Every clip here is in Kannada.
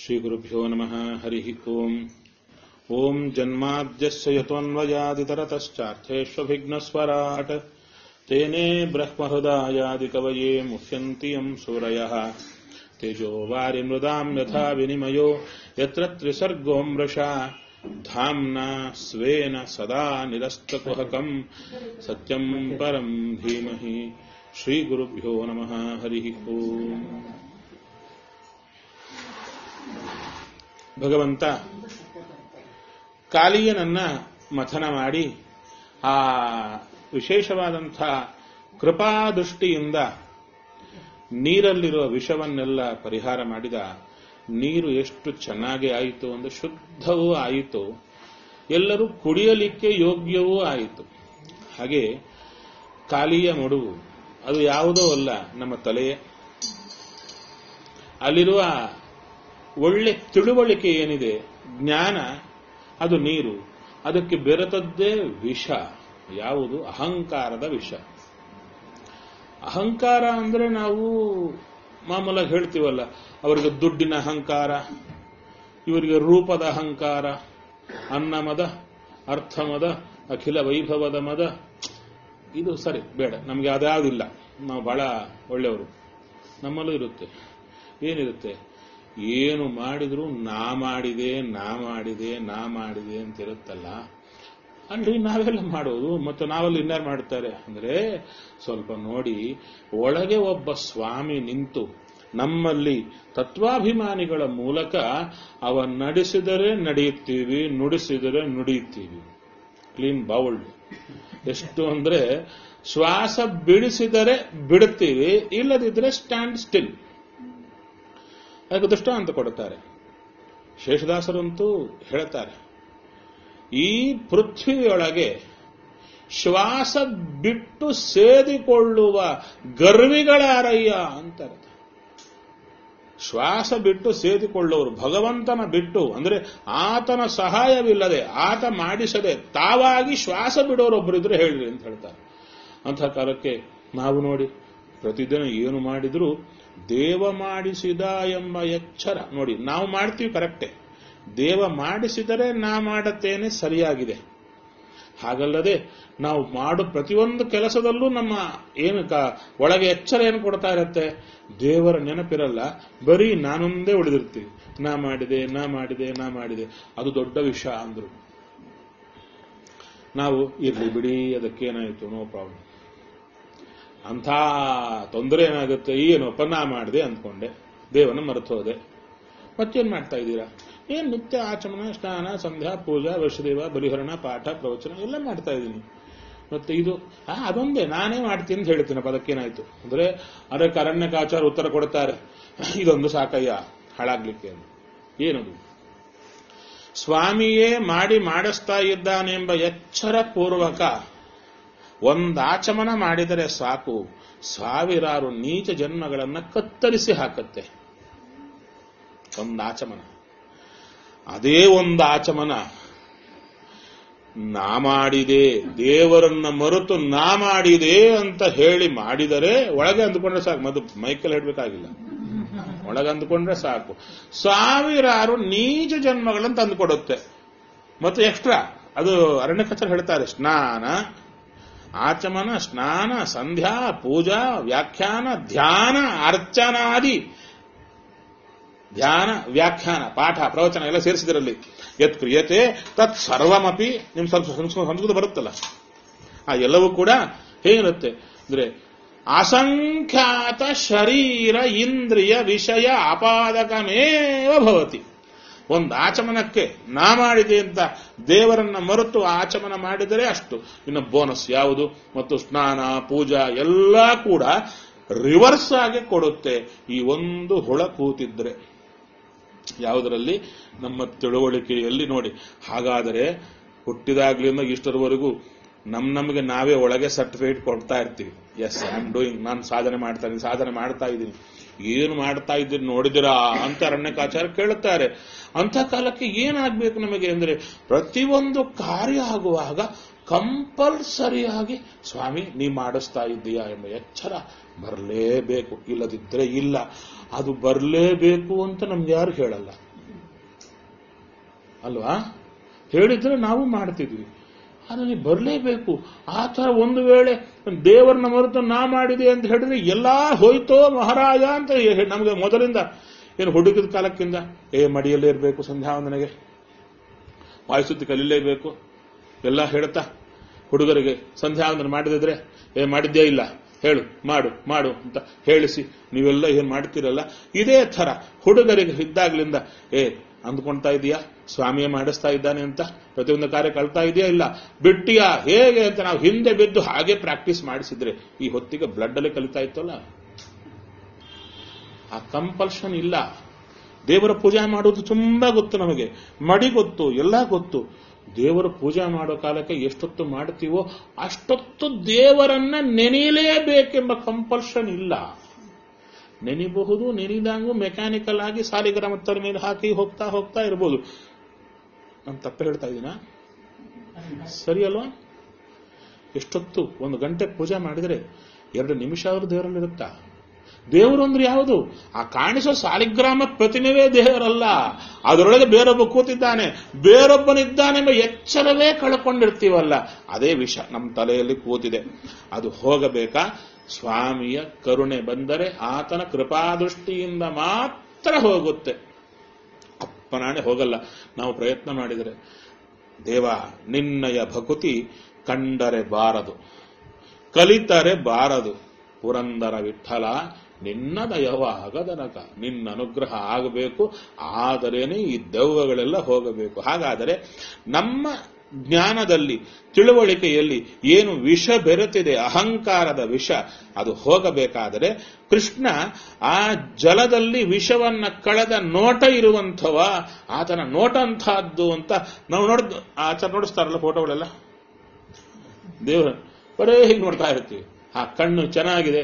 श्रीगुरुभ्यो नमः हरिः ओम् ॐ जन्माद्यस्य यतोऽन्वयादितरतश्चार्थेष्वभिघ्नस्वराट् तेने ब्रह्महृदायादिकवये मुह्यन्ति यम् सूरयः तेजो वारिमृदाम् यथा विनिमयो यत्र त्रिसर्गो मृषा धाम्ना स्वेन सदा निरस्तकुहकम् सत्यम् परम् धीमहि श्रीगुरुभ्यो नमः हरिः ओम् ಭಗವಂತ ಕಾಲಿಯನನ್ನ ಮಥನ ಮಾಡಿ ಆ ವಿಶೇಷವಾದಂಥ ಕೃಪಾದೃಷ್ಟಿಯಿಂದ ನೀರಲ್ಲಿರುವ ವಿಷವನ್ನೆಲ್ಲ ಪರಿಹಾರ ಮಾಡಿದ ನೀರು ಎಷ್ಟು ಚೆನ್ನಾಗಿ ಆಯಿತು ಅಂದ್ರೆ ಶುದ್ಧವೂ ಆಯಿತು ಎಲ್ಲರೂ ಕುಡಿಯಲಿಕ್ಕೆ ಯೋಗ್ಯವೂ ಆಯಿತು ಹಾಗೆ ಕಾಲಿಯ ಮಡುವು ಅದು ಯಾವುದೋ ಅಲ್ಲ ನಮ್ಮ ತಲೆ ಅಲ್ಲಿರುವ ಒಳ್ಳೆ ತಿಳುವಳಿಕೆ ಏನಿದೆ ಜ್ಞಾನ ಅದು ನೀರು ಅದಕ್ಕೆ ಬೆರೆತದ್ದೇ ವಿಷ ಯಾವುದು ಅಹಂಕಾರದ ವಿಷ ಅಹಂಕಾರ ಅಂದ್ರೆ ನಾವು ಮಾಮೂಲಾಗಿ ಹೇಳ್ತೀವಲ್ಲ ಅವರಿಗೆ ದುಡ್ಡಿನ ಅಹಂಕಾರ ಇವರಿಗೆ ರೂಪದ ಅಹಂಕಾರ ಅನ್ನ ಮದ ಅರ್ಥ ಮದ ಅಖಿಲ ವೈಭವದ ಮದ ಇದು ಸರಿ ಬೇಡ ನಮಗೆ ಅದ್ಯಾವುದಿಲ್ಲ ನಾವು ಬಹಳ ಒಳ್ಳೆಯವರು ನಮ್ಮಲ್ಲೂ ಇರುತ್ತೆ ಏನಿರುತ್ತೆ ಏನು ಮಾಡಿದ್ರು ನಾ ಮಾಡಿದೆ ನಾ ಮಾಡಿದೆ ನಾ ಮಾಡಿದೆ ಅಂತ ಇರುತ್ತಲ್ಲ ಅಲ್ರಿ ನಾವೆಲ್ಲ ಮಾಡೋದು ಮತ್ತು ನಾವೆಲ್ಲ ಇನ್ಯಾರು ಮಾಡ್ತಾರೆ ಅಂದ್ರೆ ಸ್ವಲ್ಪ ನೋಡಿ ಒಳಗೆ ಒಬ್ಬ ಸ್ವಾಮಿ ನಿಂತು ನಮ್ಮಲ್ಲಿ ತತ್ವಾಭಿಮಾನಿಗಳ ಮೂಲಕ ಅವ ನಡೆಸಿದರೆ ನಡೆಯುತ್ತೀವಿ ನುಡಿಸಿದರೆ ನುಡಿಯುತ್ತೀವಿ ಕ್ಲೀನ್ ಬೌಲ್ಡ್ ಎಷ್ಟು ಅಂದ್ರೆ ಶ್ವಾಸ ಬಿಡಿಸಿದರೆ ಬಿಡುತ್ತೀವಿ ಇಲ್ಲದಿದ್ರೆ ಸ್ಟ್ಯಾಂಡ್ ಸ್ಟಿಲ್ ಅದಕ್ಕೆ ದೃಷ್ಟಾಂತ ಕೊಡುತ್ತಾರೆ ಶೇಷದಾಸರಂತೂ ಹೇಳ್ತಾರೆ ಈ ಪೃಥ್ವಿಯೊಳಗೆ ಶ್ವಾಸ ಬಿಟ್ಟು ಸೇದಿಕೊಳ್ಳುವ ಗರ್ವಿಗಳಾರಯ್ಯ ಅಂತಾರೆ ಶ್ವಾಸ ಬಿಟ್ಟು ಸೇದಿಕೊಳ್ಳುವರು ಭಗವಂತನ ಬಿಟ್ಟು ಅಂದ್ರೆ ಆತನ ಸಹಾಯವಿಲ್ಲದೆ ಆತ ಮಾಡಿಸದೆ ತಾವಾಗಿ ಶ್ವಾಸ ಬಿಡೋರೊಬ್ಬರಿದ್ರೆ ಹೇಳ್ರಿ ಅಂತ ಹೇಳ್ತಾರೆ ಅಂಥ ಕಾಲಕ್ಕೆ ನಾವು ನೋಡಿ ಪ್ರತಿದಿನ ಏನು ಮಾಡಿದ್ರು ದೇವ ಮಾಡಿಸಿದ ಎಂಬ ಎಚ್ಚರ ನೋಡಿ ನಾವು ಮಾಡ್ತೀವಿ ಕರೆಕ್ಟೇ ದೇವ ಮಾಡಿಸಿದರೆ ನಾ ಮಾಡುತ್ತೇನೆ ಸರಿಯಾಗಿದೆ ಹಾಗಲ್ಲದೆ ನಾವು ಮಾಡೋ ಪ್ರತಿಯೊಂದು ಕೆಲಸದಲ್ಲೂ ನಮ್ಮ ಏನು ಒಳಗೆ ಎಚ್ಚರ ಏನು ಕೊಡ್ತಾ ಇರತ್ತೆ ದೇವರ ನೆನಪಿರಲ್ಲ ಬರೀ ನಾನೊಂದೇ ಉಳಿದಿರ್ತೀವಿ ನಾ ಮಾಡಿದೆ ನಾ ಮಾಡಿದೆ ನಾ ಮಾಡಿದೆ ಅದು ದೊಡ್ಡ ವಿಷಯ ಅಂದ್ರು ನಾವು ಇರ್ಲಿ ಬಿಡಿ ಅದಕ್ಕೇನಾಯಿತು ನೋ ಪ್ರಾಬ್ಲಮ್ ಅಂಥ ತೊಂದರೆ ಏನಾಗುತ್ತೆ ಏನಪ್ಪ ನಾ ಮಾಡಿದೆ ಅಂದ್ಕೊಂಡೆ ದೇವನ ಮರೆತು ಹೋದೆ ಮತ್ತೇನ್ ಮಾಡ್ತಾ ಇದ್ದೀರಾ ಏನ್ ನಿತ್ಯ ಆಚಮನ ಸ್ನಾನ ಸಂಧ್ಯಾ ಪೂಜಾ ವರ್ಷದೇವ ಬಲಿಹರಣ ಪಾಠ ಪ್ರವಚನ ಎಲ್ಲ ಮಾಡ್ತಾ ಇದ್ದೀನಿ ಮತ್ತೆ ಇದು ಆ ಅದೊಂದೇ ನಾನೇ ಮಾಡ್ತೀನಿ ಅಂತ ಹೇಳ್ತೀನಿ ಅದಕ್ಕೇನಾಯ್ತು ಅಂದ್ರೆ ಅದಕ್ಕೆ ಅರಣ್ಯಕಾಚಾರ ಉತ್ತರ ಕೊಡ್ತಾರೆ ಇದೊಂದು ಸಾಕಯ್ಯ ಹಾಳಾಗ್ಲಿಕ್ಕೆ ಏನದು ಸ್ವಾಮಿಯೇ ಮಾಡಿ ಮಾಡಿಸ್ತಾ ಇದ್ದಾನೆಂಬ ಎಚ್ಚರ ಪೂರ್ವಕ ಒಂದಾಚಮನ ಮಾಡಿದರೆ ಸಾಕು ಸಾವಿರಾರು ನೀಚ ಜನ್ಮಗಳನ್ನ ಕತ್ತರಿಸಿ ಹಾಕತ್ತೆ ಒಂದಾಚಮನ ಅದೇ ಒಂದು ಆಚಮನ ನಾ ಮಾಡಿದೆ ದೇವರನ್ನ ಮರೆತು ನಾ ಮಾಡಿದೆ ಅಂತ ಹೇಳಿ ಮಾಡಿದರೆ ಒಳಗೆ ಅಂದುಕೊಂಡ್ರೆ ಸಾಕು ಮದು ಮೈಕಲ್ ಹೇಳ್ಬೇಕಾಗಿಲ್ಲ ಒಳಗೆ ಅಂದುಕೊಂಡ್ರೆ ಸಾಕು ಸಾವಿರಾರು ನೀಚ ಜನ್ಮಗಳನ್ನು ತಂದುಕೊಡುತ್ತೆ ಮತ್ತು ಎಕ್ಸ್ಟ್ರಾ ಅದು ಅರಣ್ಯಕಚರ ಹೇಳ್ತಾರೆ ಸ್ನಾನ ಆಚಮನ ಸ್ನಾನ ಸಂಧ್ಯಾ ಪೂಜಾ ವ್ಯಾಖ್ಯಾನ ಧ್ಯಾನ ಅರ್ಚನಾದಿ ಧ್ಯಾನ ವ್ಯಾಖ್ಯಾನ ಪಾಠ ಪ್ರವಚನ ಎಲ್ಲ ಸೇರಿಸಿದ್ರಲ್ಲಿ ಯತ್ ಕ್ರಿಯತೆ ತತ್ ಸರ್ವಮಪಿ ನಿಮ್ ಸಂಸ್ಕೃತ ಬರುತ್ತಲ್ಲ ಆ ಎಲ್ಲವೂ ಕೂಡ ಹೇಗಿರುತ್ತೆ ಅಂದ್ರೆ ಅಸಂಖ್ಯಾತ ಶರೀರ ಇಂದ್ರಿಯ ವಿಷಯ ಅಪಾದಕಮೇವ ಭವತಿ ಒಂದು ಆಚಮನಕ್ಕೆ ನಾ ಮಾಡಿದೆ ಅಂತ ದೇವರನ್ನ ಮರೆತು ಆಚಮನ ಮಾಡಿದರೆ ಅಷ್ಟು ಇನ್ನು ಬೋನಸ್ ಯಾವುದು ಮತ್ತು ಸ್ನಾನ ಪೂಜಾ ಎಲ್ಲ ಕೂಡ ರಿವರ್ಸ್ ಆಗಿ ಕೊಡುತ್ತೆ ಈ ಒಂದು ಹುಳ ಕೂತಿದ್ರೆ ಯಾವುದರಲ್ಲಿ ನಮ್ಮ ತಿಳುವಳಿಕೆಯಲ್ಲಿ ನೋಡಿ ಹಾಗಾದರೆ ಹುಟ್ಟಿದಾಗ್ಲಿಂದ ಇಷ್ಟರವರೆಗೂ ನಮ್ ನಮಗೆ ನಾವೇ ಒಳಗೆ ಸರ್ಟಿಫಿಕೇಟ್ ಕೊಡ್ತಾ ಇರ್ತೀವಿ ಎಸ್ ಐ ಆಮ್ ಡೂಯಿಂಗ್ ನಾನು ಸಾಧನೆ ಮಾಡ್ತಾ ಇದ್ದೀನಿ ಸಾಧನೆ ಮಾಡ್ತಾ ಇದ್ದೀನಿ ಏನು ಮಾಡ್ತಾ ಇದ್ದೀರಿ ನೋಡಿದಿರಾ ಅಂತ ಅರಣ್ಯಕಾಚಾರ ಕೇಳುತ್ತಾರೆ ಅಂತ ಕಾಲಕ್ಕೆ ಏನಾಗ್ಬೇಕು ನಮಗೆ ಅಂದ್ರೆ ಪ್ರತಿಯೊಂದು ಕಾರ್ಯ ಆಗುವಾಗ ಕಂಪಲ್ಸರಿಯಾಗಿ ಸ್ವಾಮಿ ನೀ ಮಾಡಿಸ್ತಾ ಇದ್ದೀಯಾ ಎಂಬ ಎಚ್ಚರ ಬರಲೇಬೇಕು ಇಲ್ಲದಿದ್ರೆ ಇಲ್ಲ ಅದು ಬರಲೇಬೇಕು ಅಂತ ನಮ್ಗೆ ಯಾರು ಹೇಳಲ್ಲ ಅಲ್ವಾ ಹೇಳಿದ್ರೆ ನಾವು ಮಾಡ್ತಿದ್ವಿ ಆದರೆ ನೀವು ಬರಲೇಬೇಕು ಆ ಥರ ಒಂದು ವೇಳೆ ದೇವರನ್ನ ಮರೆತು ನಾ ಮಾಡಿದೆ ಅಂತ ಹೇಳಿದ್ರೆ ಎಲ್ಲಾ ಹೋಯ್ತೋ ಮಹಾರಾಜ ಅಂತ ಹೇ- ನಮಗೆ ಮೊದಲಿಂದ ಏನು ಹುಡುಗದ ಕಾಲಕ್ಕಿಂದ ಏ ಮಡಿಯಲ್ಲೇ ಇರಬೇಕು ಸಂಧ್ಯಾವಂದನೆಗೆ ವಾಯುಸುದ್ದಿ ಕಲೀಲೇಬೇಕು ಎಲ್ಲ ಹೇಳ್ತಾ ಹುಡುಗರಿಗೆ ಸಂಧ್ಯಾವಂದನೆ ಮಾಡದಿದ್ರೆ ಏ ಮಾಡಿದ್ದೇ ಇಲ್ಲ ಹೇಳು ಮಾಡು ಮಾಡು ಅಂತ ಹೇಳಿಸಿ ನೀವೆಲ್ಲ ಏನ್ ಮಾಡ್ತೀರಲ್ಲ ಇದೇ ಥರ ಹುಡುಗರಿಗೆ ಇದ್ದಾಗ್ಲಿಂದ ಏ ಅಂದ್ಕೊಂತಾ ಇದೀಯಾ ಸ್ವಾಮಿಯೇ ಮಾಡಿಸ್ತಾ ಇದ್ದಾನೆ ಅಂತ ಪ್ರತಿಯೊಂದು ಕಾರ್ಯ ಕಳ್ತಾ ಇದೆಯಾ ಇಲ್ಲ ಬಿಟ್ಟಿಯಾ ಹೇಗೆ ಅಂತ ನಾವು ಹಿಂದೆ ಬಿದ್ದು ಹಾಗೆ ಪ್ರಾಕ್ಟೀಸ್ ಮಾಡಿಸಿದ್ರೆ ಈ ಹೊತ್ತಿಗೆ ಬ್ಲಡ್ ಅಲ್ಲೇ ಕಲಿತಾ ಇತ್ತಲ್ಲ ಆ ಕಂಪಲ್ಷನ್ ಇಲ್ಲ ದೇವರ ಪೂಜೆ ಮಾಡೋದು ತುಂಬಾ ಗೊತ್ತು ನಮಗೆ ಮಡಿ ಗೊತ್ತು ಎಲ್ಲ ಗೊತ್ತು ದೇವರ ಪೂಜೆ ಮಾಡೋ ಕಾಲಕ್ಕೆ ಎಷ್ಟೊತ್ತು ಮಾಡ್ತೀವೋ ಅಷ್ಟೊತ್ತು ದೇವರನ್ನ ನೆನೆಯಲೇಬೇಕೆಂಬ ಕಂಪಲ್ಷನ್ ಇಲ್ಲ ನೆನಿಬಹುದು ನೆನೆದಂಗೂ ಮೆಕ್ಯಾನಿಕಲ್ ಆಗಿ ಸಾಲಿಗ್ರಾಮತ್ತರ ಮೇಲೆ ಹಾಕಿ ಹೋಗ್ತಾ ಹೋಗ್ತಾ ಇರ್ಬೋದು ನಾನು ತಪ್ಪು ಹೇಳ್ತಾ ಇದ್ದೀನಾ ಸರಿ ಅಲ್ವಾ ಎಷ್ಟೊತ್ತು ಒಂದು ಗಂಟೆ ಪೂಜೆ ಮಾಡಿದ್ರೆ ಎರಡು ನಿಮಿಷ ಅವರು ದೇವರಲ್ಲಿರುತ್ತಾ ದೇವರು ಅಂದ್ರೆ ಯಾವುದು ಆ ಕಾಣಿಸೋ ಸಾಲಿಗ್ರಾಮ ಪ್ರತಿಮೆವೇ ದೇವರಲ್ಲ ಅದರೊಳಗೆ ಬೇರೊಬ್ಬ ಕೂತಿದ್ದಾನೆ ಬೇರೊಬ್ಬನಿದ್ದಾನೆಂಬ ಎಚ್ಚರವೇ ಕಳ್ಕೊಂಡಿರ್ತೀವಲ್ಲ ಅದೇ ವಿಷ ನಮ್ಮ ತಲೆಯಲ್ಲಿ ಕೂತಿದೆ ಅದು ಹೋಗಬೇಕಾ ಸ್ವಾಮಿಯ ಕರುಣೆ ಬಂದರೆ ಆತನ ಕೃಪಾದೃಷ್ಟಿಯಿಂದ ಮಾತ್ರ ಹೋಗುತ್ತೆ ಅಪ್ಪನಾಣೆ ಹೋಗಲ್ಲ ನಾವು ಪ್ರಯತ್ನ ಮಾಡಿದರೆ ದೇವ ನಿನ್ನಯ ಭಕುತಿ ಕಂಡರೆ ಬಾರದು ಕಲಿತರೆ ಬಾರದು ಪುರಂದರ ವಿಠಲ ನಿನ್ನ ದಯವಾಗದನಕ ನಿನ್ನ ಅನುಗ್ರಹ ಆಗಬೇಕು ಆದರೇನೆ ಈ ದೆವ್ವಗಳೆಲ್ಲ ಹೋಗಬೇಕು ಹಾಗಾದರೆ ನಮ್ಮ ಜ್ಞಾನದಲ್ಲಿ ತಿಳುವಳಿಕೆಯಲ್ಲಿ ಏನು ವಿಷ ಬೆರೆತಿದೆ ಅಹಂಕಾರದ ವಿಷ ಅದು ಹೋಗಬೇಕಾದರೆ ಕೃಷ್ಣ ಆ ಜಲದಲ್ಲಿ ವಿಷವನ್ನ ಕಳೆದ ನೋಟ ಇರುವಂಥವ ಆತನ ನೋಟ ಅಂತಹದ್ದು ಅಂತ ನಾವು ನೋಡ್ ಆಚಾರ ನೋಡಿಸ್ತಾರಲ್ಲ ಫೋಟೋಗಳೆಲ್ಲ ದೇವರ ಬರೇ ಹೀಗೆ ನೋಡ್ತಾ ಇರ್ತೀವಿ ಆ ಕಣ್ಣು ಚೆನ್ನಾಗಿದೆ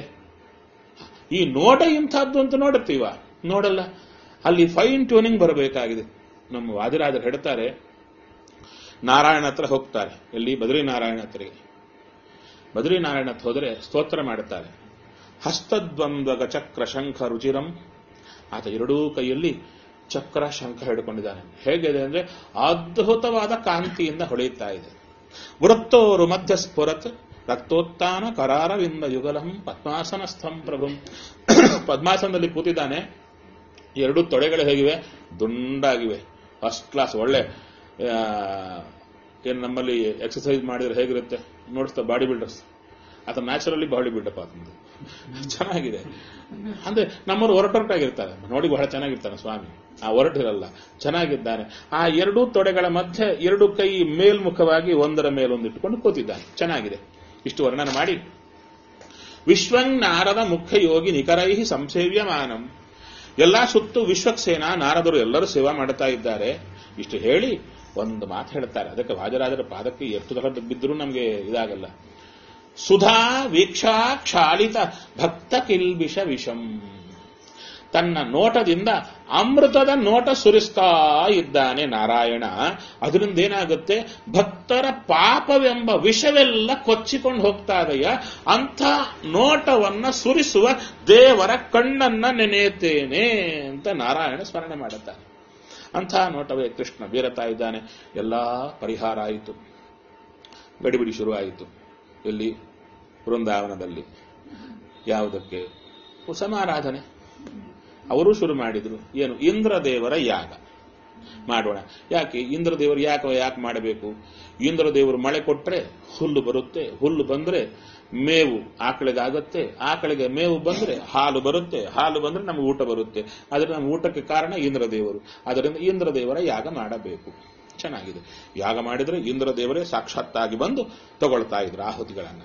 ಈ ನೋಟ ಇಂಥದ್ದು ಅಂತ ನೋಡುತ್ತೀವ ನೋಡಲ್ಲ ಅಲ್ಲಿ ಫೈನ್ ಟ್ಯೂನಿಂಗ್ ಬರಬೇಕಾಗಿದೆ ನಮ್ಮ ವಾದಿರಾಜರು ಹೇಳ್ತಾರೆ ನಾರಾಯಣ ಹತ್ರ ಹೋಗ್ತಾರೆ ಎಲ್ಲಿ ಬದ್ರಿನಾರಾಯಣ ಹತ್ರಿಗೆ ಬದ್ರಿನಾರಾಯಣ ಹತ್ರ ಹೋದರೆ ಸ್ತೋತ್ರ ಮಾಡುತ್ತಾರೆ ಹಸ್ತದ್ವಂದ್ವಗ ಚಕ್ರ ಶಂಖ ರುಚಿರಂ ಆತ ಎರಡೂ ಕೈಯಲ್ಲಿ ಚಕ್ರ ಶಂಖ ಹಿಡ್ಕೊಂಡಿದ್ದಾನೆ ಹೇಗಿದೆ ಅಂದ್ರೆ ಅದ್ಭುತವಾದ ಕಾಂತಿಯಿಂದ ಹೊಳೆಯುತ್ತಾ ಇದೆ ವೃತ್ತೋರು ಮಧ್ಯ ಸ್ಫುರತ್ ರಕ್ತೋತ್ಥಾನ ಕರಾರವಿಂದ ಯುಗಲಂ ಪದ್ಮಾಸನಸ್ಥಂ ಪ್ರಭುಂ ಪದ್ಮಾಸನದಲ್ಲಿ ಕೂತಿದ್ದಾನೆ ಎರಡು ತೊಡೆಗಳು ಹೇಗಿವೆ ದುಂಡಾಗಿವೆ ಫಸ್ಟ್ ಕ್ಲಾಸ್ ಒಳ್ಳೆ ಆ, ಏನ್ ನಮ್ಮಲ್ಲಿ ಎಕ್ಸರ್ಸೈಸ್ ಮಾಡಿದ್ರೆ ಹೇಗಿರುತ್ತೆ ನೋಡಿಸ್ತಾ ಬಾಡಿ ಬಿಲ್ಡರ್ಸ್ ಆತ ನ್ಯಾಚುರಲಿ ಬಾಡಿ ಬಿಲ್ಡಪ್ ಆತಂದು ಚೆನ್ನಾಗಿದೆ ಅಂದ್ರೆ ನಮ್ಮವರು ಹೊರಟೊರಟಾಗಿರ್ತಾರೆ ನೋಡಿ ಬಹಳ ಚೆನ್ನಾಗಿರ್ತಾನೆ ಸ್ವಾಮಿ ಆ ಹೊರಟಿರಲ್ಲ ಚೆನ್ನಾಗಿದ್ದಾನೆ ಆ ಎರಡೂ ತೊಡೆಗಳ ಮಧ್ಯೆ ಎರಡು ಕೈ ಮೇಲ್ಮುಖವಾಗಿ ಒಂದರ ಮೇಲೊಂದು ಇಟ್ಟುಕೊಂಡು ಕೂತಿದ್ದಾನೆ ಚೆನ್ನಾಗಿದೆ ಇಷ್ಟು ವರ್ಣನೆ ಮಾಡಿ ವಿಶ್ವಂ ನಾರದ ಮುಖ್ಯ ಯೋಗಿ ನಿಕರೈ ಸಂಸೇವ್ಯಮಾನಂ ಎಲ್ಲಾ ಸುತ್ತು ವಿಶ್ವಕ್ಸೇನ ನಾರದರು ಎಲ್ಲರೂ ಸೇವಾ ಮಾಡುತ್ತಾ ಇದ್ದಾರೆ ಇಷ್ಟು ಹೇಳಿ ಒಂದು ಮಾತು ಹೇಳ್ತಾರೆ ಅದಕ್ಕೆ ವಾಜರಾಜರ ಪಾದಕ್ಕೆ ಎಷ್ಟು ದೊಡ್ಡ ಬಿದ್ದರೂ ನಮಗೆ ಇದಾಗಲ್ಲ ಸುಧಾ ವೀಕ್ಷಾ ಕ್ಷಾಳಿತ ಭಕ್ತ ಕಿಲ್ಬಿಷ ವಿಷಂ ತನ್ನ ನೋಟದಿಂದ ಅಮೃತದ ನೋಟ ಸುರಿಸ್ತಾ ಇದ್ದಾನೆ ನಾರಾಯಣ ಅದರಿಂದ ಏನಾಗುತ್ತೆ ಭಕ್ತರ ಪಾಪವೆಂಬ ವಿಷವೆಲ್ಲ ಕೊಚ್ಚಿಕೊಂಡು ಹೋಗ್ತಾ ಇದೆಯ ಅಂಥ ನೋಟವನ್ನ ಸುರಿಸುವ ದೇವರ ಕಣ್ಣನ್ನ ನೆನೆಯುತ್ತೇನೆ ಅಂತ ನಾರಾಯಣ ಸ್ಮರಣೆ ಮಾಡುತ್ತಾನೆ ಅಂಥ ನೋಟವೇ ಕೃಷ್ಣ ಬೀರತಾ ಇದ್ದಾನೆ ಎಲ್ಲಾ ಪರಿಹಾರ ಆಯಿತು ಗಡಿಬಿಡಿ ಶುರುವಾಯಿತು ಎಲ್ಲಿ ವೃಂದಾವನದಲ್ಲಿ ಯಾವುದಕ್ಕೆ ಸಮಾರಾಧನೆ ಅವರು ಶುರು ಮಾಡಿದ್ರು ಏನು ಇಂದ್ರದೇವರ ಯಾಗ ಮಾಡೋಣ ಯಾಕೆ ಇಂದ್ರದೇವರು ಯಾಕೆ ಯಾಕೆ ಮಾಡಬೇಕು ಇಂದ್ರದೇವರು ಮಳೆ ಕೊಟ್ರೆ ಹುಲ್ಲು ಬರುತ್ತೆ ಹುಲ್ಲು ಬಂದ್ರೆ ಮೇವು ಆಕಳಿಗಾಗತ್ತೆ ಆಕಳಿಗೆ ಮೇವು ಬಂದ್ರೆ ಹಾಲು ಬರುತ್ತೆ ಹಾಲು ಬಂದ್ರೆ ನಮಗೆ ಊಟ ಬರುತ್ತೆ ಆದ್ರೆ ನಮ್ಮ ಊಟಕ್ಕೆ ಕಾರಣ ಇಂದ್ರದೇವರು ಅದರಿಂದ ಇಂದ್ರದೇವರ ಯಾಗ ಮಾಡಬೇಕು ಚೆನ್ನಾಗಿದೆ ಯಾಗ ಮಾಡಿದ್ರೆ ಇಂದ್ರದೇವರೇ ಸಾಕ್ಷಾತ್ತಾಗಿ ಬಂದು ತಗೊಳ್ತಾ ಇದ್ರು ಆಹುತಿಗಳನ್ನ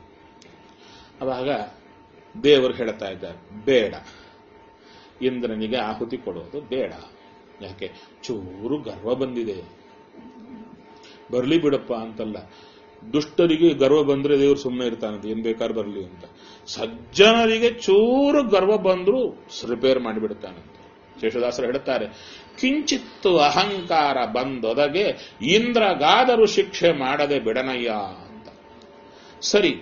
ಅವಾಗ ದೇವರು ಹೇಳ್ತಾ ಇದ್ದಾರೆ ಬೇಡ ಇಂದ್ರನಿಗೆ ಆಹುತಿ ಕೊಡೋದು ಬೇಡ ಯಾಕೆ ಚೂರು ಗರ್ವ ಬಂದಿದೆ ಬರ್ಲಿ ಬಿಡಪ್ಪ ಅಂತಲ್ಲ ದುಷ್ಟರಿಗೆ ಗರ್ವ ಬಂದ್ರೆ ದೇವರು ಸುಮ್ಮನೆ ಇರ್ತಾನಂತೆ ಏನ್ ಬೇಕಾದ್ರೂ ಬರ್ಲಿ ಅಂತ ಸಜ್ಜನರಿಗೆ ಚೂರು ಗರ್ವ ಬಂದ್ರು ರಿಪೇರ್ ಮಾಡಿಬಿಡ್ತಾನಂತೆ ಶೇಷದಾಸರು ಹೇಳುತ್ತಾರೆ ಕಿಂಚಿತ್ತು ಅಹಂಕಾರ ಬಂದೊದಗೆ ಇಂದ್ರಗಾದರೂ ಶಿಕ್ಷೆ ಮಾಡದೆ ಬಿಡನಯ್ಯ ಅಂತ ಸರಿ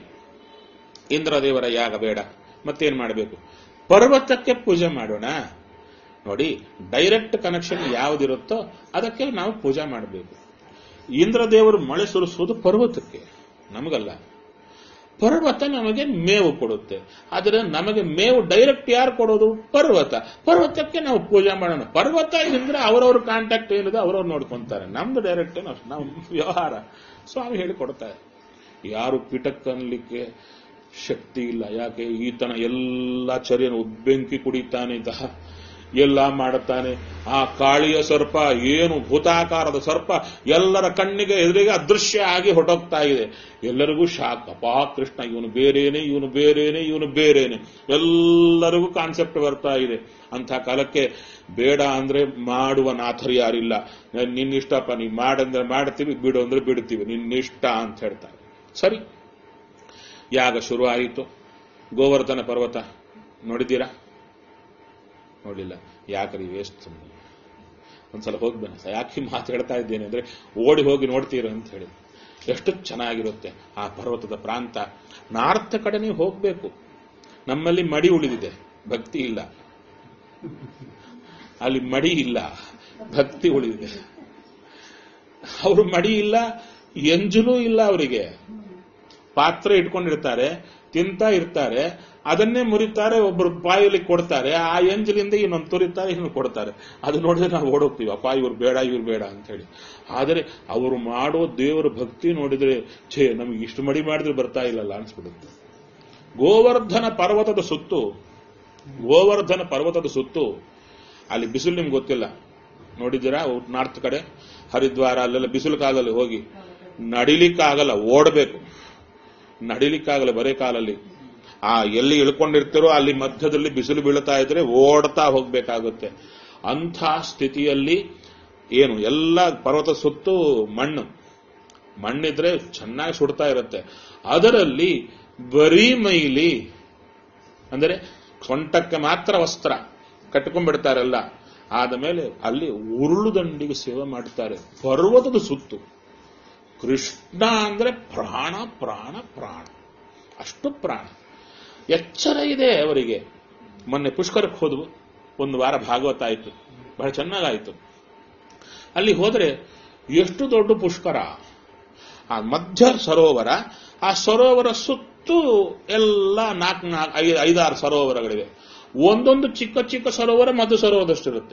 ಇಂದ್ರದೇವರ ಯಾಗ ಬೇಡ ಮತ್ತೇನ್ ಮಾಡಬೇಕು ಪರ್ವತಕ್ಕೆ ಪೂಜೆ ಮಾಡೋಣ ನೋಡಿ ಡೈರೆಕ್ಟ್ ಕನೆಕ್ಷನ್ ಯಾವುದಿರುತ್ತೋ ಅದಕ್ಕೆ ನಾವು ಪೂಜೆ ಮಾಡಬೇಕು ಇಂದ್ರದೇವರು ಮಳೆ ಸುರಿಸುವುದು ಪರ್ವತಕ್ಕೆ ನಮಗಲ್ಲ ಪರ್ವತ ನಮಗೆ ಮೇವು ಕೊಡುತ್ತೆ ಆದರೆ ನಮಗೆ ಮೇವು ಡೈರೆಕ್ಟ್ ಯಾರು ಕೊಡೋದು ಪರ್ವತ ಪರ್ವತಕ್ಕೆ ನಾವು ಪೂಜೆ ಮಾಡೋಣ ಪರ್ವತ ಇಂದ್ರ ಅವರವ್ರ ಕಾಂಟ್ಯಾಕ್ಟ್ ಏನಿದೆ ಅವರವ್ರು ನೋಡ್ಕೊಂತಾರೆ ನಮ್ದು ಡೈರೆಕ್ಟ್ ನಾವು ವ್ಯವಹಾರ ಸ್ವಾಮಿ ಹೇಳಿ ಕೊಡ್ತಾರೆ ಯಾರು ಪಿಟಕ್ ಅನ್ಲಿಕ್ಕೆ ಶಕ್ತಿ ಇಲ್ಲ ಯಾಕೆ ಈತನ ಎಲ್ಲ ಚರ್ಯನ ಉಬ್ಬೆಂಕಿ ಕುಡಿತಾನೆ ಇಂತಹ ಎಲ್ಲ ಮಾಡುತ್ತಾನೆ ಆ ಕಾಳಿಯ ಸರ್ಪ ಏನು ಭೂತಾಕಾರದ ಸರ್ಪ ಎಲ್ಲರ ಕಣ್ಣಿಗೆ ಎದುರಿಗೆ ಅದೃಶ್ಯ ಆಗಿ ಹೊಟ್ಟೋಗ್ತಾ ಇದೆ ಎಲ್ಲರಿಗೂ ಶಾಕ್ ಅಪಾ ಕೃಷ್ಣ ಇವನು ಬೇರೇನೆ ಇವನು ಬೇರೇನೆ ಇವನು ಬೇರೇನೆ ಎಲ್ಲರಿಗೂ ಕಾನ್ಸೆಪ್ಟ್ ಬರ್ತಾ ಇದೆ ಅಂಥ ಕಾಲಕ್ಕೆ ಬೇಡ ಅಂದ್ರೆ ಮಾಡುವ ನಾಥರು ಯಾರಿಲ್ಲ ನಿನ್ನಿಷ್ಟಪ್ಪ ನೀ ಮಾಡಂದ್ರೆ ಮಾಡ್ತೀವಿ ಬಿಡು ಅಂದ್ರೆ ಬಿಡ್ತೀವಿ ನಿನ್ನಿಷ್ಟ ಅಂತ ಹೇಳ್ತಾರೆ ಸರಿ ಯಾಗ ಶುರು ಆಯಿತು ಗೋವರ್ಧನ ಪರ್ವತ ನೋಡಿದ್ದೀರಾ ನೋಡಿಲ್ಲ ಯಾಕ್ರಿ ವೇಸ್ಟ್ ಸುಮ್ಮನೆ ಒಂದ್ಸಲ ಹೋಗಿ ಬನ್ನಿ ಯಾಕೆ ಮಾತು ಹೇಳ್ತಾ ಇದ್ದೇನೆ ಅಂದ್ರೆ ಓಡಿ ಹೋಗಿ ನೋಡ್ತೀರ ಅಂತ ಹೇಳಿ ಎಷ್ಟು ಚೆನ್ನಾಗಿರುತ್ತೆ ಆ ಪರ್ವತದ ಪ್ರಾಂತ ನಾರ್ತ್ ಕಡೆ ನೀವು ಹೋಗ್ಬೇಕು ನಮ್ಮಲ್ಲಿ ಮಡಿ ಉಳಿದಿದೆ ಭಕ್ತಿ ಇಲ್ಲ ಅಲ್ಲಿ ಮಡಿ ಇಲ್ಲ ಭಕ್ತಿ ಉಳಿದಿದೆ ಅವರು ಮಡಿ ಇಲ್ಲ ಎಂಜಲೂ ಇಲ್ಲ ಅವರಿಗೆ ಪಾತ್ರೆ ಇಟ್ಕೊಂಡಿರ್ತಾರೆ ತಿಂತಾ ಇರ್ತಾರೆ ಅದನ್ನೇ ಮುರಿತಾರೆ ಒಬ್ಬರು ಬಾಯಲ್ಲಿ ಕೊಡ್ತಾರೆ ಆ ಎಂಜಲಿಂದ ಇನ್ನೊಂದು ತುರಿತಾರೆ ಇನ್ನೊಂದು ಕೊಡ್ತಾರೆ ಅದು ನೋಡಿದ್ರೆ ನಾವು ಓಡೋಗ್ತೀವಿ ಅಪ್ಪ ಇವ್ರು ಬೇಡ ಇವ್ರು ಬೇಡ ಅಂತ ಹೇಳಿ ಆದರೆ ಅವರು ಮಾಡೋ ದೇವರ ಭಕ್ತಿ ನೋಡಿದ್ರೆ ಛೇ ನಮಗೆ ಇಷ್ಟು ಮಡಿ ಮಾಡಿದ್ರೆ ಬರ್ತಾ ಇಲ್ಲಲ್ಲ ಅನ್ಸ್ಬಿಡುತ್ತೆ ಗೋವರ್ಧನ ಪರ್ವತದ ಸುತ್ತು ಗೋವರ್ಧನ ಪರ್ವತದ ಸುತ್ತು ಅಲ್ಲಿ ಬಿಸಿಲು ನಿಮ್ಗೆ ಗೊತ್ತಿಲ್ಲ ನೋಡಿದ್ದೀರಾ ನಾರ್ತ್ ಕಡೆ ಹರಿದ್ವಾರ ಅಲ್ಲೆಲ್ಲ ಬಿಸಿಲು ಕಾಲದಲ್ಲಿ ಹೋಗಿ ನಡಿಲಿಕ್ಕಾಗಲ್ಲ ಓಡಬೇಕು ನಡಿಲಿಕ್ಕಾಗಲ್ಲ ಬರೇ ಕಾಲಲ್ಲಿ ಆ ಎಲ್ಲಿ ಇಳ್ಕೊಂಡಿರ್ತೀರೋ ಅಲ್ಲಿ ಮಧ್ಯದಲ್ಲಿ ಬಿಸಿಲು ಬೀಳ್ತಾ ಇದ್ರೆ ಓಡ್ತಾ ಹೋಗ್ಬೇಕಾಗುತ್ತೆ ಅಂಥ ಸ್ಥಿತಿಯಲ್ಲಿ ಏನು ಎಲ್ಲ ಪರ್ವತ ಸುತ್ತು ಮಣ್ಣು ಮಣ್ಣಿದ್ರೆ ಚೆನ್ನಾಗಿ ಸುಡ್ತಾ ಇರುತ್ತೆ ಅದರಲ್ಲಿ ಬರೀ ಮೈಲಿ ಅಂದರೆ ಸೊಂಟಕ್ಕೆ ಮಾತ್ರ ವಸ್ತ್ರ ಕಟ್ಕೊಂಡ್ಬಿಡ್ತಾರಲ್ಲ ಆದ ಮೇಲೆ ಅಲ್ಲಿ ಉರುಳು ದಂಡಿಗೆ ಸೇವೆ ಮಾಡ್ತಾರೆ ಪರ್ವತದ ಸುತ್ತು ಕೃಷ್ಣ ಅಂದ್ರೆ ಪ್ರಾಣ ಪ್ರಾಣ ಪ್ರಾಣ ಅಷ್ಟು ಪ್ರಾಣ ಎಚ್ಚರ ಇದೆ ಅವರಿಗೆ ಮೊನ್ನೆ ಪುಷ್ಕರಕ್ಕೆ ಹೋದ್ವು ಒಂದು ವಾರ ಭಾಗವತ ಆಯಿತು ಬಹಳ ಚೆನ್ನಾಗಾಯಿತು ಅಲ್ಲಿ ಹೋದ್ರೆ ಎಷ್ಟು ದೊಡ್ಡ ಪುಷ್ಕರ ಆ ಮಧ್ಯ ಸರೋವರ ಆ ಸರೋವರ ಸುತ್ತು ಎಲ್ಲ ನಾಲ್ಕು ನಾಲ್ಕು ಐದು ಐದಾರು ಸರೋವರಗಳಿವೆ ಒಂದೊಂದು ಚಿಕ್ಕ ಚಿಕ್ಕ ಸರೋವರ ಮಧ್ಯ ಸರೋವರದಷ್ಟಿರುತ್ತೆ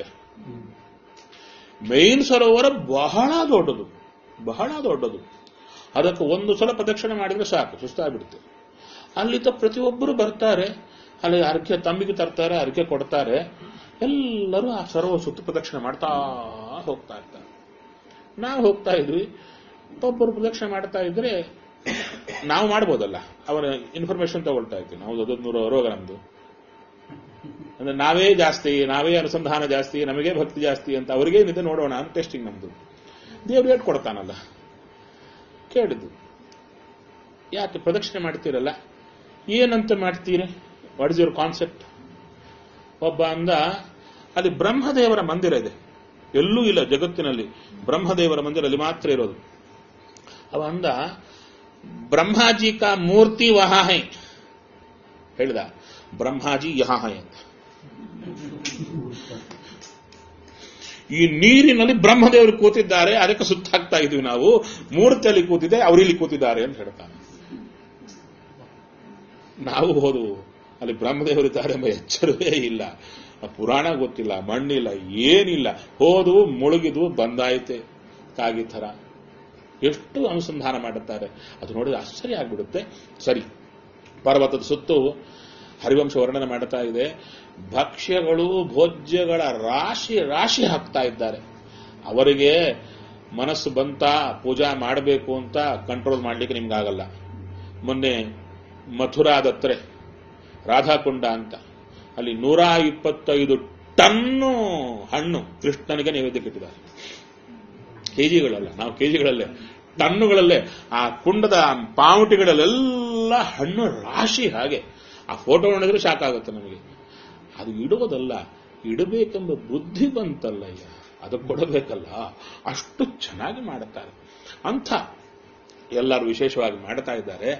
ಮೇನ್ ಸರೋವರ ಬಹಳ ದೊಡ್ಡದು ಬಹಳ ದೊಡ್ಡದು ಅದಕ್ಕೆ ಒಂದು ಸಲ ಪ್ರದಕ್ಷಿಣೆ ಮಾಡಿದ್ರೆ ಸಾಕು ಸುಸ್ತಾಗ್ಬಿಡುತ್ತೆ ಅಲ್ಲಿದ್ದ ಪ್ರತಿಯೊಬ್ಬರು ಬರ್ತಾರೆ ಅಲ್ಲಿ ಅರ್ಘ್ಯ ತಮ್ಮಿಗೆ ತರ್ತಾರೆ ಅರ್ಘ್ಯ ಕೊಡ್ತಾರೆ ಎಲ್ಲರೂ ಆ ಸರೋವರ ಸುತ್ತು ಪ್ರದಕ್ಷಿಣೆ ಮಾಡ್ತಾ ಹೋಗ್ತಾ ಇರ್ತಾರೆ ನಾವು ಹೋಗ್ತಾ ಇದ್ವಿ ಒಬ್ಬರು ಪ್ರದಕ್ಷಿಣೆ ಮಾಡ್ತಾ ಇದ್ರೆ ನಾವು ಮಾಡ್ಬೋದಲ್ಲ ಅವರ ಇನ್ಫಾರ್ಮೇಶನ್ ತಗೊಳ್ತಾ ಇದ್ವಿ ನಾವು ಹದಿನೂರು ರೋಗ ನಮ್ದು ಅಂದ್ರೆ ನಾವೇ ಜಾಸ್ತಿ ನಾವೇ ಅನುಸಂಧಾನ ಜಾಸ್ತಿ ನಮಗೆ ಭಕ್ತಿ ಜಾಸ್ತಿ ಅಂತ ಅವರಿಗೆ ನಿದ್ದೆ ನೋಡೋಣ ಅಂತ ಟೆಸ್ಟಿಂಗ್ ನಮ್ದು ದೇವ್ರು ಏಟ್ ಕೊಡ್ತಾನಲ್ಲ ಕೇಳಿದ್ದು ಯಾಕೆ ಪ್ರದಕ್ಷಿಣೆ ಮಾಡ್ತೀರಲ್ಲ ಏನಂತ ಮಾಡ್ತೀರಿ ವಾಟ್ ಇಸ್ ಯುವರ್ ಕಾನ್ಸೆಪ್ಟ್ ಒಬ್ಬ ಅಂದ ಅಲ್ಲಿ ಬ್ರಹ್ಮದೇವರ ಮಂದಿರ ಇದೆ ಎಲ್ಲೂ ಇಲ್ಲ ಜಗತ್ತಿನಲ್ಲಿ ಬ್ರಹ್ಮದೇವರ ಮಂದಿರ ಅಲ್ಲಿ ಮಾತ್ರ ಇರೋದು ಅವ ಅಂದ ಬ್ರಹ್ಮಾಜಿ ಕಾ ಮೂರ್ತಿ ವಹಾ ಹೈ ಹೇಳಿದ ಬ್ರಹ್ಮಾಜಿ ಯಹಾ ಹೈ ಅಂತ ಈ ನೀರಿನಲ್ಲಿ ಬ್ರಹ್ಮದೇವರು ಕೂತಿದ್ದಾರೆ ಅದಕ್ಕೆ ಸುತ್ತಾಗ್ತಾ ಇದ್ವಿ ನಾವು ಮೂರ್ತಿಯಲ್ಲಿ ಕೂತಿದೆ ಅವರಿಲ್ಲಿ ಕೂತಿದ್ದಾರೆ ಅಂತ ಹೇಳ್ತಾನೆ ನಾವು ಹೋದವು ಅಲ್ಲಿ ಬ್ರಹ್ಮದೇವರಿದ್ದಾರೆ ಎಂಬ ಎಚ್ಚರವೇ ಇಲ್ಲ ಆ ಪುರಾಣ ಗೊತ್ತಿಲ್ಲ ಮಣ್ಣಿಲ್ಲ ಏನಿಲ್ಲ ಹೋದವು ಮುಳುಗಿದ್ವು ಬಂದಾಯ್ತೆ ಕಾಗಿ ಥರ ಎಷ್ಟು ಅನುಸಂಧಾನ ಮಾಡುತ್ತಾರೆ ಅದು ನೋಡಿದ್ರೆ ಆಶ್ಚರ್ಯ ಆಗ್ಬಿಡುತ್ತೆ ಸರಿ ಪರ್ವತದ ಸುತ್ತು ಹರಿವಂಶ ವರ್ಣನೆ ಮಾಡ್ತಾ ಇದೆ ಭಕ್ಷ್ಯಗಳು ಭೋಜ್ಯಗಳ ರಾಶಿ ರಾಶಿ ಹಾಕ್ತಾ ಇದ್ದಾರೆ ಅವರಿಗೆ ಮನಸ್ಸು ಬಂತ ಪೂಜಾ ಮಾಡಬೇಕು ಅಂತ ಕಂಟ್ರೋಲ್ ಮಾಡ್ಲಿಕ್ಕೆ ನಿಮ್ಗಾಗಲ್ಲ ಮೊನ್ನೆ ಮಥುರಾದತ್ರೆ ರಾಧಾಕುಂಡ ಅಂತ ಅಲ್ಲಿ ನೂರ ಇಪ್ಪತ್ತೈದು ಟನ್ನು ಹಣ್ಣು ಕೃಷ್ಣನಿಗೆ ನೈವೇದ್ಯಕ್ಕೆ ಇಟ್ಟಿದ್ದಾರೆ ಕೆಜಿಗಳಲ್ಲ ನಾವು ಕೆಜಿಗಳಲ್ಲೇ ಟನ್ನುಗಳಲ್ಲೇ ಆ ಕುಂಡದ ಪಾವುಟಿಗಳಲ್ಲೆಲ್ಲ ಹಣ್ಣು ರಾಶಿ ಹಾಗೆ ಆ ಫೋಟೋ ನೋಡಿದ್ರೆ ಶಾಕ್ ಆಗುತ್ತೆ ನಮಗೆ ಅದು ಇಡುವುದಲ್ಲ ಇಡಬೇಕೆಂಬ ಬುದ್ಧಿ ಬಂತಲ್ಲಯ್ಯ ಅದು ಕೊಡಬೇಕಲ್ಲ ಅಷ್ಟು ಚೆನ್ನಾಗಿ ಮಾಡುತ್ತಾರೆ ಅಂಥ ಎಲ್ಲರೂ ವಿಶೇಷವಾಗಿ ಮಾಡ್ತಾ ಇದ್ದಾರೆ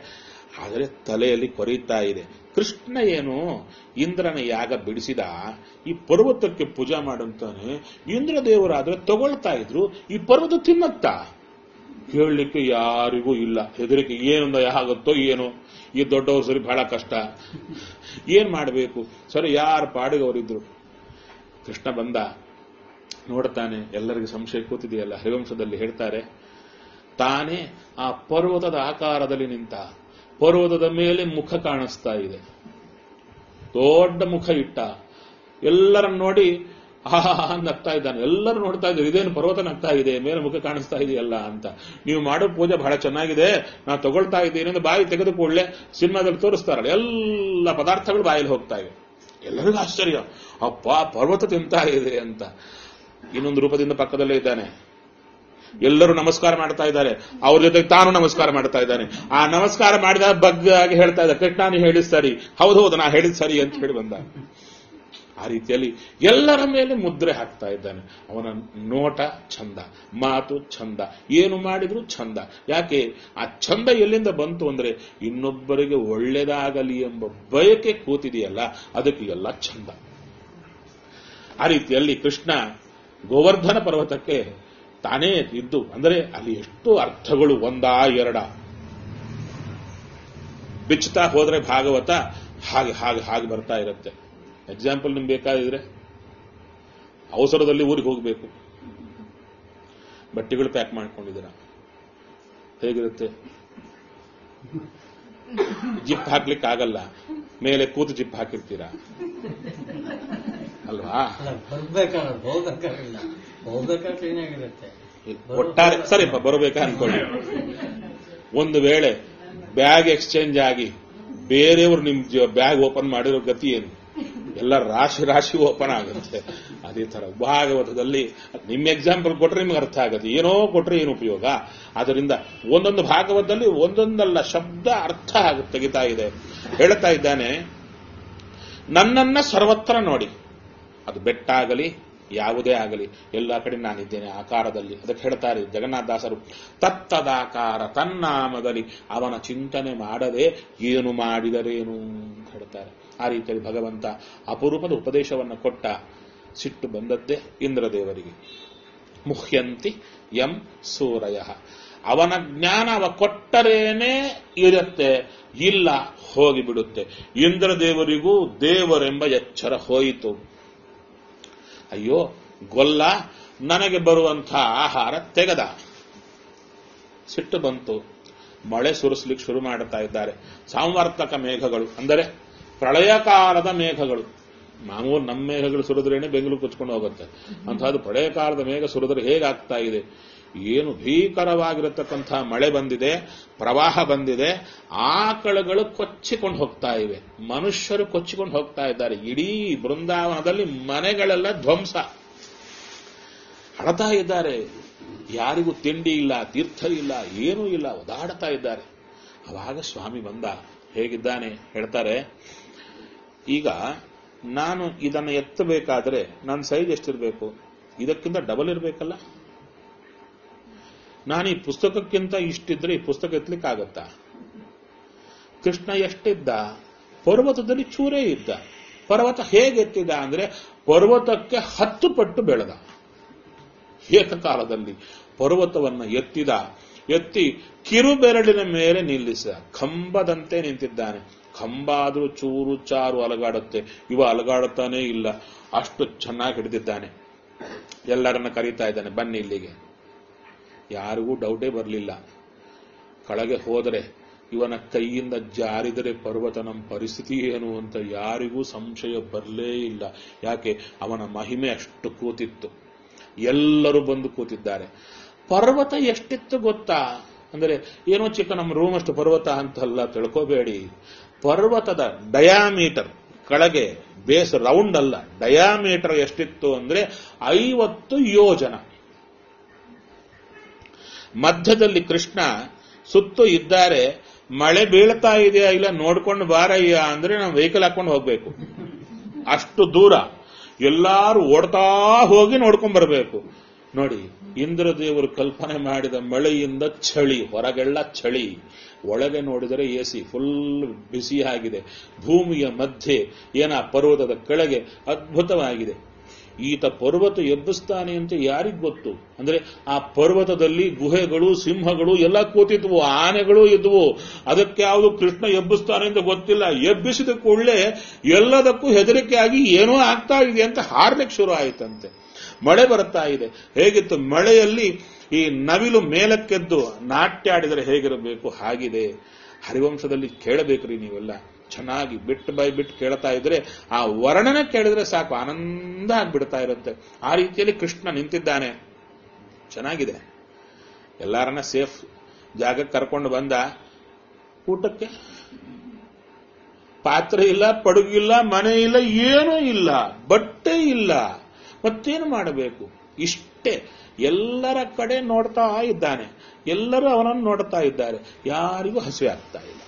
ಆದರೆ ತಲೆಯಲ್ಲಿ ಕೊರೀತಾ ಇದೆ ಕೃಷ್ಣ ಏನು ಇಂದ್ರನ ಯಾಗ ಬಿಡಿಸಿದ ಈ ಪರ್ವತಕ್ಕೆ ಪೂಜಾ ಮಾಡಂತಾನೆ ಇಂದ್ರದೇವರಾದ್ರೆ ತಗೊಳ್ತಾ ಇದ್ರು ಈ ಪರ್ವತ ತಿನ್ನತ್ತಾ ಕೇಳಲಿಕ್ಕೆ ಯಾರಿಗೂ ಇಲ್ಲ ಹೆದರಿಕೆ ಏನೊಂದ ಯಾಗುತ್ತೋ ಏನೋ ಈ ದೊಡ್ಡವ್ರ ಸರಿ ಬಹಳ ಕಷ್ಟ ಏನ್ ಮಾಡಬೇಕು ಸರಿ ಯಾರ ಪಾಡಿಗೆ ಅವರಿದ್ರು ಕೃಷ್ಣ ಬಂದ ನೋಡ್ತಾನೆ ಎಲ್ಲರಿಗೂ ಸಂಶಯ ಕೂತಿದೆಯಲ್ಲ ಹರಿವಂಶದಲ್ಲಿ ಹೇಳ್ತಾರೆ ತಾನೇ ಆ ಪರ್ವತದ ಆಕಾರದಲ್ಲಿ ನಿಂತ ಪರ್ವತದ ಮೇಲೆ ಮುಖ ಕಾಣಿಸ್ತಾ ಇದೆ ದೊಡ್ಡ ಮುಖ ಇಟ್ಟ ಎಲ್ಲರನ್ನ ನೋಡಿ ಆಹಾ ನಗ್ತಾ ಇದ್ದಾನೆ ಎಲ್ಲರೂ ನೋಡ್ತಾ ಇದ್ದಾರೆ ಇದೇನು ಪರ್ವತ ನಗ್ತಾ ಇದೆ ಮೇಲೆ ಮುಖ ಕಾಣಿಸ್ತಾ ಇದೆಯಲ್ಲ ಅಂತ ನೀವು ಮಾಡೋ ಪೂಜೆ ಬಹಳ ಚೆನ್ನಾಗಿದೆ ನಾ ತಗೊಳ್ತಾ ಇದ್ದೀನಿ ಅಂತ ಬಾಯಿ ತೆಗೆದು ಕೂಡಲೇ ಸಿನಿಮಾದಲ್ಲಿ ತೋರಿಸ್ತಾರಲ್ಲ ಎಲ್ಲ ಪದಾರ್ಥಗಳು ಬಾಯಲ್ಲಿ ಹೋಗ್ತಾ ಇವೆ ಎಲ್ಲರಿಗೂ ಆಶ್ಚರ್ಯ ಅಪ್ಪ ಪರ್ವತ ತಿಂತಾ ಇದೆ ಅಂತ ಇನ್ನೊಂದು ರೂಪದಿಂದ ಪಕ್ಕದಲ್ಲೇ ಇದ್ದಾನೆ ಎಲ್ಲರೂ ನಮಸ್ಕಾರ ಮಾಡ್ತಾ ಇದ್ದಾರೆ ಅವ್ರ ಜೊತೆಗೆ ತಾನು ನಮಸ್ಕಾರ ಮಾಡ್ತಾ ಇದ್ದಾನೆ ಆ ನಮಸ್ಕಾರ ಮಾಡಿದ ಬಗ್ಗಾಗಿ ಹೇಳ್ತಾ ಇದ್ದ ಕೃಷ್ಣ ನೀ ಹೇಳಿದ್ ಸರಿ ಹೌದು ಹೌದು ನಾ ಹೇಳಿದ್ ಸರಿ ಅಂತ ಹೇಳಿ ಬಂದ ಆ ರೀತಿಯಲ್ಲಿ ಎಲ್ಲರ ಮೇಲೆ ಮುದ್ರೆ ಹಾಕ್ತಾ ಇದ್ದಾನೆ ಅವನ ನೋಟ ಚಂದ ಮಾತು ಚಂದ ಏನು ಮಾಡಿದ್ರು ಚಂದ ಯಾಕೆ ಆ ಚಂದ ಎಲ್ಲಿಂದ ಬಂತು ಅಂದ್ರೆ ಇನ್ನೊಬ್ಬರಿಗೆ ಒಳ್ಳೇದಾಗಲಿ ಎಂಬ ಬಯಕೆ ಕೂತಿದೆಯಲ್ಲ ಅದಕ್ಕೆ ಎಲ್ಲ ಚಂದ ಆ ರೀತಿಯಲ್ಲಿ ಕೃಷ್ಣ ಗೋವರ್ಧನ ಪರ್ವತಕ್ಕೆ ತಾನೇ ಇದ್ದು ಅಂದರೆ ಅಲ್ಲಿ ಎಷ್ಟು ಅರ್ಥಗಳು ಒಂದಾ ಎರಡ ಬಿಚ್ಚುತ್ತಾ ಹೋದ್ರೆ ಭಾಗವತ ಹಾಗೆ ಹಾಗೆ ಹಾಗೆ ಬರ್ತಾ ಇರುತ್ತೆ ಎಕ್ಸಾಂಪಲ್ ನಿಮ್ಗೆ ಬೇಕಾದಿದ್ರೆ ಅವಸರದಲ್ಲಿ ಊರಿಗೆ ಹೋಗಬೇಕು ಬಟ್ಟೆಗಳು ಪ್ಯಾಕ್ ಮಾಡ್ಕೊಂಡಿದ್ದೀರಾ ಹೇಗಿರುತ್ತೆ ಜಿಪ್ ಹಾಕ್ಲಿಕ್ಕೆ ಆಗಲ್ಲ ಮೇಲೆ ಕೂತು ಜಿಪ್ ಹಾಕಿರ್ತೀರಾ ಅಲ್ವಾ ಅಲ್ಲ ಬರ್ಬೇಕಾದ್ರೆ ಹೋಗ್ಬೇಕಾಗಿಲ್ಲ ಹೋಗ್ಬೇಕಾದ್ರೆ ಕ್ಲೀನ್ ಆಗಿರುತ್ತೆ ಒಟ್ಟಾರೆ ಸರಿಪ್ಪ ಬರಬೇಕಾ ಅನ್ಕೊಳ್ಳಿ ಒಂದು ವೇಳೆ ಬ್ಯಾಗ್ ಎಕ್ಸ್ಚೇಂಜ್ ಆಗಿ ಬೇರೆಯವರು ನಿಮ್ ಬ್ಯಾಗ್ ಓಪನ್ ಮಾಡಿರೋ ಗತಿ ಏನು ಎಲ್ಲ ರಾಶಿ ರಾಶಿ ಓಪನ್ ಆಗುತ್ತೆ ಅದೇ ತರ ಭಾಗವತದಲ್ಲಿ ನಿಮ್ಮ ಎಕ್ಸಾಂಪಲ್ ಕೊಟ್ರೆ ನಿಮ್ಗೆ ಅರ್ಥ ಆಗುತ್ತೆ ಏನೋ ಕೊಟ್ರೆ ಏನು ಉಪಯೋಗ ಅದರಿಂದ ಒಂದೊಂದು ಭಾಗವತದಲ್ಲಿ ಒಂದೊಂದಲ್ಲ ಶಬ್ದ ಅರ್ಥ ಆಗುತ್ತೆ ತೆಗಿತಾ ಇದೆ ಹೇಳ್ತಾ ಇದ್ದಾನೆ ನನ್ನನ್ನ ಸರ್ವತ್ರ ನೋಡಿ ಅದು ಬೆಟ್ಟ ಆಗಲಿ ಯಾವುದೇ ಆಗಲಿ ಎಲ್ಲ ಕಡೆ ನಾನಿದ್ದೇನೆ ಆಕಾರದಲ್ಲಿ ಅದಕ್ಕೆ ಹೇಳ್ತಾರೆ ಜಗನ್ನಾಥದಾಸರು ತತ್ತದಾಕಾರ ತನ್ನಾಮದಲ್ಲಿ ಅವನ ಚಿಂತನೆ ಮಾಡದೆ ಏನು ಮಾಡಿದರೇನು ಅಂತ ಹೇಳ್ತಾರೆ ಆ ರೀತಿಯಲ್ಲಿ ಭಗವಂತ ಅಪರೂಪದ ಉಪದೇಶವನ್ನು ಕೊಟ್ಟ ಸಿಟ್ಟು ಬಂದದ್ದೇ ಇಂದ್ರದೇವರಿಗೆ ಮುಹ್ಯಂತಿ ಎಂ ಸೂರಯ ಅವನ ಜ್ಞಾನ ಅವ ಕೊಟ್ಟರೇನೆ ಇರುತ್ತೆ ಇಲ್ಲ ಹೋಗಿಬಿಡುತ್ತೆ ಇಂದ್ರದೇವರಿಗೂ ದೇವರೆಂಬ ಎಚ್ಚರ ಹೋಯಿತು ಅಯ್ಯೋ ಗೊಲ್ಲ ನನಗೆ ಬರುವಂಥ ಆಹಾರ ತೆಗೆದ ಸಿಟ್ಟು ಬಂತು ಮಳೆ ಸುರಿಸ್ಲಿಕ್ಕೆ ಶುರು ಮಾಡುತ್ತಾ ಇದ್ದಾರೆ ಸಾಂವರ್ತಕ ಮೇಘಗಳು ಅಂದರೆ ಪ್ರಳಯ ಕಾಲದ ಮೇಘಗಳು ಮಾಮೂಲು ನಮ್ಮ ಮೇಘಗಳು ಸುರಿದ್ರೇನೆ ಬೆಂಗಳೂರು ಕುಚ್ಕೊಂಡು ಹೋಗುತ್ತೆ ಅಂತಹದ್ದು ಪ್ರಳಯ ಕಾಲದ ಮೇಘ ಸುರಿದ್ರೆ ಹೇಗಾಗ್ತಾ ಇದೆ ಏನು ಭೀಕರವಾಗಿರತಕ್ಕಂಥ ಮಳೆ ಬಂದಿದೆ ಪ್ರವಾಹ ಬಂದಿದೆ ಆಕಳುಗಳು ಕೊಚ್ಚಿಕೊಂಡು ಹೋಗ್ತಾ ಇವೆ ಮನುಷ್ಯರು ಕೊಚ್ಚಿಕೊಂಡು ಹೋಗ್ತಾ ಇದ್ದಾರೆ ಇಡೀ ಬೃಂದಾವನದಲ್ಲಿ ಮನೆಗಳೆಲ್ಲ ಧ್ವಂಸ ಅಳತಾ ಇದ್ದಾರೆ ಯಾರಿಗೂ ತಿಂಡಿ ಇಲ್ಲ ತೀರ್ಥ ಇಲ್ಲ ಏನೂ ಇಲ್ಲ ಒದಾಡ್ತಾ ಇದ್ದಾರೆ ಅವಾಗ ಸ್ವಾಮಿ ಬಂದ ಹೇಗಿದ್ದಾನೆ ಹೇಳ್ತಾರೆ ಈಗ ನಾನು ಇದನ್ನು ಎತ್ತಬೇಕಾದ್ರೆ ನನ್ನ ಸೈಜ್ ಎಷ್ಟಿರಬೇಕು ಇದಕ್ಕಿಂತ ಡಬಲ್ ಇರಬೇಕಲ್ಲ ನಾನು ಈ ಪುಸ್ತಕಕ್ಕಿಂತ ಇಷ್ಟಿದ್ರೆ ಈ ಪುಸ್ತಕ ಎತ್ತಲಿಕ್ಕಾಗತ್ತಾ ಕೃಷ್ಣ ಎಷ್ಟಿದ್ದ ಪರ್ವತದಲ್ಲಿ ಚೂರೇ ಇದ್ದ ಪರ್ವತ ಹೇಗೆ ಎತ್ತಿದ ಅಂದ್ರೆ ಪರ್ವತಕ್ಕೆ ಹತ್ತು ಪಟ್ಟು ಬೆಳೆದ ಏಕಕಾಲದಲ್ಲಿ ಪರ್ವತವನ್ನ ಎತ್ತಿದ ಎತ್ತಿ ಕಿರುಬೆರಳಿನ ಮೇಲೆ ನಿಲ್ಲಿಸಿದ ಕಂಬದಂತೆ ನಿಂತಿದ್ದಾನೆ ಕಂಬ ಆದ್ರೂ ಚೂರು ಚಾರು ಅಲಗಾಡುತ್ತೆ ಇವ ಅಲಗಾಡುತ್ತಾನೇ ಇಲ್ಲ ಅಷ್ಟು ಚೆನ್ನಾಗಿ ಹಿಡಿದಿದ್ದಾನೆ ಎಲ್ಲರನ್ನ ಕರೀತಾ ಇದ್ದಾನೆ ಬನ್ನಿ ಇಲ್ಲಿಗೆ ಯಾರಿಗೂ ಡೌಟೇ ಬರಲಿಲ್ಲ ಕೆಳಗೆ ಹೋದರೆ ಇವನ ಕೈಯಿಂದ ಜಾರಿದರೆ ಪರ್ವತ ನಮ್ಮ ಪರಿಸ್ಥಿತಿ ಏನು ಅಂತ ಯಾರಿಗೂ ಸಂಶಯ ಬರಲೇ ಇಲ್ಲ ಯಾಕೆ ಅವನ ಮಹಿಮೆ ಅಷ್ಟು ಕೂತಿತ್ತು ಎಲ್ಲರೂ ಬಂದು ಕೂತಿದ್ದಾರೆ ಪರ್ವತ ಎಷ್ಟಿತ್ತು ಗೊತ್ತಾ ಅಂದರೆ ಏನೋ ಚಿಕ್ಕ ನಮ್ಮ ರೂಮ್ ಅಷ್ಟು ಪರ್ವತ ಅಂತಲ್ಲ ತಿಳ್ಕೋಬೇಡಿ ಪರ್ವತದ ಡಯಾಮೀಟರ್ ಕೆಳಗೆ ಬೇಸ್ ರೌಂಡ್ ಅಲ್ಲ ಡಯಾಮೀಟರ್ ಎಷ್ಟಿತ್ತು ಅಂದ್ರೆ ಐವತ್ತು ಯೋಜನ ಮಧ್ಯದಲ್ಲಿ ಕೃಷ್ಣ ಸುತ್ತು ಇದ್ದಾರೆ ಮಳೆ ಬೀಳ್ತಾ ಇದೆಯಾ ಇಲ್ಲ ನೋಡ್ಕೊಂಡು ಬಾರಯ್ಯ ಅಂದ್ರೆ ನಾವು ವೆಹಿಕಲ್ ಹಾಕೊಂಡು ಹೋಗ್ಬೇಕು ಅಷ್ಟು ದೂರ ಎಲ್ಲಾರು ಓಡ್ತಾ ಹೋಗಿ ನೋಡ್ಕೊಂಡ್ ಬರಬೇಕು ನೋಡಿ ಇಂದ್ರದೇವರು ಕಲ್ಪನೆ ಮಾಡಿದ ಮಳೆಯಿಂದ ಚಳಿ ಹೊರಗೆಲ್ಲ ಚಳಿ ಒಳಗೆ ನೋಡಿದರೆ ಎಸಿ ಫುಲ್ ಬಿಸಿಯಾಗಿದೆ ಭೂಮಿಯ ಮಧ್ಯೆ ಏನ ಪರ್ವತದ ಕೆಳಗೆ ಅದ್ಭುತವಾಗಿದೆ ಈತ ಪರ್ವತ ಎಬ್ಬಿಸ್ತಾನೆ ಅಂತ ಯಾರಿಗ್ ಗೊತ್ತು ಅಂದ್ರೆ ಆ ಪರ್ವತದಲ್ಲಿ ಗುಹೆಗಳು ಸಿಂಹಗಳು ಎಲ್ಲ ಕೂತಿದ್ವು ಆನೆಗಳು ಇದ್ವು ಅದಕ್ಕೆ ಯಾವುದು ಕೃಷ್ಣ ಎಬ್ಬಿಸ್ತಾನೆ ಅಂತ ಗೊತ್ತಿಲ್ಲ ಎಬ್ಬಿಸಿದ ಕೂಡಲೇ ಎಲ್ಲದಕ್ಕೂ ಹೆದರಿಕೆ ಆಗಿ ಏನೋ ಆಗ್ತಾ ಇದೆ ಅಂತ ಹಾರ್ಲಿಕ್ಕೆ ಶುರು ಆಯ್ತಂತೆ ಮಳೆ ಬರ್ತಾ ಇದೆ ಹೇಗಿತ್ತು ಮಳೆಯಲ್ಲಿ ಈ ನವಿಲು ಮೇಲಕ್ಕೆದ್ದು ನಾಟ್ಯ ಆಡಿದರೆ ಹೇಗಿರಬೇಕು ಹಾಗಿದೆ ಹರಿವಂಶದಲ್ಲಿ ಕೇಳಬೇಕ್ರಿ ನೀವೆಲ್ಲ ಚೆನ್ನಾಗಿ ಬಿಟ್ ಬೈ ಬಿಟ್ ಕೇಳ್ತಾ ಇದ್ರೆ ಆ ವರ್ಣನೆ ಕೇಳಿದ್ರೆ ಸಾಕು ಆನಂದ ಆಗ್ಬಿಡ್ತಾ ಇರುತ್ತೆ ಆ ರೀತಿಯಲ್ಲಿ ಕೃಷ್ಣ ನಿಂತಿದ್ದಾನೆ ಚೆನ್ನಾಗಿದೆ ಎಲ್ಲಾರನ್ನ ಸೇಫ್ ಜಾಗಕ್ಕೆ ಕರ್ಕೊಂಡು ಬಂದ ಊಟಕ್ಕೆ ಪಾತ್ರೆ ಇಲ್ಲ ಪಡುಗಿಲ್ಲ ಮನೆ ಇಲ್ಲ ಏನೂ ಇಲ್ಲ ಬಟ್ಟೆ ಇಲ್ಲ ಮತ್ತೇನು ಮಾಡಬೇಕು ಇಷ್ಟೇ ಎಲ್ಲರ ಕಡೆ ನೋಡ್ತಾ ಇದ್ದಾನೆ ಎಲ್ಲರೂ ಅವನನ್ನು ನೋಡ್ತಾ ಇದ್ದಾರೆ ಯಾರಿಗೂ ಹಸಿವೆ ಆಗ್ತಾ ಇಲ್ಲ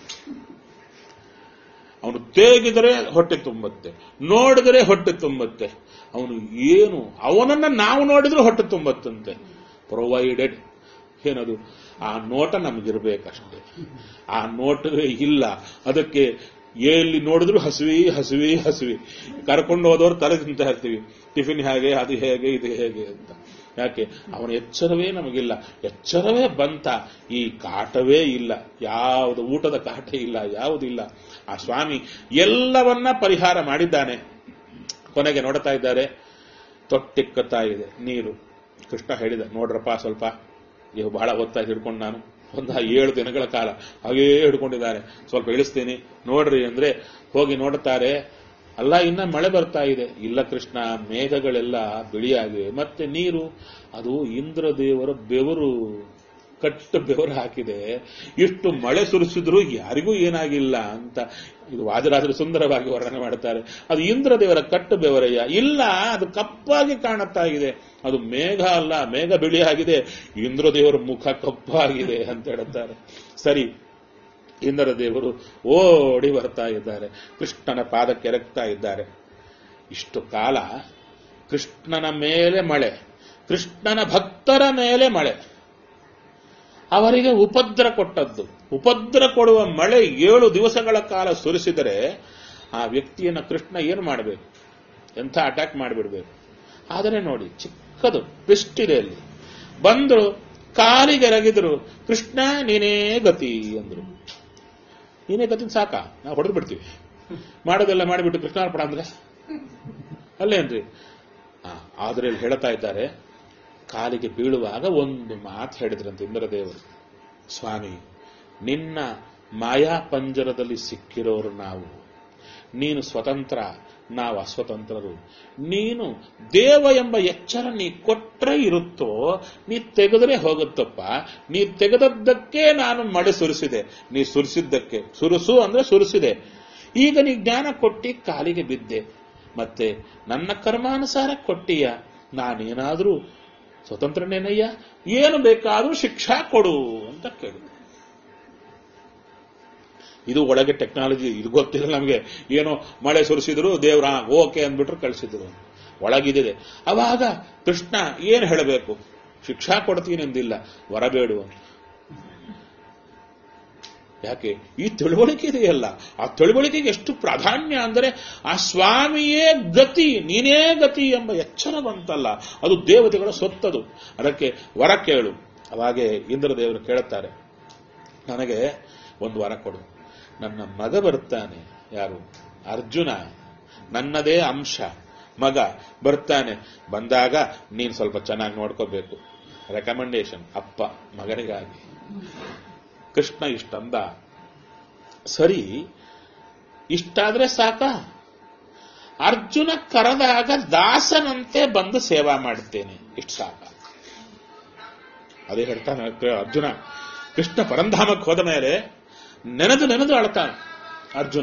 ಅವನು ತೇಗಿದರೆ ಹೊಟ್ಟೆ ತುಂಬುತ್ತೆ ನೋಡಿದರೆ ಹೊಟ್ಟೆ ತುಂಬುತ್ತೆ ಅವನು ಏನು ಅವನನ್ನ ನಾವು ನೋಡಿದ್ರೆ ಹೊಟ್ಟೆ ತುಂಬತ್ತಂತೆ ಪ್ರೊವೈಡೆಡ್ ಏನದು ಆ ನೋಟ ನಮಗಿರ್ಬೇಕಷ್ಟೇ ಆ ನೋಟವೇ ಇಲ್ಲ ಅದಕ್ಕೆ ಎಲ್ಲಿ ನೋಡಿದ್ರು ಹಸಿವಿ ಹಸಿವಿ ಹಸಿವಿ ಕರ್ಕೊಂಡು ಹೋದವರು ತಲೆ ತಿಂತಾ ಇರ್ತೀವಿ ಟಿಫಿನ್ ಹೇಗೆ ಅದು ಹೇಗೆ ಇದು ಹೇಗೆ ಅಂತ ಯಾಕೆ ಅವನ ಎಚ್ಚರವೇ ನಮಗಿಲ್ಲ ಎಚ್ಚರವೇ ಬಂತ ಈ ಕಾಟವೇ ಇಲ್ಲ ಯಾವುದು ಊಟದ ಕಾಟ ಇಲ್ಲ ಯಾವುದಿಲ್ಲ ಆ ಸ್ವಾಮಿ ಎಲ್ಲವನ್ನ ಪರಿಹಾರ ಮಾಡಿದ್ದಾನೆ ಕೊನೆಗೆ ನೋಡ್ತಾ ಇದ್ದಾರೆ ತೊಟ್ಟಿಕ್ಕತ್ತಾ ಇದೆ ನೀರು ಕೃಷ್ಣ ಹೇಳಿದ ನೋಡ್ರಪ್ಪ ಸ್ವಲ್ಪ ಇವು ಬಹಳ ಹೊತ್ತಾಗಿ ಹಿಡ್ಕೊಂಡು ನಾನು ಒಂದು ಏಳು ದಿನಗಳ ಕಾಲ ಹಾಗೇ ಹಿಡ್ಕೊಂಡಿದ್ದಾರೆ ಸ್ವಲ್ಪ ಇಳಿಸ್ತೀನಿ ನೋಡ್ರಿ ಅಂದ್ರೆ ಹೋಗಿ ನೋಡ್ತಾರೆ ಅಲ್ಲ ಇನ್ನ ಮಳೆ ಬರ್ತಾ ಇದೆ ಇಲ್ಲ ಕೃಷ್ಣ ಮೇಘಗಳೆಲ್ಲ ಬಿಳಿಯಾಗಿವೆ ಮತ್ತೆ ನೀರು ಅದು ಇಂದ್ರದೇವರ ಬೆವರು ಕಟ್ಟು ಬೆವರು ಹಾಕಿದೆ ಇಷ್ಟು ಮಳೆ ಸುರಿಸಿದ್ರು ಯಾರಿಗೂ ಏನಾಗಿಲ್ಲ ಅಂತ ಇದು ವಾದರಾಜರು ಸುಂದರವಾಗಿ ವರ್ಣನೆ ಮಾಡುತ್ತಾರೆ ಅದು ಇಂದ್ರದೇವರ ಕಟ್ಟು ಬೆವರಯ್ಯ ಇಲ್ಲ ಅದು ಕಪ್ಪಾಗಿ ಕಾಣುತ್ತಾ ಇದೆ ಅದು ಮೇಘ ಅಲ್ಲ ಮೇಘ ಬಿಳಿಯಾಗಿದೆ ಇಂದ್ರದೇವರ ಮುಖ ಕಪ್ಪಾಗಿದೆ ಅಂತ ಹೇಳುತ್ತಾರೆ ಸರಿ ಇಂದ್ರ ದೇವರು ಓಡಿ ಬರ್ತಾ ಇದ್ದಾರೆ ಕೃಷ್ಣನ ಪಾದಕ್ಕೆ ಎರಗ್ತಾ ಇದ್ದಾರೆ ಇಷ್ಟು ಕಾಲ ಕೃಷ್ಣನ ಮೇಲೆ ಮಳೆ ಕೃಷ್ಣನ ಭಕ್ತರ ಮೇಲೆ ಮಳೆ ಅವರಿಗೆ ಉಪದ್ರ ಕೊಟ್ಟದ್ದು ಉಪದ್ರ ಕೊಡುವ ಮಳೆ ಏಳು ದಿವಸಗಳ ಕಾಲ ಸುರಿಸಿದರೆ ಆ ವ್ಯಕ್ತಿಯನ್ನ ಕೃಷ್ಣ ಏನು ಮಾಡಬೇಕು ಎಂಥ ಅಟ್ಯಾಕ್ ಮಾಡಿಬಿಡ್ಬೇಕು ಆದರೆ ನೋಡಿ ಚಿಕ್ಕದು ಟ್ವಿಸ್ಟ್ ಇದೆ ಅಲ್ಲಿ ಬಂದ್ರು ಕಾಲಿಗೆ ಎರಗಿದ್ರು ಕೃಷ್ಣ ನೀನೇ ಗತಿ ಅಂದ್ರು ನೀನೇ ಗತಿ ಸಾಕ ನಾವು ಹೊಡೆದು ಬಿಡ್ತೀವಿ ಮಾಡೋದೆಲ್ಲ ಮಾಡಿಬಿಟ್ಟು ಕೃಷ್ಣಾರ್ಪಣ ಅಂದ್ರೆ ಅಲ್ಲೇನ್ರಿ ಆ, ಆದ್ರೆ ಇಲ್ಲಿ ಹೇಳ್ತಾ ಇದ್ದಾರೆ ಕಾಲಿಗೆ ಬೀಳುವಾಗ ಒಂದು ಮಾತು ಹೇಳಿದ್ರಂತೆ ಇಂದ್ರದೇವರು ಸ್ವಾಮಿ ನಿನ್ನ ಮಾಯಾ ಪಂಜರದಲ್ಲಿ ಸಿಕ್ಕಿರೋರು ನಾವು ನೀನು ಸ್ವತಂತ್ರ ನಾವು ಅಸ್ವತಂತ್ರರು ನೀನು ದೇವ ಎಂಬ ಎಚ್ಚರ ನೀ ಕೊಟ್ರೆ ಇರುತ್ತೋ ನೀ ತೆಗೆದರೆ ಹೋಗುತ್ತಪ್ಪ ನೀ ತೆಗೆದದ್ದಕ್ಕೆ ನಾನು ಮಳೆ ಸುರಿಸಿದೆ ನೀ ಸುರಿಸಿದ್ದಕ್ಕೆ ಸುರಿಸು ಅಂದ್ರೆ ಸುರಿಸಿದೆ ಈಗ ನೀ ಜ್ಞಾನ ಕೊಟ್ಟಿ ಕಾಲಿಗೆ ಬಿದ್ದೆ ಮತ್ತೆ ನನ್ನ ಕರ್ಮಾನುಸಾರ ಕೊಟ್ಟಿಯ ನಾನೇನಾದ್ರೂ ಸ್ವತಂತ್ರನೇನಯ್ಯ ಏನು ಬೇಕಾದ್ರೂ ಶಿಕ್ಷಾ ಕೊಡು ಅಂತ ಕೇಳಿದೆ ಇದು ಒಳಗೆ ಟೆಕ್ನಾಲಜಿ ಇದು ಗೊತ್ತಿಲ್ಲ ನಮಗೆ ಏನೋ ಮಳೆ ಸುರಿಸಿದ್ರು ದೇವ್ರ ಓಕೆ ಅಂದ್ಬಿಟ್ರು ಕಳಿಸಿದ್ರು ಒಳಗಿದಿದೆ ಅವಾಗ ಕೃಷ್ಣ ಏನು ಹೇಳಬೇಕು ಶಿಕ್ಷಾ ಕೊಡ್ತೀನಿ ಎಂದಿಲ್ಲ ವರಬೇಡು ಅಂತ ಯಾಕೆ ಈ ತಿಳುವಳಿಕೆ ಇದೆಯಲ್ಲ ಆ ತಿಳುವಳಿಕೆಗೆ ಎಷ್ಟು ಪ್ರಾಧಾನ್ಯ ಅಂದರೆ ಆ ಸ್ವಾಮಿಯೇ ಗತಿ ನೀನೇ ಗತಿ ಎಂಬ ಎಚ್ಚರ ಬಂತಲ್ಲ ಅದು ದೇವತೆಗಳ ಸೊತ್ತದು ಅದಕ್ಕೆ ವರ ಕೇಳು ಅವಾಗೆ ಇಂದ್ರದೇವರು ಕೇಳುತ್ತಾರೆ ನನಗೆ ಒಂದು ವರ ಕೊಡು ನನ್ನ ಮಗ ಬರ್ತಾನೆ ಯಾರು ಅರ್ಜುನ ನನ್ನದೇ ಅಂಶ ಮಗ ಬರ್ತಾನೆ ಬಂದಾಗ ನೀನು ಸ್ವಲ್ಪ ಚೆನ್ನಾಗಿ ನೋಡ್ಕೋಬೇಕು ರೆಕಮೆಂಡೇಶನ್ ಅಪ್ಪ ಮಗನಿಗಾಗಿ ಕೃಷ್ಣ ಇಷ್ಟಂದ ಸರಿ ಇಷ್ಟಾದ್ರೆ ಸಾಕ ಅರ್ಜುನ ಕರೆದಾಗ ದಾಸನಂತೆ ಬಂದು ಸೇವಾ ಮಾಡುತ್ತೇನೆ ಇಷ್ಟು ಸಾಕ ಅದೇ ಹೇಳ್ತಾನೆ ಅರ್ಜುನ ಕೃಷ್ಣ ಪರಂಧಾಮಕ್ಕೆ ಹೋದ ಮೇಲೆ ನೆನೆದು ನೆನೆದು ಅಳ್ತಾನೆ ಅರ್ಜುನ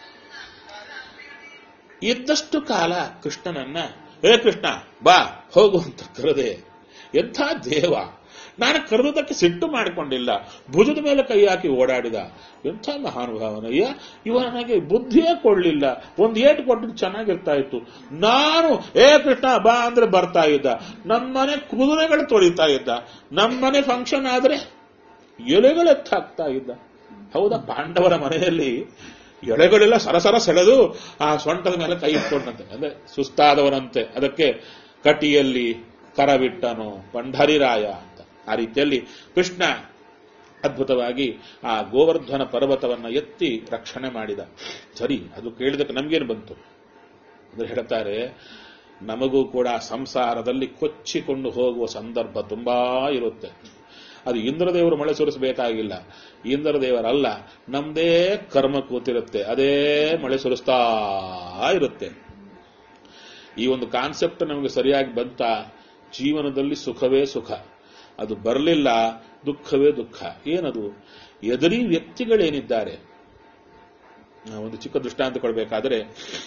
ಇದ್ದಷ್ಟು ಕಾಲ ಕೃಷ್ಣನನ್ನ ಏ ಕೃಷ್ಣ ಬಾ ಹೋಗು ಅಂತ ಕರೆದೆ ಎಂಥ ದೇವ ನಾನು ಕರೆದುದಕ್ಕೆ ಸಿಟ್ಟು ಮಾಡಿಕೊಂಡಿಲ್ಲ ಭುಜದ ಮೇಲೆ ಕೈ ಹಾಕಿ ಓಡಾಡಿದ ಎಂಥ ಮಹಾನುಭಾವನಯ್ಯ ಇವ ನನಗೆ ಬುದ್ಧಿಯೇ ಕೊಡ್ಲಿಲ್ಲ ಒಂದು ಏಟು ಕೊಟ್ಟಿದ್ದು ಚೆನ್ನಾಗಿರ್ತಾ ಇತ್ತು ನಾನು ಏ ಕೃಷ್ಣ ಬಾ ಅಂದ್ರೆ ಬರ್ತಾ ಇದ್ದ ನಮ್ಮನೆ ಕುದುರೆಗಳು ತೊಳಿತಾ ಇದ್ದ ನಮ್ಮನೆ ಫಂಕ್ಷನ್ ಆದ್ರೆ ಎಲೆಗಳು ಎತ್ತಾಕ್ತಾ ಇದ್ದ ಹೌದಾ ಪಾಂಡವರ ಮನೆಯಲ್ಲಿ ಎಳೆಗಳೆಲ್ಲ ಸರಸರ ಸೆಳೆದು ಆ ಸೊಂಟದ ಮೇಲೆ ಕೈ ಇಟ್ಕೊಂಡಂತೆ ಅಂದ್ರೆ ಸುಸ್ತಾದವನಂತೆ ಅದಕ್ಕೆ ಕಟಿಯಲ್ಲಿ ಕರವಿಟ್ಟನು ಪಂಢರಿರಾಯ ಅಂತ ಆ ರೀತಿಯಲ್ಲಿ ಕೃಷ್ಣ ಅದ್ಭುತವಾಗಿ ಆ ಗೋವರ್ಧನ ಪರ್ವತವನ್ನ ಎತ್ತಿ ರಕ್ಷಣೆ ಮಾಡಿದ ಸರಿ ಅದು ಕೇಳಿದಕ್ಕೆ ನಮ್ಗೇನು ಬಂತು ಅಂದ್ರೆ ಹೇಳ್ತಾರೆ ನಮಗೂ ಕೂಡ ಸಂಸಾರದಲ್ಲಿ ಕೊಚ್ಚಿಕೊಂಡು ಹೋಗುವ ಸಂದರ್ಭ ತುಂಬಾ ಇರುತ್ತೆ ಅದು ಇಂದ್ರದೇವರು ಮಳೆ ಸುರಿಸಬೇಕಾಗಿಲ್ಲ ಇಂದ್ರದೇವರಲ್ಲ ನಮ್ದೇ ಕರ್ಮ ಕೂತಿರುತ್ತೆ ಅದೇ ಮಳೆ ಸುರಿಸ್ತಾ ಇರುತ್ತೆ ಈ ಒಂದು ಕಾನ್ಸೆಪ್ಟ್ ನಮಗೆ ಸರಿಯಾಗಿ ಬಂತ ಜೀವನದಲ್ಲಿ ಸುಖವೇ ಸುಖ ಅದು ಬರಲಿಲ್ಲ ದುಃಖವೇ ದುಃಖ ಏನದು ಎದುರಿ ವ್ಯಕ್ತಿಗಳೇನಿದ್ದಾರೆ ನಾವು ಒಂದು ಚಿಕ್ಕ ದೃಷ್ಟಾಂತ ಕೊಡಬೇಕಾದ್ರೆ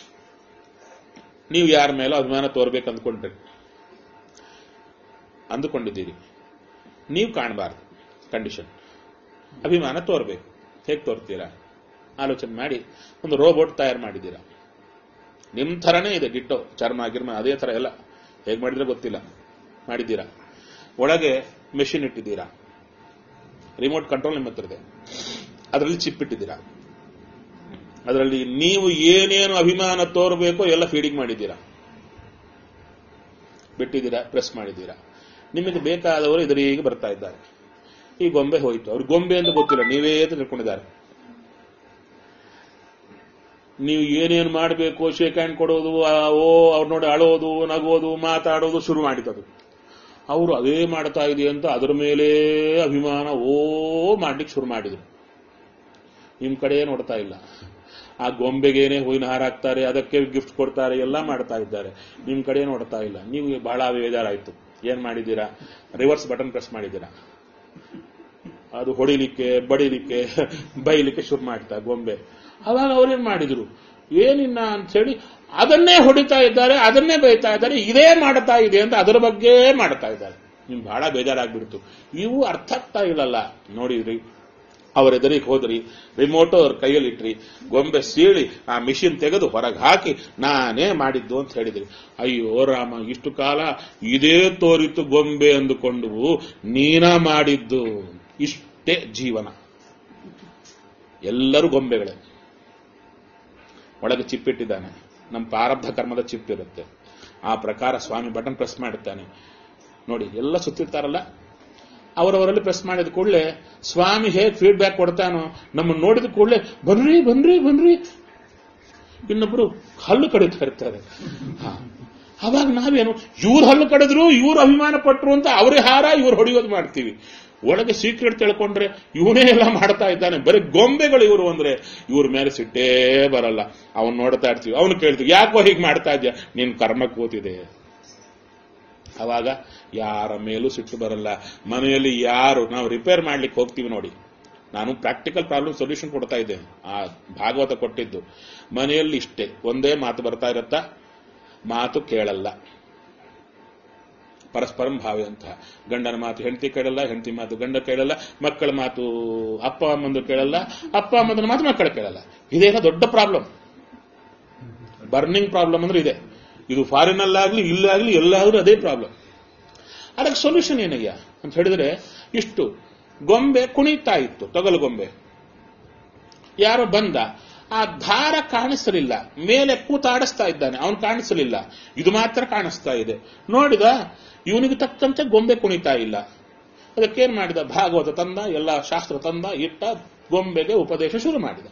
ನೀವು ಯಾರ ಮೇಲೋ ಅಭಿಮಾನ ತೋರ್ಬೇಕು ಅಂದ್ಕೊಂಡ್ರಿ ಅಂದುಕೊಂಡಿದ್ದೀರಿ ನೀವು ಕಾಣಬಾರ್ದು ಕಂಡೀಷನ್ ಅಭಿಮಾನ ತೋರ್ಬೇಕು ಹೇಗೆ ತೋರ್ತೀರಾ ಆಲೋಚನೆ ಮಾಡಿ ಒಂದು ರೋಬೋಟ್ ತಯಾರು ಮಾಡಿದ್ದೀರಾ ನಿಮ್ ಥರನೇ ಇದೆ ಗಿಟ್ಟೋ ಚರ್ಮ ಗಿರ್ಮ ಅದೇ ಥರ ಎಲ್ಲ ಹೇಗೆ ಮಾಡಿದ್ರೆ ಗೊತ್ತಿಲ್ಲ ಮಾಡಿದ್ದೀರಾ ಒಳಗೆ ಮೆಷಿನ್ ಇಟ್ಟಿದ್ದೀರಾ ರಿಮೋಟ್ ಕಂಟ್ರೋಲ್ ನಿಮ್ಮ ಹತ್ರ ಇದೆ ಅದರಲ್ಲಿ ಚಿಪ್ ಇಟ್ಟಿದ್ದೀರಾ ಅದರಲ್ಲಿ ನೀವು ಏನೇನು ಅಭಿಮಾನ ತೋರಬೇಕೋ ಎಲ್ಲ ಫೀಡಿಂಗ್ ಮಾಡಿದ್ದೀರಾ ಬಿಟ್ಟಿದ್ದೀರಾ ಪ್ರೆಸ್ ಮಾಡಿದ್ದೀರಾ ನಿಮಗೆ ಬೇಕಾದವರು ಇದರೀಗ ಬರ್ತಾ ಇದ್ದಾರೆ ಈ ಗೊಂಬೆ ಹೋಯಿತು ಅವ್ರಿಗೆ ಗೊಂಬೆ ಅಂತ ಗೊತ್ತಿಲ್ಲ ನೀವೇ ಅಂತ ತಿಳ್ಕೊಂಡಿದ್ದಾರೆ ನೀವು ಏನೇನು ಮಾಡಬೇಕು ಶೇಕ್ ಹ್ಯಾಂಡ್ ಕೊಡೋದು ಆ, ಓ ಅವ್ರು ನೋಡಿ ಅಳೋದು ನಗೋದು ಮಾತಾಡೋದು ಶುರು ಮಾಡಿದ್ದದು ಅವರು ಅದೇ ಮಾಡ್ತಾ ಇದೆ ಅಂತ ಅದರ ಮೇಲೆ ಅಭಿಮಾನ ಓ ಮಾಡ್ಲಿಕ್ಕೆ ಶುರು ಮಾಡಿದ್ರು ನಿಮ್ ಕಡೆ ನೋಡ್ತಾ ಇಲ್ಲ ಆ ಗೊಂಬೆಗೇನೆ ಹೂವಿನ ಹಾರ ಹಾಕ್ತಾರೆ ಅದಕ್ಕೆ ಗಿಫ್ಟ್ ಕೊಡ್ತಾರೆ ಎಲ್ಲ ಮಾಡ್ತಾ ಇದ್ದಾರೆ ನಿಮ್ ಕಡೆ ನೋಡ್ತಾ ಇಲ್ಲ ನೀವು ಬಹಳ ಬೇಜಾರಾಯ್ತು ಏನ್ ಮಾಡಿದ್ದೀರಾ ರಿವರ್ಸ್ ಬಟನ್ ಪ್ರೆಸ್ ಮಾಡಿದ್ದೀರಾ ಅದು ಹೊಡಿಲಿಕ್ಕೆ ಬಡಿಲಿಕ್ಕೆ ಬೈಲಿಕ್ಕೆ ಶುರು ಮಾಡ್ತಾ ಗೊಂಬೆ ಅವಾಗ ಅವ್ರೇನ್ ಮಾಡಿದ್ರು ಏನಿನ್ನ ಅಂತ ಹೇಳಿ ಅದನ್ನೇ ಹೊಡಿತಾ ಇದ್ದಾರೆ ಅದನ್ನೇ ಬೈತಾ ಇದ್ದಾರೆ ಇದೇ ಮಾಡ್ತಾ ಇದೆ ಅಂತ ಅದರ ಬಗ್ಗೆ ಮಾಡ್ತಾ ಇದ್ದಾರೆ ನಿಮ್ ಬಹಳ ಬೇಜಾರಾಗ್ಬಿಡ್ತು ಇವು ಅರ್ಥ ಆಗ್ತಾ ಇಲ್ಲಲ್ಲ ನೋಡಿದ್ರಿ ಅವ್ರ ಎದುರಿಗೆ ಹೋದ್ರಿ ರಿಮೋಟ್ ಅವ್ರ ಕೈಯಲ್ಲಿಟ್ರಿ ಗೊಂಬೆ ಸೀಳಿ ಆ ಮಿಷಿನ್ ತೆಗೆದು ಹೊರಗೆ ಹಾಕಿ ನಾನೇ ಮಾಡಿದ್ದು ಅಂತ ಹೇಳಿದ್ರಿ ಅಯ್ಯೋ ರಾಮ ಇಷ್ಟು ಕಾಲ ಇದೇ ತೋರಿತು ಗೊಂಬೆ ಅಂದುಕೊಂಡು ನೀನ ಮಾಡಿದ್ದು ಇಷ್ಟೇ ಜೀವನ ಎಲ್ಲರೂ ಗೊಂಬೆಗಳೇ ಒಳಗೆ ಚಿಪ್ ಇಟ್ಟಿದ್ದಾನೆ ನಮ್ಮ ಪ್ರಾರಬ್ಧ ಕರ್ಮದ ಚಿಪ್ ಇರುತ್ತೆ ಆ ಪ್ರಕಾರ ಸ್ವಾಮಿ ಬಟನ್ ಪ್ರೆಸ್ ಮಾಡುತ್ತಾನೆ ನೋಡಿ ಎಲ್ಲ ಸುತ್ತಿರ್ತಾರಲ್ಲ ಅವರವರಲ್ಲಿ ಪ್ರೆಸ್ ಮಾಡಿದ ಕೂಡಲೇ ಸ್ವಾಮಿ ಹೇಗೆ ಫೀಡ್ಬ್ಯಾಕ್ ಕೊಡ್ತಾನೋ ನಮ್ಮನ್ನು ನೋಡಿದ ಕೂಡಲೇ ಬನ್ರಿ ಬನ್ರಿ ಬನ್ರಿ ಇನ್ನೊಬ್ರು ಹಲ್ಲು ಕಡಿತಾ ಇರ್ತಾರೆ ಹಾ. ಅವಾಗ ನಾವೇನು ಇವ್ರು ಹಲ್ಲು ಕಡಿದ್ರು ಇವ್ರು ಅಭಿಮಾನ ಪಟ್ರು ಅಂತ ಅವರೇ ಹಾರ ಇವ್ರು ಹೊಡೆಯೋದು ಮಾಡ್ತೀವಿ ಒಳಗೆ ಸೀಕ್ರೆಟ್ ತಿಳ್ಕೊಂಡ್ರೆ ಇವನೇ ಎಲ್ಲ ಮಾಡ್ತಾ ಇದ್ದಾನೆ ಬರೀ ಗೊಂಬೆಗಳು ಇವರು ಅಂದ್ರೆ ಇವ್ರ ಮೇಲೆ ಸಿಟ್ಟೇ ಬರಲ್ಲ ಅವನ್ ನೋಡ್ತಾ ಇರ್ತೀವಿ ಅವನು ಕೇಳ್ತೀವಿ ಯಾಕೋ ಹೀಗೆ ಮಾಡ್ತಾ ಇದ್ಯಾ ನಿನ್ ಕರ್ಮ ಕೂತಿದೆ ಅವಾಗ ಯಾರ ಮೇಲೂ ಸಿಟ್ಟು ಬರಲ್ಲ ಮನೆಯಲ್ಲಿ ಯಾರು ನಾವು ರಿಪೇರ್ ಮಾಡ್ಲಿಕ್ಕೆ ಹೋಗ್ತೀವಿ ನೋಡಿ ನಾನು ಪ್ರಾಕ್ಟಿಕಲ್ ಪ್ರಾಬ್ಲಮ್ ಸೊಲ್ಯೂಷನ್ ಕೊಡ್ತಾ ಇದ್ದೇನೆ ಆ ಭಾಗವತ ಕೊಟ್ಟಿದ್ದು ಮನೆಯಲ್ಲಿ ಇಷ್ಟೇ ಒಂದೇ ಮಾತು ಬರ್ತಾ ಇರತ್ತಾ ಮಾತು ಕೇಳಲ್ಲ ಪರಸ್ಪರಂ ಭಾವಿ ಅಂತ ಗಂಡನ ಮಾತು ಹೆಂಡತಿ ಕೇಳಲ್ಲ ಹೆಂಡತಿ ಮಾತು ಗಂಡ ಕೇಳಲ್ಲ ಮಕ್ಕಳ ಮಾತು ಅಪ್ಪ ಅಮ್ಮಂದು ಕೇಳಲ್ಲ ಅಪ್ಪ ಅಮ್ಮಂದನ ಮಾತು ಮಕ್ಕಳು ಕೇಳಲ್ಲ ಇದೇನೋ ದೊಡ್ಡ ಪ್ರಾಬ್ಲಮ್ ಬರ್ನಿಂಗ್ ಪ್ರಾಬ್ಲಮ್ ಅಂದ್ರೆ ಇದೆ ಇದು ಫಾರಿನ್ ಅಲ್ಲಾಗ್ಲಿ ಇಲ್ಲಾಗ್ಲಿ ಎಲ್ಲಾದ್ರೂ ಅದೇ ಪ್ರಾಬ್ಲಮ್ ಅದಕ್ಕೆ ಸೊಲ್ಯೂಷನ್ ಏನಯ್ಯ ಅಂತ ಹೇಳಿದ್ರೆ ಇಷ್ಟು ಗೊಂಬೆ ಕುಣಿತಾ ಇತ್ತು ತೊಗಲು ಗೊಂಬೆ ಯಾರೋ ಬಂದ ಆ ದಾರ ಕಾಣಿಸಲಿಲ್ಲ ಮೇಲೆ ಕೂತಾಡಿಸ್ತಾ ಇದ್ದಾನೆ ಅವನು ಕಾಣಿಸಲಿಲ್ಲ ಇದು ಮಾತ್ರ ಕಾಣಿಸ್ತಾ ಇದೆ ನೋಡಿದ ಇವನಿಗೆ ತಕ್ಕಂತೆ ಗೊಂಬೆ ಕುಣಿತಾ ಇಲ್ಲ ಅದಕ್ಕೇನ್ ಮಾಡಿದ ಭಾಗವತ ತಂದ ಎಲ್ಲ ಶಾಸ್ತ್ರ ತಂದ ಇಟ್ಟ ಗೊಂಬೆಗೆ ಉಪದೇಶ ಶುರು ಮಾಡಿದ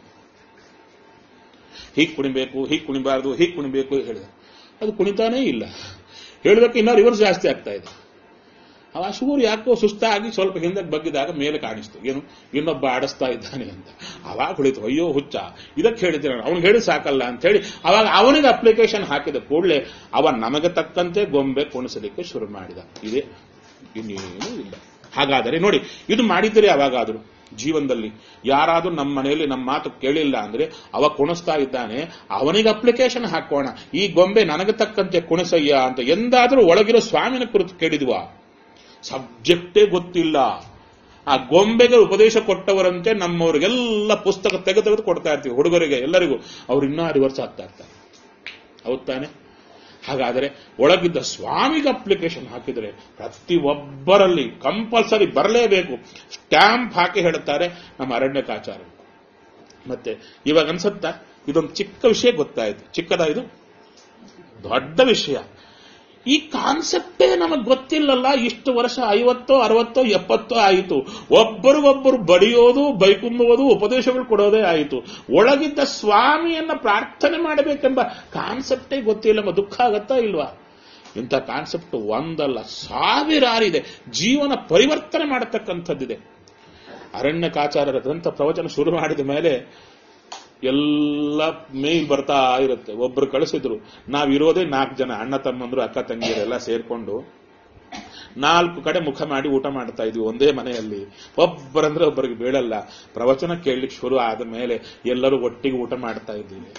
ಹೀಗ್ ಕುಣಿಬೇಕು ಹೀಗ್ ಕುಣಿಬಾರ್ದು ಹೀಗ್ ಕುಣಿಬೇಕು ಹೇಳಿದ ಅದು ಕುಣಿತಾನೇ ಇಲ್ಲ ಹೇಳಿದಕ್ಕೆ ಇನ್ನೂ ರಿವರ್ಸ್ ಜಾಸ್ತಿ ಆಗ್ತಾ ಇದೆ ಅವ ಶೂರ್ ಯಾಕೋ ಸುಸ್ತಾಗಿ ಸ್ವಲ್ಪ ಹಿಂದಕ್ಕೆ ಬಗ್ಗಿದಾಗ ಮೇಲೆ ಕಾಣಿಸ್ತು ಏನು ಇನ್ನೊಬ್ಬ ಆಡಿಸ್ತಾ ಇದ್ದಾನೆ ಅಂತ ಅವಾಗ ಹೊಳಿತು ಅಯ್ಯೋ ಹುಚ್ಚ ಇದಕ್ಕೆ ಹೇಳಿದ್ರೆ ಅವ್ನು ಹೇಳಿ ಸಾಕಲ್ಲ ಅಂತ ಹೇಳಿ ಅವಾಗ ಅವನಿಗೆ ಅಪ್ಲಿಕೇಶನ್ ಹಾಕಿದ ಕೂಡಲೇ ಅವ ನಮಗೆ ತಕ್ಕಂತೆ ಗೊಂಬೆ ಕುಣಿಸಲಿಕ್ಕೆ ಶುರು ಮಾಡಿದ ಇದೆ ಇನ್ನೇನೂ ಇಲ್ಲ ಹಾಗಾದರೆ ನೋಡಿ ಇದು ಮಾಡಿದ್ದೀರಿ ಅವಾಗಾದ್ರು ಜೀವನದಲ್ಲಿ ಯಾರಾದ್ರೂ ನಮ್ಮ ಮನೆಯಲ್ಲಿ ನಮ್ಮ ಮಾತು ಕೇಳಿಲ್ಲ ಅಂದ್ರೆ ಅವ ಕುಣಿಸ್ತಾ ಇದ್ದಾನೆ ಅವನಿಗೆ ಅಪ್ಲಿಕೇಶನ್ ಹಾಕೋಣ ಈ ಗೊಂಬೆ ನನಗೆ ತಕ್ಕಂತೆ ಕುಣಿಸಯ್ಯ ಅಂತ ಎಂದಾದ್ರೂ ಒಳಗಿರೋ ಸ್ವಾಮಿನ ಕುರಿತು ಕೇಳಿದ್ವಾ ಸಬ್ಜೆಕ್ಟೇ ಗೊತ್ತಿಲ್ಲ ಆ ಗೊಂಬೆಗೆ ಉಪದೇಶ ಕೊಟ್ಟವರಂತೆ ನಮ್ಮವರಿಗೆಲ್ಲ ಪುಸ್ತಕ ತೆಗೆದು ತೆಗೆದು ಕೊಡ್ತಾ ಇರ್ತೀವಿ ಹುಡುಗರಿಗೆ ಎಲ್ಲರಿಗೂ ಅವ್ರು ಇನ್ನೂ ರಿವರ್ಸ್ ಆಗ್ತಾ ಇರ್ತಾರೆ ಹೌದ್ ತಾನೆ ಹಾಗಾದರೆ ಒಳಗಿದ್ದ ಸ್ವಾಮಿಗೆ ಅಪ್ಲಿಕೇಶನ್ ಹಾಕಿದರೆ ಪ್ರತಿ ಒಬ್ಬರಲ್ಲಿ ಕಂಪಲ್ಸರಿ ಬರಲೇಬೇಕು ಸ್ಟ್ಯಾಂಪ್ ಹಾಕಿ ಹೇಳುತ್ತಾರೆ ನಮ್ಮ ಅರಣ್ಯಕಾಚಾರ ಮತ್ತೆ ಇವಾಗ ಅನ್ಸುತ್ತಾ ಇದೊಂದು ಚಿಕ್ಕ ವಿಷಯ ಗೊತ್ತಾಯ್ತು ಚಿಕ್ಕದ ಇದು ದೊಡ್ಡ ವಿಷಯ ಈ ಕಾನ್ಸೆಪ್ಟೇ ನಮಗೆ ಗೊತ್ತಿಲ್ಲಲ್ಲ ಇಷ್ಟು ವರ್ಷ ಐವತ್ತೋ ಅರವತ್ತೋ ಎಪ್ಪತ್ತೋ ಆಯಿತು ಒಬ್ಬರಿಗೊಬ್ಬರು ಬಡಿಯೋದು ಬೈಕುಂಬುವುದು ಉಪದೇಶಗಳು ಕೊಡೋದೇ ಆಯಿತು ಒಳಗಿದ್ದ ಸ್ವಾಮಿಯನ್ನ ಪ್ರಾರ್ಥನೆ ಮಾಡಬೇಕೆಂಬ ಕಾನ್ಸೆಪ್ಟೇ ಗೊತ್ತಿಲ್ಲ ದುಃಖ ಆಗತ್ತಾ ಇಲ್ವಾ ಇಂಥ ಕಾನ್ಸೆಪ್ಟ್ ಒಂದಲ್ಲ ಸಾವಿರಾರಿದೆ ಜೀವನ ಪರಿವರ್ತನೆ ಮಾಡತಕ್ಕಂಥದ್ದಿದೆ ಅರಣ್ಯಕಾಚಾರ್ಯರ ಗ್ರಂಥ ಪ್ರವಚನ ಶುರು ಮಾಡಿದ ಮೇಲೆ ಎಲ್ಲ ಮೇಲ್ ಬರ್ತಾ ಇರುತ್ತೆ ಒಬ್ರು ಕಳಿಸಿದ್ರು ನಾವಿರೋದೇ ನಾಲ್ಕು ಜನ ಅಣ್ಣ ತಮ್ಮಂದ್ರು ಅಕ್ಕ ತಂಗಿಯರೆಲ್ಲ ಸೇರ್ಕೊಂಡು ನಾಲ್ಕು ಕಡೆ ಮುಖ ಮಾಡಿ ಊಟ ಮಾಡ್ತಾ ಇದ್ವಿ ಒಂದೇ ಮನೆಯಲ್ಲಿ ಒಬ್ಬರಂದ್ರೆ ಒಬ್ಬರಿಗೆ ಬೀಳಲ್ಲ ಪ್ರವಚನ ಕೇಳಲಿಕ್ಕೆ ಶುರು ಆದ ಮೇಲೆ ಎಲ್ಲರೂ ಒಟ್ಟಿಗೆ ಊಟ ಮಾಡ್ತಾ ಇದ್ದೀವಿ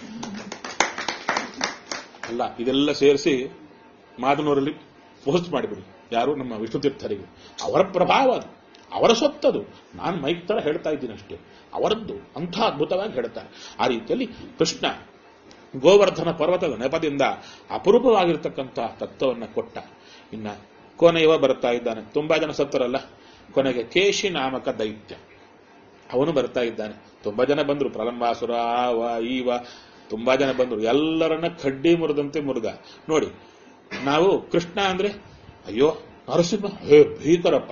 ಅಲ್ಲ ಇದೆಲ್ಲ ಸೇರಿಸಿ ಮಾದನೂರಲ್ಲಿ ಪೋಸ್ಟ್ ಮಾಡಿಬಿಡಿ ಯಾರು ನಮ್ಮ ವಿಷ್ಣು ತೀರ್ಥರಿಗೆ ಅವರ ಪ್ರಭಾವ ಅದು ಅವರ ಸೊತ್ತದು ನಾನು ಮೈಕ್ ತರ ಹೇಳ್ತಾ ಇದ್ದೀನಿ ಅಷ್ಟೇ ಅವರದ್ದು ಅಂಥ ಅದ್ಭುತವಾಗಿ ಹೇಳ್ತಾರೆ ಆ ರೀತಿಯಲ್ಲಿ ಕೃಷ್ಣ ಗೋವರ್ಧನ ಪರ್ವತದ ನೆಪದಿಂದ ಅಪರೂಪವಾಗಿರ್ತಕ್ಕಂಥ ತತ್ವವನ್ನ ಕೊಟ್ಟ ಇನ್ನ ಕೊನೆಯವ ಬರ್ತಾ ಇದ್ದಾನೆ ತುಂಬಾ ಜನ ಸತ್ತರಲ್ಲ ಕೊನೆಗೆ ಕೇಶಿ ನಾಮಕ ದೈತ್ಯ ಅವನು ಬರ್ತಾ ಇದ್ದಾನೆ ತುಂಬಾ ಜನ ಬಂದ್ರು ಪ್ರಲಂಬಾಸುರ ಅವ ಈವ ತುಂಬಾ ಜನ ಬಂದ್ರು ಎಲ್ಲರನ್ನ ಕಡ್ಡಿ ಮುರಿದಂತೆ ಮುರಿದ ನೋಡಿ ನಾವು ಕೃಷ್ಣ ಅಂದ್ರೆ ಅಯ್ಯೋ ನರಸಿಂಹ ಹೇ ಭೀಕರಪ್ಪ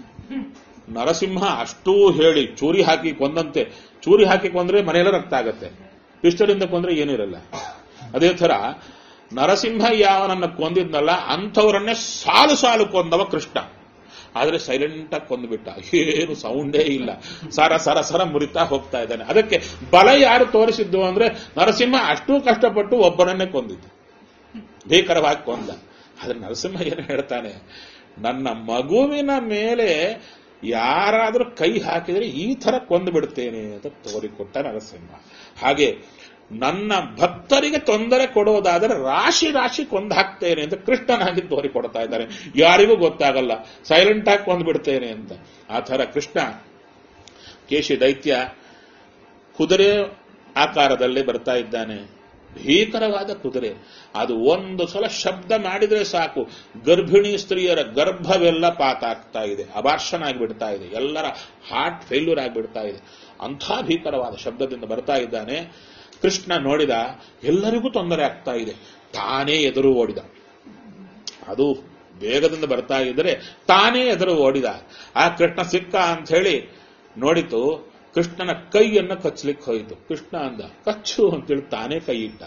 ನರಸಿಂಹ ಅಷ್ಟೂ ಹೇಳಿ ಚೂರಿ ಹಾಕಿ ಕೊಂದಂತೆ ಚೂರಿ ಹಾಕಿ ಕೊಂದ್ರೆ ಮನೆಯಲ್ಲ ರಕ್ತ ಆಗತ್ತೆ ಪಿಸ್ಟಲಿಂದ ಕೊಂದ್ರೆ ಏನೂ ಇರಲ್ಲ ಅದೇ ತರ ನರಸಿಂಹ ಯಾವನನ್ನ ಕೊಂದಿದ್ನಲ್ಲ ಅಂಥವರನ್ನೇ ಸಾಲು ಸಾಲು ಕೊಂದವ ಕೃಷ್ಣ ಆದ್ರೆ ಸೈಲೆಂಟ್ ಆಗಿ ಕೊಂದ್ಬಿಟ್ಟ ಏನು ಸೌಂಡೇ ಇಲ್ಲ ಸರ ಸರ ಸರ ಮುರಿತಾ ಹೋಗ್ತಾ ಇದ್ದಾನೆ ಅದಕ್ಕೆ ಬಲ ಯಾರು ತೋರಿಸಿದ್ದು ಅಂದ್ರೆ ನರಸಿಂಹ ಅಷ್ಟೂ ಕಷ್ಟಪಟ್ಟು ಒಬ್ಬನನ್ನೇ ಕೊಂದಿದ್ದು ಭೀಕರವಾಗಿ ಕೊಂದ ಆದ್ರೆ ನರಸಿಂಹ ಏನು ಹೇಳ್ತಾನೆ ನನ್ನ ಮಗುವಿನ ಮೇಲೆ ಯಾರಾದರೂ ಕೈ ಹಾಕಿದರೆ ಈ ತರ ಕೊಂದು ಬಿಡ್ತೇನೆ ಅಂತ ತೋರಿಕೊಟ್ಟ ನರಸಿಂಹ ಹಾಗೆ ನನ್ನ ಭಕ್ತರಿಗೆ ತೊಂದರೆ ಕೊಡೋದಾದರೆ ರಾಶಿ ರಾಶಿ ಕೊಂದು ಹಾಕ್ತೇನೆ ಅಂತ ಕೃಷ್ಣನಾಗಿ ತೋರಿಕೊಡ್ತಾ ಇದ್ದಾರೆ ಯಾರಿಗೂ ಗೊತ್ತಾಗಲ್ಲ ಸೈಲೆಂಟ್ ಆಗಿ ಕೊಂದು ಬಿಡ್ತೇನೆ ಅಂತ ಆ ತರ ಕೃಷ್ಣ ಕೇಶಿ ದೈತ್ಯ ಕುದುರೆ ಆಕಾರದಲ್ಲಿ ಬರ್ತಾ ಇದ್ದಾನೆ ಭೀಕರವಾದ ಕುದುರೆ ಅದು ಒಂದು ಸಲ ಶಬ್ದ ಮಾಡಿದ್ರೆ ಸಾಕು ಗರ್ಭಿಣಿ ಸ್ತ್ರೀಯರ ಗರ್ಭವೆಲ್ಲ ಪಾತ ಆಗ್ತಾ ಇದೆ ಅಬಾರ್ಷನ್ ಆಗಿಬಿಡ್ತಾ ಇದೆ ಎಲ್ಲರ ಹಾರ್ಟ್ ಫೇಲ್ಯೂರ್ ಆಗಿಬಿಡ್ತಾ ಇದೆ ಅಂಥ ಭೀಕರವಾದ ಶಬ್ದದಿಂದ ಬರ್ತಾ ಇದ್ದಾನೆ ಕೃಷ್ಣ ನೋಡಿದ ಎಲ್ಲರಿಗೂ ತೊಂದರೆ ಆಗ್ತಾ ಇದೆ ತಾನೇ ಎದುರು ಓಡಿದ ಅದು ವೇಗದಿಂದ ಬರ್ತಾ ಇದ್ದರೆ ತಾನೇ ಎದುರು ಓಡಿದ ಆ ಕೃಷ್ಣ ಸಿಕ್ಕ ಅಂತ ಹೇಳಿ ನೋಡಿತು ಕೃಷ್ಣನ ಕೈಯನ್ನ ಕಚ್ಚಲಿಕ್ಕೆ ಹೋಯಿತು ಕೃಷ್ಣ ಅಂದ ಕಚ್ಚು ಅಂತೇಳಿ ತಾನೇ ಕೈ ಇಟ್ಟ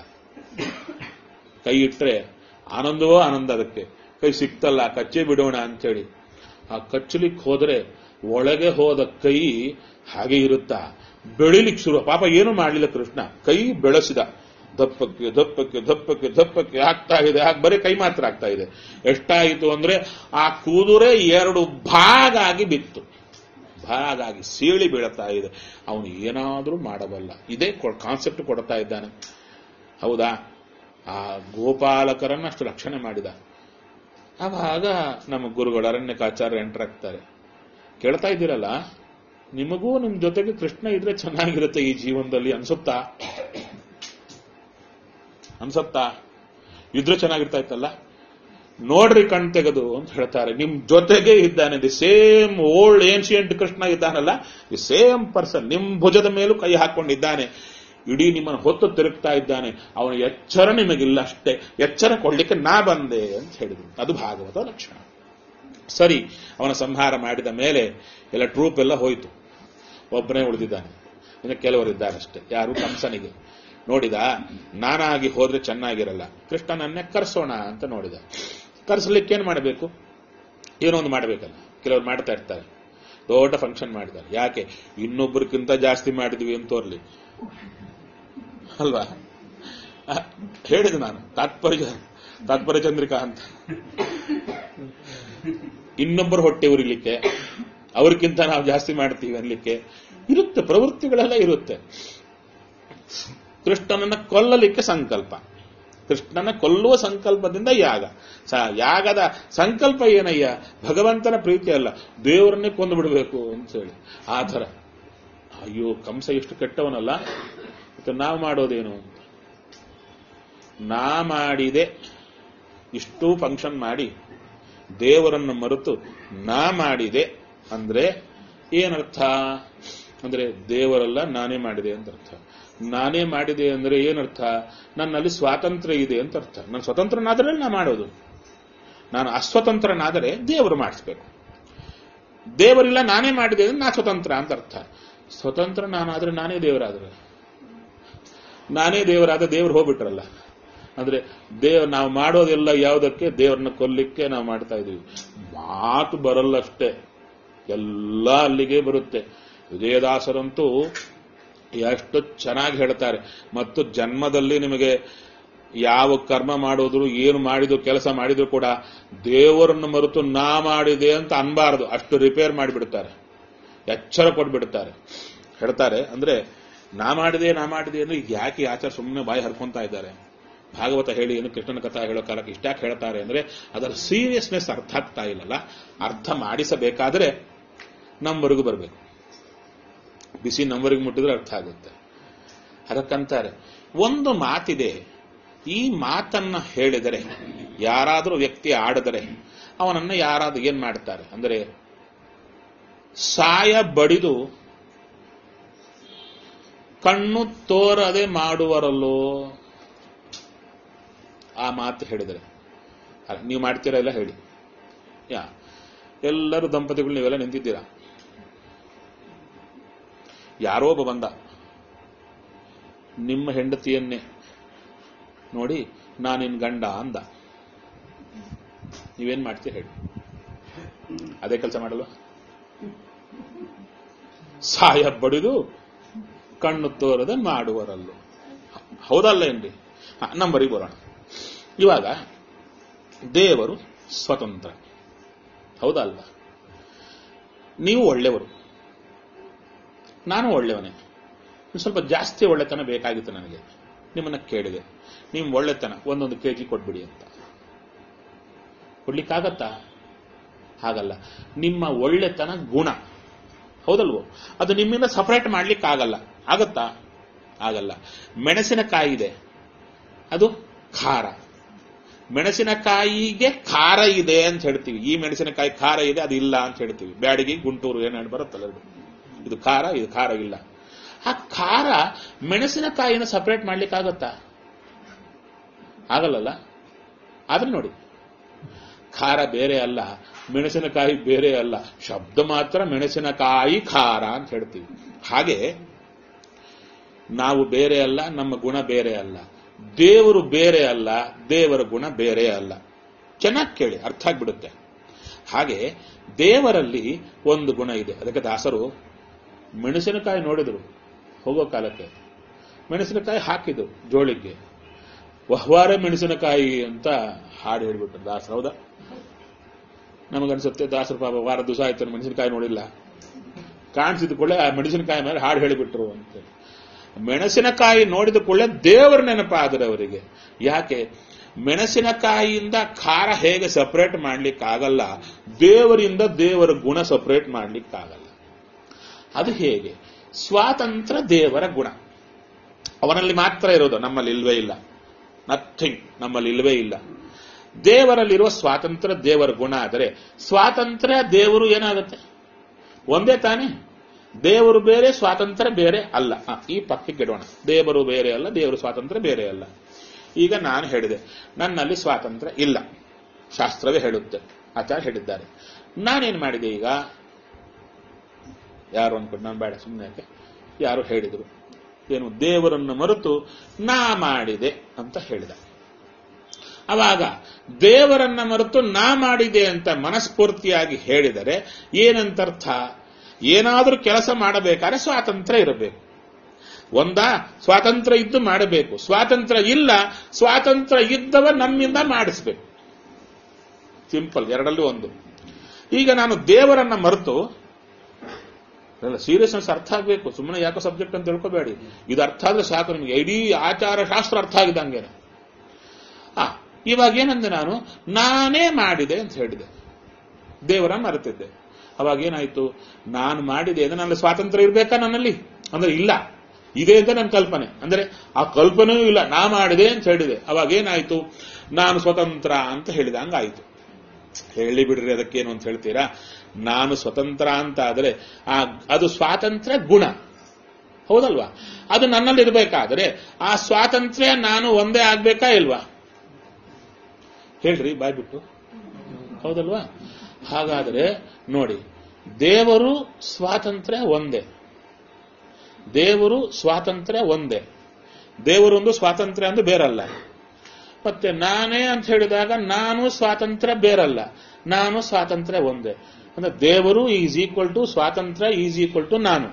ಕೈ ಇಟ್ರೆ ಆನಂದವೋ ಆನಂದ ಅದಕ್ಕೆ ಕೈ ಸಿಕ್ತಲ್ಲ ಕಚ್ಚಿ ಬಿಡೋಣ ಅಂತೇಳಿ ಆ ಕಚ್ಚಲಿಕ್ಕೆ ಹೋದ್ರೆ ಒಳಗೆ ಹೋದ ಕೈ ಹಾಗೆ ಇರುತ್ತಾ ಬೆಳಿಲಿಕ್ಕೆ ಶುರು ಪಾಪ ಏನು ಮಾಡಲಿಲ್ಲ ಕೃಷ್ಣ ಕೈ ಬೆಳೆಸಿದ ದಪ್ಪಕ್ಕೆ ದಪ್ಪಕ್ಕೆ ದಪ್ಪಕ್ಕೆ ದಪ್ಪಕ್ಕೆ ಆಗ್ತಾ ಇದೆ ಆಗ ಬರೀ ಕೈ ಮಾತ್ರ ಆಗ್ತಾ ಇದೆ ಎಷ್ಟಾಯಿತು ಅಂದ್ರೆ ಆ ಕೂದುರೆ ಎರಡು ಭಾಗ ಆಗಿ ಬಿತ್ತು ಭಾಗ ಆಗಿ ಸೀಳಿ ಬೀಳ್ತಾ ಇದೆ ಅವನು ಏನಾದರೂ ಮಾಡಬಲ್ಲ ಇದೇ ಕಾನ್ಸೆಪ್ಟ್ ಕೊಡ್ತಾ ಇದ್ದಾನೆ ಹೌದಾ ಆ ಗೋಪಾಲಕರನ್ನ ಅಷ್ಟು ರಕ್ಷಣೆ ಮಾಡಿದ ಆವಾಗ ನಮ್ಮ ಗುರುಗಳು ಅರಣ್ಯಕಾಚಾರ್ಯ ಎಂಟ್ರಾಗ್ತಾರೆ ಕೇಳ್ತಾ ಇದ್ದೀರಲ್ಲ ನಿಮಗೂ ನಿಮ್ ಜೊತೆಗೆ ಕೃಷ್ಣ ಇದ್ರೆ ಚೆನ್ನಾಗಿರುತ್ತೆ ಈ ಜೀವನದಲ್ಲಿ ಅನ್ಸುತ್ತಾ ಅನ್ಸುತ್ತಾ ಇದ್ರೆ ಚೆನ್ನಾಗಿರ್ತಾ ಇತ್ತಲ್ಲ ನೋಡ್ರಿ ಕಣ್ ತೆಗೆದು ಅಂತ ಹೇಳ್ತಾರೆ ನಿಮ್ ಜೊತೆಗೆ ಇದ್ದಾನೆ the same old ancient Krishna ಇದ್ದಾನಲ್ಲ ದಿ ಸೇಮ್ ಪರ್ಸನ್ ನಿಮ್ ಭುಜದ ಮೇಲೂ ಕೈ ಹಾಕೊಂಡಿದ್ದಾನೆ ಇಡೀ ನಿಮ್ಮನ್ನು ಹೊತ್ತು ತಿರುಗ್ತಾ ಇದ್ದಾನೆ ಅವನ ಎಚ್ಚರ ನಿಮಗಿಲ್ಲ ಅಷ್ಟೇ ಎಚ್ಚರ ಕೊಡ್ಲಿಕ್ಕೆ ನಾ ಬಂದೆ ಅಂತ ಹೇಳಿದ್ರು ಅದು ಭಾಗವತ ಲಕ್ಷಣ ಸರಿ ಅವನ ಸಂಹಾರ ಮಾಡಿದ ಮೇಲೆ ಎಲ್ಲ ಟ್ರೂಪ್ ಎಲ್ಲ ಹೋಯಿತು ಒಬ್ಬನೇ ಉಳಿದಿದ್ದಾನೆ ಇನ್ನು ಕೆಲವರಿದ್ದಾರೆ ಅಷ್ಟೇ ಯಾರು ಕಂಸನಿಗೆ ನೋಡಿದ ನಾನಾಗಿ ಹೋದ್ರೆ ಚೆನ್ನಾಗಿರಲ್ಲ ಕೃಷ್ಣನನ್ನೇ ಕರ್ಸೋಣ ಅಂತ ನೋಡಿದ ಕರ್ಸಲಿಕ್ಕೆ ಏನ್ ಮಾಡಬೇಕು ಏನೋ ಒಂದು ಮಾಡಬೇಕಲ್ಲ ಕೆಲವರು ಮಾಡ್ತಾ ಇರ್ತಾರೆ ದೊಡ್ಡ ಫಂಕ್ಷನ್ ಮಾಡಿದ್ದಾರೆ ಯಾಕೆ ಇನ್ನೊಬ್ಬರಿಗಿಂತ ಜಾಸ್ತಿ ಮಾಡಿದ್ವಿ ಅಂತ ತೋರ್ಲಿ ಅಲ್ವಾ ಅಹ್, ಹೇಳಿದೆ ನಾನು ತಾತ್ಪರ್ಯ ತಾತ್ಪರ್ಯ ಚಂದ್ರಿಕಾ ಅಂತ ಇನ್ನೊಬ್ಬರ ಹೊಟ್ಟೆ ಉರಿಲಿಕ್ಕೆ ಅವ್ರಿಗಿಂತ ನಾವು ಜಾಸ್ತಿ ಮಾಡ್ತೀವಿ ಅನ್ಲಿಕ್ಕೆ ಇರುತ್ತೆ ಪ್ರವೃತ್ತಿಗಳೆಲ್ಲ ಇರುತ್ತೆ ಕೃಷ್ಣನನ್ನ ಕೊಲ್ಲಲಿಕ್ಕೆ ಸಂಕಲ್ಪ ಕೃಷ್ಣನ ಕೊಲ್ಲುವ ಸಂಕಲ್ಪದಿಂದ ಯಾಗ ಸ ಯಾಗದ ಸಂಕಲ್ಪ ಏನಯ್ಯ ಭಗವಂತನ ಪ್ರೀತಿ ಅಲ್ಲ ದೇವರನ್ನೇ ಕೊಂದು ಬಿಡಬೇಕು ಅಂತ ಹೇಳಿ ಆ ಥರ ಅಯ್ಯೋ ಕಂಸ ಎಷ್ಟು ಕೆಟ್ಟವನಲ್ಲ ಮತ್ತೆ ನಾವು ಮಾಡೋದೇನು ಅಂತ ನಾ ಮಾಡಿದೆ ಇಷ್ಟೂ ಫಂಕ್ಷನ್ ಮಾಡಿ ದೇವರನ್ನು ಮರೆತು ನಾ ಮಾಡಿದೆ ಅಂದ್ರೆ ಏನರ್ಥ ಅಂದ್ರೆ ದೇವರಲ್ಲ ನಾನೇ ಮಾಡಿದೆ ಅಂತ ಅರ್ಥ ನಾನೇ ಮಾಡಿದೆ ಅಂದ್ರೆ ಏನರ್ಥ ನನ್ನಲ್ಲಿ ಸ್ವಾತಂತ್ರ್ಯ ಇದೆ ಅಂತ ಅರ್ಥ ನಾನು ಸ್ವತಂತ್ರನಾದರೆ ನಾ ಮಾಡೋದು ನಾನು ಅಸ್ವತಂತ್ರನಾದರೆ ದೇವರು ಮಾಡಿಸ್ಬೇಕು ದೇವರಿಲ್ಲ ನಾನೇ ಮಾಡಿದೆ ಅಂದ್ರೆ ನಾ ಸ್ವತಂತ್ರ ಅಂತ ಅರ್ಥ ಸ್ವತಂತ್ರ ನಾನಾದ್ರೆ ನಾನೇ ದೇವರಾದ್ರೆ ನಾನೇ ದೇವರಾದ ದೇವರು ಹೋಗ್ಬಿಟ್ರಲ್ಲ ಅಂದ್ರೆ ದೇವ್ ನಾವು ಮಾಡೋದೆಲ್ಲ ಯಾವುದಕ್ಕೆ ದೇವರನ್ನ ಕೊಲ್ಲಿಕ್ಕೆ ನಾವು ಮಾಡ್ತಾ ಇದೀವಿ ಮಾತು ಬರಲ್ಲ ಅಷ್ಟೇ ಎಲ್ಲ ಅಲ್ಲಿಗೆ ಬರುತ್ತೆ ವಿಜಯದಾಸರಂತೂ ಎಷ್ಟು ಚೆನ್ನಾಗಿ ಹೇಳ್ತಾರೆ ಮತ್ತು ಜನ್ಮದಲ್ಲಿ ನಿಮಗೆ ಯಾವ ಕರ್ಮ ಮಾಡೋದ್ರು ಏನು ಮಾಡಿದ್ರು ಕೆಲಸ ಮಾಡಿದ್ರು ಕೂಡ ದೇವರನ್ನು ಮರೆತು ನಾ ಮಾಡಿದೆ ಅಂತ ಅನ್ಬಾರದು ಅಷ್ಟು ರಿಪೇರ್ ಮಾಡಿಬಿಡ್ತಾರೆ ಎಚ್ಚರ ಕೊಟ್ಬಿಡ್ತಾರೆ ಹೇಳ್ತಾರೆ ಅಂದ್ರೆ ನಾ ಮಾಡಿದೆ ನಾ ಮಾಡಿದೆ ಅಂದ್ರೆ ಯಾಕೆ ಈ ಆಚಾರ ಸುಮ್ಮನೆ ಬಾಯಿ ಹರ್ಕೊಂತಾ ಇದ್ದಾರೆ ಭಾಗವತ ಹೇಳಿ ಏನು ಕೃಷ್ಣನ ಕಥಾ ಹೇಳೋ ಕಾಲಕ್ಕೆ ಇಷ್ಟ್ಯಾಕೆ ಹೇಳ್ತಾರೆ ಅಂದ್ರೆ ಅದರ ಸೀರಿಯಸ್ನೆಸ್ ಅರ್ಥ ಆಗ್ತಾ ಇಲ್ಲಲ್ಲ ಅರ್ಥ ಮಾಡಿಸಬೇಕಾದ್ರೆ ನಮ್ಮವರೆಗೂ ಬರಬೇಕು ಬಿಸಿ ನಮ್ಮವರೆಗೆ ಮುಟ್ಟಿದ್ರೆ ಅರ್ಥ ಆಗುತ್ತೆ ಅದಕ್ಕಂತಾರೆ ಒಂದು ಮಾತಿದೆ ಈ ಮಾತನ್ನ ಹೇಳಿದರೆ ಯಾರಾದರೂ ವ್ಯಕ್ತಿ ಆಡಿದರೆ ಅವನನ್ನ ಯಾರಾದ್ರೂ ಏನ್ ಮಾಡ್ತಾರೆ ಅಂದ್ರೆ ಸಾಯ ಬಡಿದು ಕಣ್ಣು ತೋರದೆ ಮಾಡುವರಲ್ಲೋ ಆ ಮಾತು ಹೇಳಿದರೆ ಅಲ್ಲ, ನೀವು ಮಾಡ್ತೀರಾ ಇಲ್ಲ ಹೇಳಿ ಯಾ ಎಲ್ಲರೂ ದಂಪತಿಗಳು ನೀವೆಲ್ಲ ನಿಂತಿದ್ದೀರಾ ಯಾರೋ ಒಬ್ಬ ಬಂದ ನಿಮ್ಮ ಹೆಂಡತಿಯನ್ನೇ ನೋಡಿ ನಾನಿನ್ ಗಂಡ ಅಂದ ನೀವೇನ್ ಮಾಡ್ತೀರಿ ಹೇಳಿ ಅದೇ ಕೆಲಸ ಮಾಡಲ್ವಾ ಸಾಯ ಬಡಿದು ಕಣ್ಣು ತೋರದೆ ಮಾಡುವರಲ್ಲೂ ಹೌದಲ್ಲ ಏನ್ರಿ ಹ, ನಂಬರಿಗೆ ಬರೋಣ ಇವಾಗ ದೇವರು ಸ್ವತಂತ್ರ ಹೌದಲ್ವ ನೀವು ಒಳ್ಳೆಯವರು ನಾನು ಒಳ್ಳೆಯವನೇ ಇನ್ನು ಸ್ವಲ್ಪ ಜಾಸ್ತಿ ಒಳ್ಳೆತನ ಬೇಕಾಗಿತ್ತು ನನಗೆ ನಿಮ್ಮನ್ನ ಕೇಳಿದೆ ನಿಮ್ಮ ಒಳ್ಳೆತನ ಒಂದೊಂದು ಕೆ ಜಿ ಕೊಟ್ಬಿಡಿ ಅಂತ ಕೊಡ್ಲಿಕ್ಕಾಗತ್ತಾ ಹಾಗಲ್ಲ ನಿಮ್ಮ ಒಳ್ಳೆತನ ಗುಣ ಹೌದಲ್ವೋ ಅದು ನಿಮ್ಮಿಂದ ಸಪರೇಟ್ ಮಾಡ್ಲಿಕ್ಕೆ ಆಗಲ್ಲ ಆಗತ್ತಾ ಆಗಲ್ಲ ಮೆಣಸಿನಕಾಯಿ ಇದೆ ಅದು ಖಾರ ಮೆಣಸಿನಕಾಯಿಗೆ ಖಾರ ಇದೆ ಅಂತ ಹೇಳ್ತೀವಿ ಈ ಮೆಣಸಿನಕಾಯಿ ಖಾರ ಇದೆ ಅದು ಇಲ್ಲ ಅಂತ ಹೇಳ್ತೀವಿ ಬ್ಯಾಡಿಗೆ ಗುಂಟೂರು ಏನೇನು ಬರುತ್ತಲ್ಲ ಎರಡು. ಇದು ಖಾರ ಇದು ಖಾರ ಇಲ್ಲ ಆ ಖಾರ ಮೆಣಸಿನಕಾಯಿನ ಸಪರೇಟ್ ಮಾಡ್ಲಿಕ್ಕಾಗತ್ತಾ ಆಗಲ್ಲಲ್ಲ ಆದ್ರೆ ನೋಡಿ ಖಾರ ಬೇರೆ ಅಲ್ಲ ಮೆಣಸಿನಕಾಯಿ ಬೇರೆ ಅಲ್ಲ ಶಬ್ದ ಮಾತ್ರ ಮೆಣಸಿನಕಾಯಿ ಖಾರ ಅಂತ ಹೇಳ್ತೀವಿ ಹಾಗೆ ನಾವು ಬೇರೆ ಅಲ್ಲ ನಮ್ಮ ಗುಣ ಬೇರೆ ಅಲ್ಲ ದೇವರು ಬೇರೆ ಅಲ್ಲ ದೇವರ ಗುಣ ಬೇರೆ ಅಲ್ಲ ಚೆನ್ನಾಗಿ ಕೇಳಿ ಅರ್ಥ ಆಗ್ಬಿಡುತ್ತೆ ಹಾಗೆ ದೇವರಲ್ಲಿ ಒಂದು ಗುಣ ಇದೆ ಅದಕ್ಕೆ ದಾಸರು ಮೆಣಸಿನಕಾಯಿ ನೋಡಿದ್ರು ಹೋಗೋ ಕಾಲಕ್ಕೆ ಮೆಣಸಿನಕಾಯಿ ಹಾಕಿದ್ರು ಜೋಳಿಗೆ ವಹ್ವಾರೆ ಮೆಣಸಿನಕಾಯಿ ಅಂತ ಹಾಡು ಹೇಳ್ಬಿಟ್ರು ದಾಸರು ಹೌದಾ ನಮಗನ್ಸುತ್ತೆ ದಾಸರು ಪಾಪ ವಾರ ದಿವಸ ಆಯ್ತು ಮೆಣಸಿನಕಾಯಿ ನೋಡಿಲ್ಲ ಕಾಣಿಸಿದ ಕೂಡಲೇ ಆ ಮೆಣಸಿನಕಾಯಿ ಮೇಲೆ ಹಾಡು ಹೇಳಿಬಿಟ್ರು ಅಂತ ಮೆಣಸಿನಕಾಯಿ ನೋಡಿದ ಕೂಡಲೇ ದೇವರ ನೆನಪಾದರೆ ಅವರಿಗೆ ಯಾಕೆ ಮೆಣಸಿನಕಾಯಿಯಿಂದ ಖಾರ ಹೇಗೆ ಸಪರೇಟ್ ಮಾಡ್ಲಿಕ್ಕಾಗಲ್ಲ ದೇವರಿಂದ ದೇವರ ಗುಣ ಸಪರೇಟ್ ಮಾಡ್ಲಿಕ್ಕಾಗಲ್ಲ ಅದು ಹೇಗೆ ಸ್ವಾತಂತ್ರ್ಯ ದೇವರ ಗುಣ ಅವನಲ್ಲಿ ಮಾತ್ರ ಇರೋದು ನಮ್ಮಲ್ಲಿ ಇಲ್ವೇ ಇಲ್ಲ ನಥಿಂಗ್ ನಮ್ಮಲ್ಲಿ ಇಲ್ವೇ ಇಲ್ಲ ದೇವರಲ್ಲಿರುವ ಸ್ವಾತಂತ್ರ್ಯ ದೇವರ ಗುಣ ಆದರೆ ಸ್ವಾತಂತ್ರ್ಯ ದೇವರು ಏನಾಗುತ್ತೆ ಒಂದೇ ತಾನೇ ದೇವರು ಬೇರೆ ಸ್ವಾತಂತ್ರ್ಯ ಬೇರೆ ಅಲ್ಲ ಹ, ಈ ಪಕ್ಕಕ್ಕೆ ಇಡೋಣ ದೇವರು ಬೇರೆ ಅಲ್ಲ ದೇವರು ಸ್ವಾತಂತ್ರ್ಯ ಬೇರೆ ಅಲ್ಲ ಈಗ ನಾನು ಹೇಳಿದೆ ನನ್ನಲ್ಲಿ ಸ್ವಾತಂತ್ರ್ಯ ಇಲ್ಲ ಶಾಸ್ತ್ರವೇ ಹೇಳುತ್ತೆ ಆಚಾರ್ಯ ಹೇಳಿದ್ದಾರೆ ನಾನೇನ್ ಮಾಡಿದೆ ಈಗ ಯಾರು ಅನ್ಕೊಂಡು ನಾನು ಬೇಡ ಸುಮ್ಮನೆ ಯಾಕೆ ಯಾರು ಹೇಳಿದರು ಏನು ದೇವರನ್ನು ಮರೆತು ನಾ ಮಾಡಿದೆ ಅಂತ ಹೇಳಿದ ಅವಾಗ ದೇವರನ್ನ ಮರೆತು ನಾ ಮಾಡಿದೆ ಅಂತ ಮನಸ್ಫೂರ್ತಿಯಾಗಿ ಹೇಳಿದರೆ ಏನಂತರ್ಥ ಏನಾದರೂ ಕೆಲಸ ಮಾಡಬೇಕಾದ್ರೆ ಸ್ವಾತಂತ್ರ್ಯ ಇರಬೇಕು ಒಂದ ಸ್ವಾತಂತ್ರ್ಯ ಇದ್ದು ಮಾಡಬೇಕು ಸ್ವಾತಂತ್ರ್ಯ ಇಲ್ಲ ಸ್ವಾತಂತ್ರ್ಯ ಇದ್ದವ ನಮ್ಮಿಂದ ಮಾಡಿಸ್ಬೇಕು ಸಿಂಪಲ್ ಎರಡಲ್ಲೂ ಒಂದು ಈಗ ನಾನು ದೇವರನ್ನ ಮರೆತು ಸೀರಿಯಸ್ನೆಸ್ ಅರ್ಥ ಆಗಬೇಕು ಸುಮ್ಮನೆ ಯಾಕೋ ಸಬ್ಜೆಕ್ಟ್ ಅಂತ ತಿಳ್ಕೊಬೇಡಿ ಇದು ಅರ್ಥ ಆದ್ರೆ ಸಾಕು ನಿಮಗೆ ಇಡೀ ಆಚಾರ ಶಾಸ್ತ್ರ ಅರ್ಥ ಆಗಿದ್ದಂಗೆ ಇವಾಗ ಏನಂದೆ ನಾನು ನಾನೇ ಮಾಡಿದೆ ಅಂತ ಹೇಳಿದೆ ದೇವರ ಮರೆತಿದ್ದೆ ಅವಾಗ ಏನಾಯ್ತು ನಾನು ಮಾಡಿದೆ ಅಂದ್ರೆ ನನ್ನ ಸ್ವಾತಂತ್ರ್ಯ ಇರ್ಬೇಕಾ ನನ್ನಲ್ಲಿ ಅಂದ್ರೆ ಇಲ್ಲ ಇದೆ ಅಂತ ನನ್ನ ಕಲ್ಪನೆ ಅಂದ್ರೆ ಆ ಕಲ್ಪನೆಯೂ ಇಲ್ಲ ನಾ ಮಾಡಿದೆ ಅಂತ ಹೇಳಿದೆ ಅವಾಗ ಏನಾಯ್ತು ನಾನು ಸ್ವತಂತ್ರ ಅಂತ ಹೇಳಿದ ಹಂಗಾಯ್ತು ಹೇಳಿ ಬಿಡ್ರಿ ಅದಕ್ಕೇನು ಅಂತ ಹೇಳ್ತೀರಾ ನಾನು ಸ್ವತಂತ್ರ ಅಂತ ಆದ್ರೆ ಆ ಅದು ಸ್ವಾತಂತ್ರ್ಯ ಗುಣ ಹೌದಲ್ವಾ ಅದು ನನ್ನಲ್ಲಿ ಇರಬೇಕಾದ್ರೆ ಆ ಸ್ವಾತಂತ್ರ್ಯ ನಾನು ಒಂದೇ ಆಗ್ಬೇಕಾ ಇಲ್ವಾ ಹೇಳ್ರಿ ಬಾಯ್ಬಿಟ್ಟು ಹೌದಲ್ವಾ ಹಾಗಾದ್ರೆ ನೋಡಿ ದೇವರು ಸ್ವಾತಂತ್ರ್ಯ ಒಂದೇ ದೇವರು ಸ್ವಾತಂತ್ರ್ಯ ಒಂದೇ ದೇವರೊಂದು ಸ್ವಾತಂತ್ರ್ಯ ಅಂದ್ರೆ ಬೇರಲ್ಲ ಮತ್ತೆ ನಾನೇ ಅಂತ ಹೇಳಿದಾಗ ನಾನು ಸ್ವಾತಂತ್ರ್ಯ ಬೇರಲ್ಲ ನಾನು ಸ್ವಾತಂತ್ರ್ಯ ಒಂದೇ ಅಂದ್ರೆ ದೇವರು ಈಸ್ ಈಕ್ವಲ್ ಟು ಸ್ವಾತಂತ್ರ್ಯ ಈಸ್ ಈಕ್ವಲ್ ಟು ನಾನು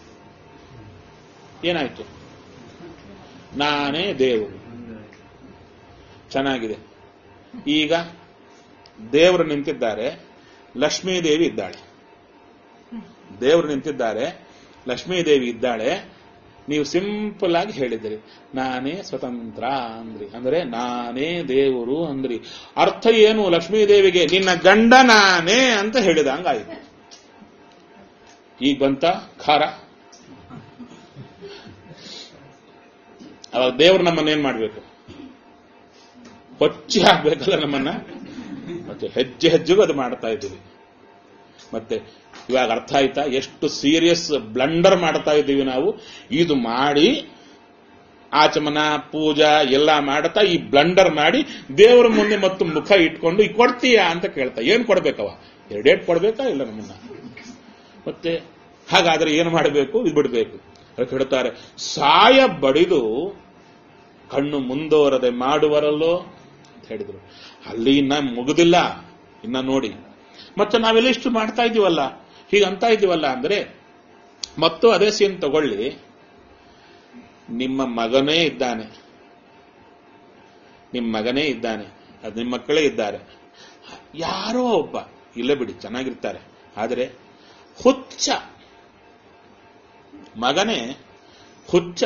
ಏನಾಯ್ತು ನಾನೇ ದೇವರು ಚೆನ್ನಾಗಿದೆ ಈಗ ದೇವರು ನಿಂತಿದ್ದಾರೆ ಲಕ್ಷ್ಮೀದೇವಿ ಇದ್ದಾಳೆ ದೇವರು ನಿಂತಿದ್ದಾರೆ ಲಕ್ಷ್ಮೀದೇವಿ ಇದ್ದಾಳೆ ನೀವು ಸಿಂಪಲ್ ಆಗಿ ಹೇಳಿದ್ರಿ ನಾನೇ ಸ್ವತಂತ್ರ ಅಂದ್ರಿ ಅಂದ್ರೆ ನಾನೇ ದೇವರು ಅಂದ್ರಿ ಅರ್ಥ ಏನು ಲಕ್ಷ್ಮೀದೇವಿಗೆ ನಿನ್ನ ಗಂಡ ನಾನೇ ಅಂತ ಹೇಳಿದ ಹಂಗಾಯ್ತು ಈಗ ಬಂತ ಖಾರ ಅವಾಗ ದೇವರು ನಮ್ಮನ್ನ ಏನ್ ಮಾಡ್ಬೇಕು ಹೊಚ್ಚಿ ಹಾಕ್ಬೇಕಲ್ಲ ನಮ್ಮನ್ನ ಮತ್ತೆ ಹೆಜ್ಜೆ ಹೆಜ್ಜೆಗೂ ಅದು ಮಾಡ್ತಾ ಇದ್ದೀವಿ ಮತ್ತೆ ಇವಾಗ ಅರ್ಥ ಆಯ್ತಾ ಎಷ್ಟು ಸೀರಿಯಸ್ ಬ್ಲಂಡರ್ ಮಾಡ್ತಾ ಇದ್ದೀವಿ ನಾವು ಇದು ಮಾಡಿ ಆಚಮನ ಪೂಜಾ ಎಲ್ಲ ಮಾಡ್ತಾ ಈ ಬ್ಲಂಡರ್ ಮಾಡಿ ದೇವರ ಮುಂದೆ ಮತ್ತು ಮುಖ ಇಟ್ಕೊಂಡು ಈ ಕೊಡ್ತೀಯಾ ಅಂತ ಕೇಳ್ತಾ ಏನ್ ಕೊಡ್ಬೇಕವ ಎರಡೇಟ್ ಕೊಡ್ಬೇಕಾ ಇಲ್ಲ ನಮ್ಮನ್ನ ಮತ್ತೆ ಹಾಗಾದ್ರೆ ಏನು ಮಾಡಬೇಕು ಇದು ಬಿಡಬೇಕು ಅದಕ್ಕೆ ಹೇಳ್ತಾರೆ ಸಾಯ ಬಡಿದು ಕಣ್ಣು ಮುಂದುವರದೆ ಮಾಡುವರಲ್ಲೋ ಅಂತ ಹೇಳಿದ್ರು ಅಲ್ಲಿ ಇನ್ನ ಮುಗುದಿಲ್ಲ ಇನ್ನ ನೋಡಿ ಮತ್ತೆ ನಾವೆಲ್ಲ ಇಷ್ಟು ಮಾಡ್ತಾ ಇದೀವಲ್ಲ ಹೀಗೆ ಅಂತ ಇದೀವಲ್ಲ ಅಂದ್ರೆ ಮತ್ತು ಅದೇ ಸೀನ್ ತಗೊಳ್ಳಿ ನಿಮ್ಮ ಮಗನೇ ಇದ್ದಾನೆ ನಿಮ್ಮ ಮಗನೇ ಇದ್ದಾನೆ ಅದು ನಿಮ್ಮ ಮಕ್ಕಳೇ ಇದ್ದಾರೆ ಯಾರೋ ಒಬ್ಬ ಇಲ್ಲ ಬಿಡಿ ಚೆನ್ನಾಗಿರ್ತಾರೆ ಆದರೆ ಹುಚ್ಚ ಮಗನೇ ಹುಚ್ಚ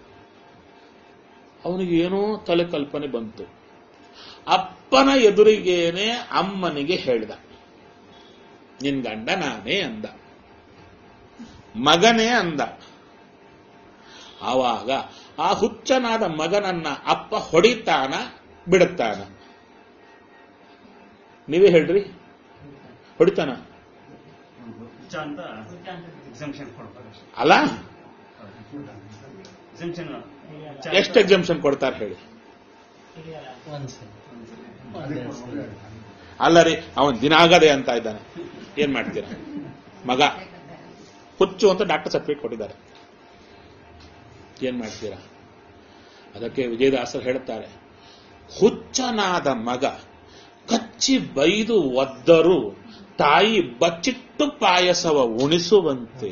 ಅವನಿಗೆ ಏನೋ ತಲೆ ಕಲ್ಪನೆ ಬಂತು ಅಪ್ಪನ ಎದುರಿಗೇನೆ ಅಮ್ಮನಿಗೆ ಹೇಳಿದ ನಿನ್ ಗಂಡ ನಾನೇ ಅಂದ ಮಗನೇ ಅಂದ ಆವಾಗ ಆ ಹುಚ್ಚನಾದ ಮಗನನ್ನ ಅಪ್ಪ ಹೊಡಿತಾನ ಬಿಡುತ್ತಾನ ನೀವೇ ಹೇಳ್ರಿ ಹೊಡಿತಾನ ಹುಚ್ಚ ಅಂತ ಎಕ್ಸಂಪ್ಷನ್ ಕೊಡ್ತಾರೆ ಅಲ್ಲ ಎಕ್ಸಂಪ್ಷನ್ ಎಷ್ಟು ಎಕ್ಸಂಪ್ಷನ್ ಕೊಡ್ತಾರೆ ಹೇಳಿ ಅಲ್ಲ ರೀ ಅವನ್ ದಿನಾಗದೆ ಅಂತ ಇದ್ದಾನೆ ಏನ್ ಮಾಡ್ತೀರ ಮಗ ಹುಚ್ಚು ಅಂತ ಡಾಕ್ಟರ್ ಸರ್ಟಿಫಿಕೇಟ್ ಕೊಟ್ಟಿದ್ದಾರೆ ಏನ್ ಮಾಡ್ತೀರಾ ಅದಕ್ಕೆ ವಿಜಯದಾಸರು ಹೇಳುತ್ತಾರೆ ಹುಚ್ಚನಾದ ಮಗ ಕಚ್ಚಿ ಬೈದು ಒದ್ದರು ತಾಯಿ ಬಚ್ಚಿಟ್ಟು ಪಾಯಸವ ಉಣಿಸುವಂತೆ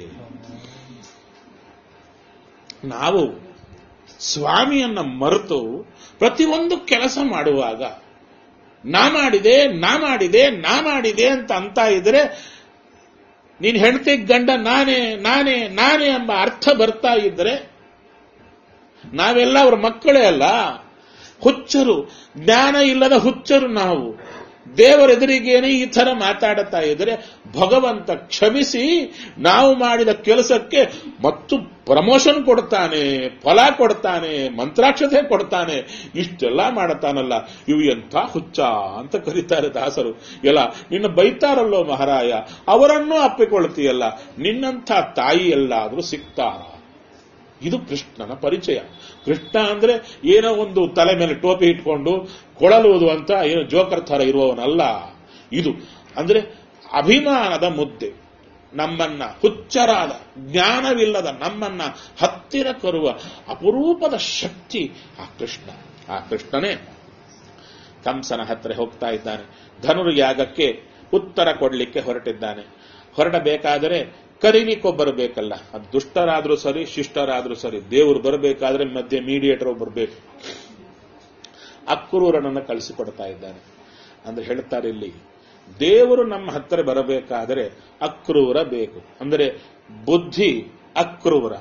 ನಾವು ಸ್ವಾಮಿಯನ್ನ ಮರೆತು ಪ್ರತಿಯೊಂದು ಕೆಲಸ ಮಾಡುವಾಗ ನಾ ಮಾಡಿದೆ ನಾ ಮಾಡಿದೆ ನಾ ಮಾಡಿದೆ ಅಂತ ಅಂತ ಇದ್ರೆ ನೀನ್ ಹೆಂಡತಿ ಗಂಡ ನಾನೇ ನಾನೇ ನಾನೇ ಎಂಬ ಅರ್ಥ ಬರ್ತಾ ಇದ್ರೆ ನಾವೆಲ್ಲ ಅವ್ರ ಮಕ್ಕಳೇ ಅಲ್ಲ ಹುಚ್ಚರು ಜ್ಞಾನ ಇಲ್ಲದ ಹುಚ್ಚರು ನಾವು ದೇವರೆದುರಿಗೇನೆ ಈ ತರ ಮಾತಾಡುತ್ತಾ ಇದ್ರೆ ಭಗವಂತ ಕ್ಷಮಿಸಿ ನಾವು ಮಾಡಿದ ಕೆಲಸಕ್ಕೆ ಮತ್ತು ಪ್ರಮೋಷನ್ ಕೊಡ್ತಾನೆ ಫಲ ಕೊಡ್ತಾನೆ ಮಂತ್ರಾಕ್ಷತೆ ಕೊಡ್ತಾನೆ ಇಷ್ಟೆಲ್ಲ ಮಾಡುತ್ತಾನಲ್ಲ ಇವು ಎಂಥ ಹುಚ್ಚ ಅಂತ ಕರೀತಾರೆ ದಾಸರು ಎಲ್ಲ ನಿನ್ನ ಬೈತಾರಲ್ಲೋ ಮಹಾರಾಯ ಅವರನ್ನೂ ಅಪ್ಪಿಕೊಳ್ತೀಯಲ್ಲ ನಿನ್ನಂಥ ತಾಯಿ ಎಲ್ಲಾದ್ರೂ ಸಿಗ್ತಾರ ಇದು ಕೃಷ್ಣನ ಪರಿಚಯ ಕೃಷ್ಣ ಅಂದ್ರೆ ಏನೋ ಒಂದು ತಲೆ ಮೇಲೆ ಟೋಪಿ ಇಟ್ಕೊಂಡು ಕೊಳಲುವುದು ಅಂತ ಏನೋ ಜೋಕರ್ ಥರ ಇರುವವನಲ್ಲ ಇದು ಅಂದ್ರೆ ಅಭಿಮಾನದ ಮುದ್ದೆ ನಮ್ಮನ್ನ ಹುಚ್ಚರಾದ ಜ್ಞಾನವಿಲ್ಲದ ನಮ್ಮನ್ನ ಹತ್ತಿರ ಕರುವ ಅಪರೂಪದ ಶಕ್ತಿ ಆ ಕೃಷ್ಣ ಆ ಕೃಷ್ಣನೇ ಕಂಸನ ಹತ್ತಿರ ಹೋಗ್ತಾ ಇದ್ದಾನೆ ಧನುರ್ಯಾಗಕ್ಕೆ ಉತ್ತರ ಕೊಡ್ಲಿಕ್ಕೆ ಹೊರಟಿದ್ದಾನೆ ಹೊರಡಬೇಕಾದರೆ ಕರೀಲಿಕ್ಕೊಬ್ಬರು ಬೇಕಲ್ಲ ಅದು ದುಷ್ಟರಾದ್ರೂ ಸರಿ ಶಿಷ್ಟರಾದ್ರೂ ಸರಿ ದೇವರು ಬರಬೇಕಾದ್ರೆ ಮಧ್ಯೆ ಮೀಡಿಯೇಟರ್ ಒಬ್ಬರು ಬೇಕು ಅಕ್ರೂರನನ್ನು ಕಳಿಸಿಕೊಡ್ತಾ ಇದ್ದಾನೆ ಅಂದ್ರೆ ಹೇಳ್ತಾರೆ ಇಲ್ಲಿ ದೇವರು ನಮ್ಮ ಹತ್ತಿರ ಬರಬೇಕಾದರೆ ಅಕ್ರೂರ ಬೇಕು ಅಂದರೆ ಬುದ್ಧಿ ಅಕ್ರೂರ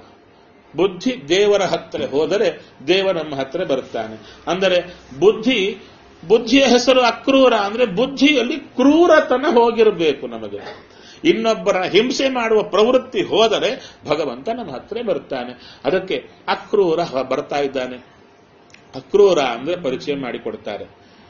ಬುದ್ಧಿ ದೇವರ ಹತ್ತಿರ ಹೋದರೆ ದೇವ ನಮ್ಮ ಹತ್ತಿರ ಬರುತ್ತಾನೆ ಅಂದರೆ ಬುದ್ಧಿ ಬುದ್ಧಿಯ ಹೆಸರು ಅಕ್ರೂರ ಅಂದ್ರೆ ಬುದ್ಧಿಯಲ್ಲಿ ಕ್ರೂರತನ ಹೋಗಿರಬೇಕು ನಮಗೆ ಇನ್ನೊಬ್ಬರ ಹಿಂಸೆ ಮಾಡುವ ಪ್ರವೃತ್ತಿ ಹೋದರೆ ಭಗವಂತ ನಮ್ಮ ಹತ್ರ ಬರ್ತಾನೆ ಅದಕ್ಕೆ ಅಕ್ರೂರ ಹ- ಬರ್ತಾ ಇದ್ದಾನೆ ಅಕ್ರೂರ ಅಂದ್ರೆ ಪರಿಚಯ ಮಾಡಿಕೊಡ್ತಾರೆ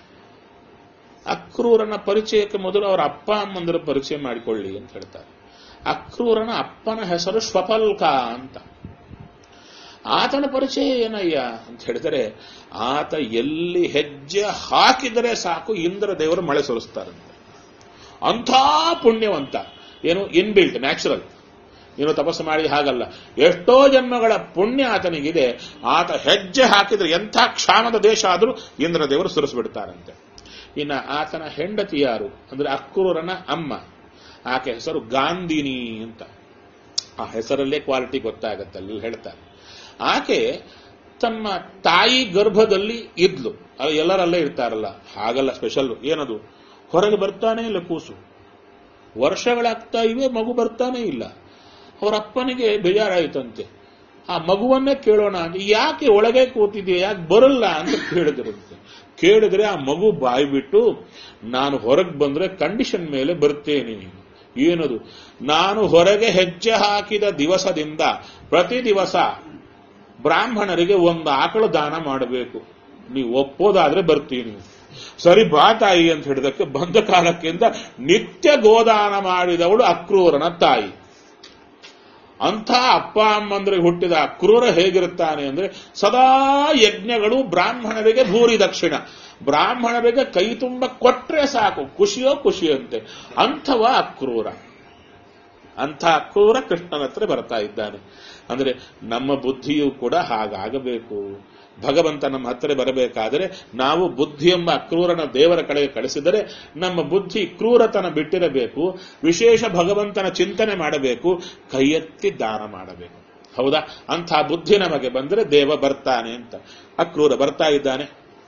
ಅಕ್ರೂರನ ಪರಿಚಯಕ್ಕೆ ಮೊದಲು ಅವರ ಅಪ್ಪ ಅಮ್ಮಂದರ ಪರಿಚಯ ಮಾಡಿಕೊಳ್ಳಿ ಅಂತ ಹೇಳ್ತಾರೆ ಅಕ್ರೂರನ ಅಪ್ಪನ ಹೆಸರು ಶ್ವಪಲ್ಕ ಅಂತ ಆತನ ಪರಿಚಯ ಏನಯ್ಯ ಅಂತ ಹೇಳಿದರೆ ಆತ ಎಲ್ಲಿ ಹೆಜ್ಜೆ ಹಾಕಿದರೆ ಸಾಕು ಇಂದ್ರ ದೇವರು ಮಳೆ ಸುರಿಸ್ತಾರಂತೆ ಅಂಥ ಪುಣ್ಯವಂತ ಏನು ಇನ್ಬಿಲ್ಟ್ ನ್ಯಾಚುರಲ್ ಏನು ತಪಸ್ಸು ಮಾಡಿ ಹಾಗಲ್ಲ ಎಷ್ಟೋ ಜನ್ಮಗಳ ಪುಣ್ಯ ಆತನಿಗಿದೆ ಆತ ಹೆಜ್ಜೆ ಹಾಕಿದ್ರೆ ಎಂಥ ಕ್ಷಾಮದ ದೇಶ ಆದರೂ ಇಂದ್ರ ದೇವರು ಸುರಿಸ್ಬಿಡ್ತಾರಂತೆ ಇನ್ನು ಆತನ ಹೆಂಡತಿ ಯಾರು ಅಂದ್ರೆ ಅಕ್ರೂರನ ಅಮ್ಮ ಆಕೆ ಹೆಸರು ಗಾಂಧಿನಿ ಅಂತ ಆ ಹೆಸರಲ್ಲೇ ಕ್ವಾಲಿಟಿ ಗೊತ್ತಾಗತ್ತೆ ಅಲ್ಲಿ ಹೇಳ್ತಾರೆ ಆಕೆ ತಮ್ಮ ತಾಯಿ ಗರ್ಭದಲ್ಲಿ ಇದ್ಲು ಅದು ಎಲ್ಲರಲ್ಲೇ ಇರ್ತಾರಲ್ಲ ಹಾಗಲ್ಲ ಸ್ಪೆಷಲ್ ಏನದು ಹೊರಗೆ ಬರ್ತಾನೆ ಇಲ್ಲ ಕೂಸು ವರ್ಷಗಳಾಗ್ತಾ ಇವೆ ಮಗು ಬರ್ತಾನೆ ಇಲ್ಲ ಅವರ ಅಪ್ಪನಿಗೆ ಬೇಜಾರಾಯಿತಂತೆ ಆ ಮಗುವನ್ನೇ ಕೇಳೋಣ ಅಂತ ಯಾಕೆ ಒಳಗೆ ಕೂತಿದೆಯಾ ಯಾಕೆ ಬರಲ್ಲ ಅಂತ ಕೇಳಿದ್ರಂತೆ ಕೇಳಿದ್ರೆ ಆ ಮಗು ಬಾಯಿ ಬಿಟ್ಟು ನಾನು ಹೊರಗೆ ಬಂದ್ರೆ ಕಂಡೀಷನ್ ಮೇಲೆ ಬರ್ತೇನೆ ಏನದು ನಾನು ಹೊರಗೆ ಹೆಜ್ಜೆ ಹಾಕಿದ ದಿವಸದಿಂದ ಪ್ರತಿ ದಿವಸ ಬ್ರಾಹ್ಮಣರಿಗೆ ಒಂದು ಆಕಳು ದಾನ ಮಾಡಬೇಕು ನೀವು ಒಪ್ಪೋದಾದ್ರೆ ಬರ್ತೀನಿ ಸರಿ ಬಾ ತಾಯಿ ಅಂತ ಹೇಳಿದಕ್ಕೆ ಬಂದ ಕಾಲಕ್ಕಿಂತ ನಿತ್ಯ ಗೋದಾನ ಮಾಡಿದವಳು ಅಕ್ರೂರನ ತಾಯಿ ಅಂಥ ಅಪ್ಪ ಅಮ್ಮಂದ್ರಿಗೆ ಹುಟ್ಟಿದ ಅಕ್ರೂರ ಹೇಗಿರುತ್ತಾನೆ ಅಂದ್ರೆ ಸದಾ ಯಜ್ಞಗಳು ಬ್ರಾಹ್ಮಣರಿಗೆ ಭೂರಿ ದಕ್ಷಿಣ ಬ್ರಾಹ್ಮಣರಿಗೆ ಕೈ ತುಂಬ ಕೊಟ್ರೆ ಸಾಕು ಖುಷಿಯೋ ಖುಷಿಯಂತೆ ಅಂಥವ ಅಕ್ರೂರ ಅಂಥ ಅಕ್ರೂರ ಕೃಷ್ಣನ ಹತ್ರ ಬರ್ತಾ ಇದ್ದಾನೆ ಅಂದ್ರೆ ನಮ್ಮ ಬುದ್ಧಿಯೂ ಕೂಡ ಹಾಗಾಗಬೇಕು ಭಗವಂತ ನಮ್ಮ ಹತ್ತಿರ ಬರಬೇಕಾದರೆ ನಾವು ಬುದ್ಧಿ ಎಂಬ ಅಕ್ರೂರನ ದೇವರ ಕಡೆಗೆ ಕಳಿಸಿದರೆ ನಮ್ಮ ಬುದ್ಧಿ ಕ್ರೂರತನ ಬಿಟ್ಟಿರಬೇಕು ವಿಶೇಷ ಭಗವಂತನ ಚಿಂತನೆ ಮಾಡಬೇಕು ಕೈ ಎತ್ತಿ ದಾನ ಮಾಡಬೇಕು ಹೌದಾ ಅಂಥ ಬುದ್ಧಿ ನಮಗೆ ಬಂದರೆ ದೇವ ಬರ್ತಾನೆ ಅಂತ ಅಕ್ರೂರ ಬರ್ತಾ ಇದ್ದಾನೆ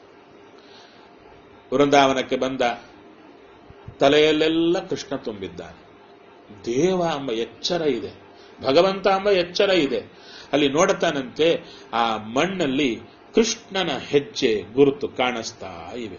ವೃಂದಾವನಕ್ಕೆ ಬಂದ ತಲೆಯಲ್ಲೆಲ್ಲ ಕೃಷ್ಣ ತುಂಬಿದ್ದಾನೆ ದೇವ ಎಂಬ ಎಚ್ಚರ ಇದೆ ಭಗವಂತ ಎಂಬ ಎಚ್ಚರ ಇದೆ ಅಲ್ಲಿ ನೋಡುತ್ತಾನಂತೆ ಆ ಮಣ್ಣಲ್ಲಿ ಕೃಷ್ಣನ ಹೆಜ್ಜೆ ಗುರುತು ಕಾಣಿಸ್ತಾ ಇವೆ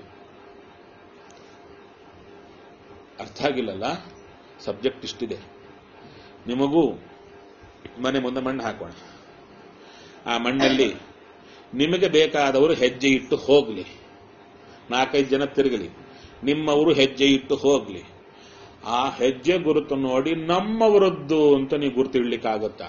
ಅರ್ಥ ಆಗಿಲ್ಲಲ್ಲ ಸಬ್ಜೆಕ್ಟ್ ಇಷ್ಟಿದೆ ನಿಮಗೂ ಮನೆ ಮುಂದೆ ಮಣ್ಣು ಹಾಕೋಣ ಆ ಮಣ್ಣಲ್ಲಿ ನಿಮಗೆ ಬೇಕಾದವರು ಹೆಜ್ಜೆ ಇಟ್ಟು ಹೋಗ್ಲಿ ನಾಲ್ಕೈದು ಜನ ತಿರುಗಲಿ ನಿಮ್ಮವರು ಹೆಜ್ಜೆ ಇಟ್ಟು ಹೋಗ್ಲಿ ಆ ಹೆಜ್ಜೆ ಗುರುತು ನೋಡಿ ನಮ್ಮವರದ್ದು ಅಂತ ನೀವು ಗುರುತು ಹಿಡ್ಲಿಕ್ಕಾಗತ್ತಾ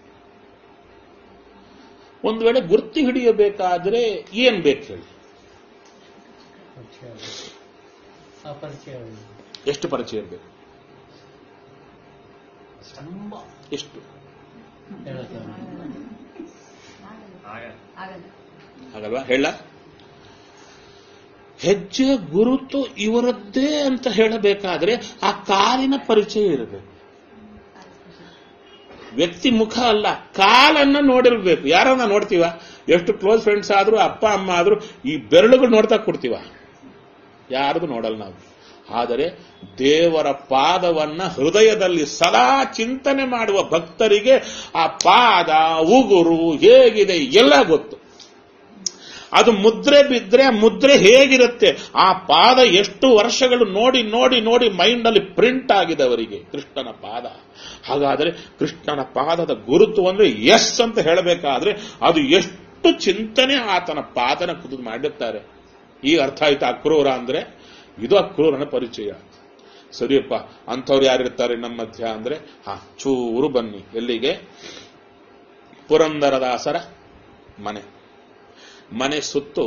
ಒಂದು ವೇಳೆ ಗುರ್ತಿ ಹಿಡಿಯಬೇಕಾದ್ರೆ ಏನ್ ಬೇಕು ಹೇಳಿ ಪರಿಚಯ ಆ ಪರಿಚಯ ಎಷ್ಟು ಪರಿಚಯ ಇರಬೇಕು ತುಂಬ ಎಷ್ಟು ಹೇಳ್ತಾರೆ ಆಗ ಆಗಲ್ಲ ಹಾಗಲ್ವಾ ಹೇಳ ಹೆಜ್ಜೆ ಗುರುತು ಇವರದ್ದೇ ಅಂತ ಹೇಳಬೇಕಾದ್ರೆ ಆ ಕಾಲಿನ ಪರಿಚಯ ಇರಬೇಕು ವ್ಯಕ್ತಿ ಮುಖ ಅಲ್ಲ ಕಾಲನ್ನ ನೋಡಿರ್ಬೇಕು ಯಾರನ್ನ ನೋಡ್ತೀವ ಎಷ್ಟು ಕ್ಲೋಸ್ ಫ್ರೆಂಡ್ಸ್ ಆದ್ರೂ ಅಪ್ಪ ಅಮ್ಮ ಆದ್ರೂ ಈ ಬೆರಳುಗಳು ನೋಡ್ತಾ ಕೊಡ್ತೀವ ಯಾರದು ನೋಡಲ್ಲ ನಾವು ಆದರೆ ದೇವರ ಪಾದವನ್ನ ಹೃದಯದಲ್ಲಿ ಸದಾ ಚಿಂತನೆ ಮಾಡುವ ಭಕ್ತರಿಗೆ ಆ ಪಾದ ಉಗುರು ಹೇಗಿದೆ ಎಲ್ಲ ಗೊತ್ತು ಅದು ಮುದ್ರೆ ಬಿದ್ರೆ ಆ ಮುದ್ರೆ ಹೇಗಿರುತ್ತೆ ಆ ಪಾದ ಎಷ್ಟು ವರ್ಷಗಳು ನೋಡಿ ನೋಡಿ ನೋಡಿ ಮೈಂಡ್ ಅಲ್ಲಿ ಪ್ರಿಂಟ್ ಆಗಿದೆ ಅವರಿಗೆ ಕೃಷ್ಣನ ಪಾದ ಹಾಗಾದ್ರೆ ಕೃಷ್ಣನ ಪಾದದ ಗುರುತು ಅಂದ್ರೆ ಎಸ್ ಅಂತ ಹೇಳಬೇಕಾದ್ರೆ ಅದು ಎಷ್ಟು ಚಿಂತನೆ ಆತನ ಪಾದನ ಕುದು ಮಾಡಿರ್ತಾರೆ ಈಗ ಅರ್ಥ ಆಯ್ತಾ ಅಕ್ರೂರ ಅಂದ್ರೆ ಇದು ಅಕ್ರೂರನ ಪರಿಚಯ ಸರಿಯಪ್ಪ ಅಂಥವ್ರು ಯಾರಿರ್ತಾರೆ ನಮ್ಮ ಮಧ್ಯ ಅಂದ್ರೆ ಹಾ ಚೂರು ಬನ್ನಿ ಎಲ್ಲಿಗೆ ಪುರಂದರದಾಸರ ಮನೆ ಮನೆ ಸುತ್ತು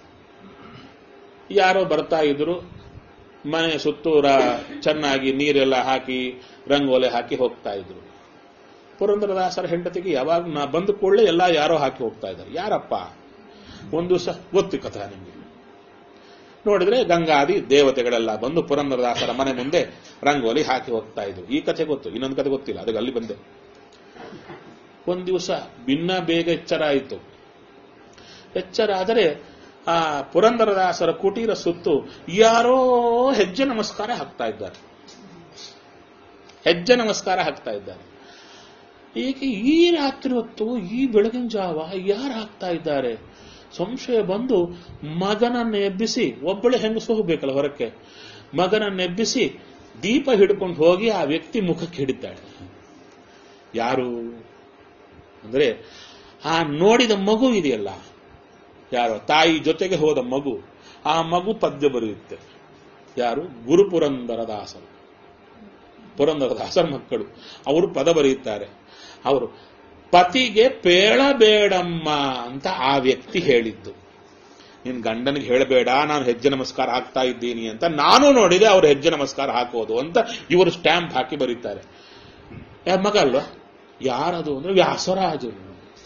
ಯಾರೋ ಬರ್ತಾ ಇದ್ರು ಮನೆ ಸುತ್ತು ರ- ಚೆನ್ನಾಗಿ ನೀರೆಲ್ಲ ಹಾಕಿ ರಂಗೋಲೆ ಹಾಕಿ ಹೋಗ್ತಾ ಇದ್ರು ಪುರಂದರದಾಸರ ಹೆಂಡತಿಗೆ ಯಾವಾಗ ನಾ ಬಂದ ಕೂಡಲೇ ಎಲ್ಲ ಯಾರೋ ಹಾಕಿ ಹೋಗ್ತಾ ಇದ್ದಾರೆ ಯಾರಪ್ಪ ಒಂದು ದಿವಸ ಗೊತ್ತು ಕಥಾ ನಿಮಗೆ ನೋಡಿದ್ರೆ ಗಂಗಾದಿ ದೇವತೆಗಳೆಲ್ಲ ಬಂದು ಪುರಂದರದಾಸರ ಮನೆ ಮುಂದೆ ರಂಗೋಲಿ ಹಾಕಿ ಹೋಗ್ತಾ ಇದ್ರು ಈ ಕಥೆ ಗೊತ್ತು ಇನ್ನೊಂದು ಕಥೆ ಗೊತ್ತಿಲ್ಲ ಅದಕ್ಕೆ ಅಲ್ಲಿ ಬಂದೆ ಒಂದ್ ದಿವಸ ಭಿನ್ನ ಬೇಗ ಎಚ್ಚರ ಆಯಿತು ಎಚ್ಚರ ಆದರೆ ಆ ಪುರಂದರದಾಸರ ಕುಟೀರ ಸುತ್ತು ಯಾರೋ ಹೆಜ್ಜೆ ನಮಸ್ಕಾರ ಹಾಕ್ತಾ ಇದ್ದಾರೆ ಹೆಜ್ಜೆ ನಮಸ್ಕಾರ ಹಾಕ್ತಾ ಇದ್ದಾರೆ ಈಗ ಈ ರಾತ್ರಿ ಹೊತ್ತು ಈ ಬೆಳಗಿನ ಜಾವ ಯಾರು ಹಾಕ್ತಾ ಇದ್ದಾರೆ ಸಂಶಯ ಬಂದು ಮಗನನ್ನ ಎಬ್ಬಿಸಿ ಒಬ್ಬಳೆ ಹೆಂಗಸು ಹೋಗ್ಬೇಕಲ್ಲ ಹೊರಕ್ಕೆ ಮಗನನ್ನ ಎಬ್ಬಿಸಿ ದೀಪ ಹಿಡ್ಕೊಂಡು ಹೋಗಿ ಆ ವ್ಯಕ್ತಿ ಮುಖಕ್ಕೆ ಹಿಡಿತಾಳೆ ಯಾರು ಅಂದ್ರೆ ಆ ನೋಡಿದ ಮಗು ಇದೆಯಲ್ಲ ಯಾರು ತಾಯಿ ಜೊತೆಗೆ ಹೋದ ಮಗು ಆ ಮಗು ಪದ್ಯ ಬರೆಯುತ್ತೆ ಯಾರು ಗುರು ಪುರಂದರದಾಸರು ಪುರಂದರದಾಸರ ಮಕ್ಕಳು ಅವರು ಪದ ಬರೆಯುತ್ತಾರೆ ಅವರು ಪತಿಗೆ ಪೇಳಬೇಡಮ್ಮ ಅಂತ ಆ ವ್ಯಕ್ತಿ ಹೇಳಿದ್ದು ನಿನ್ ಗಂಡನಿಗೆ ಹೇಳಬೇಡ ನಾನು ಹೆಜ್ಜೆ ನಮಸ್ಕಾರ ಹಾಕ್ತಾ ಇದ್ದೀನಿ ಅಂತ ನಾನು ನೋಡಿದೆ ಅವ್ರು ಹೆಜ್ಜೆ ನಮಸ್ಕಾರ ಹಾಕೋದು ಅಂತ ಇವರು ಸ್ಟ್ಯಾಂಪ್ ಹಾಕಿ ಬರೀತಾರೆ ಯಾ ಮಗ ಅಲ್ವಾ ಯಾರದು ಅಂದ್ರೆ ವ್ಯಾಸರಾಜರು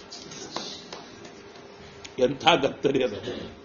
ಎಂಥ ಗತ್ತರಿ ಅದು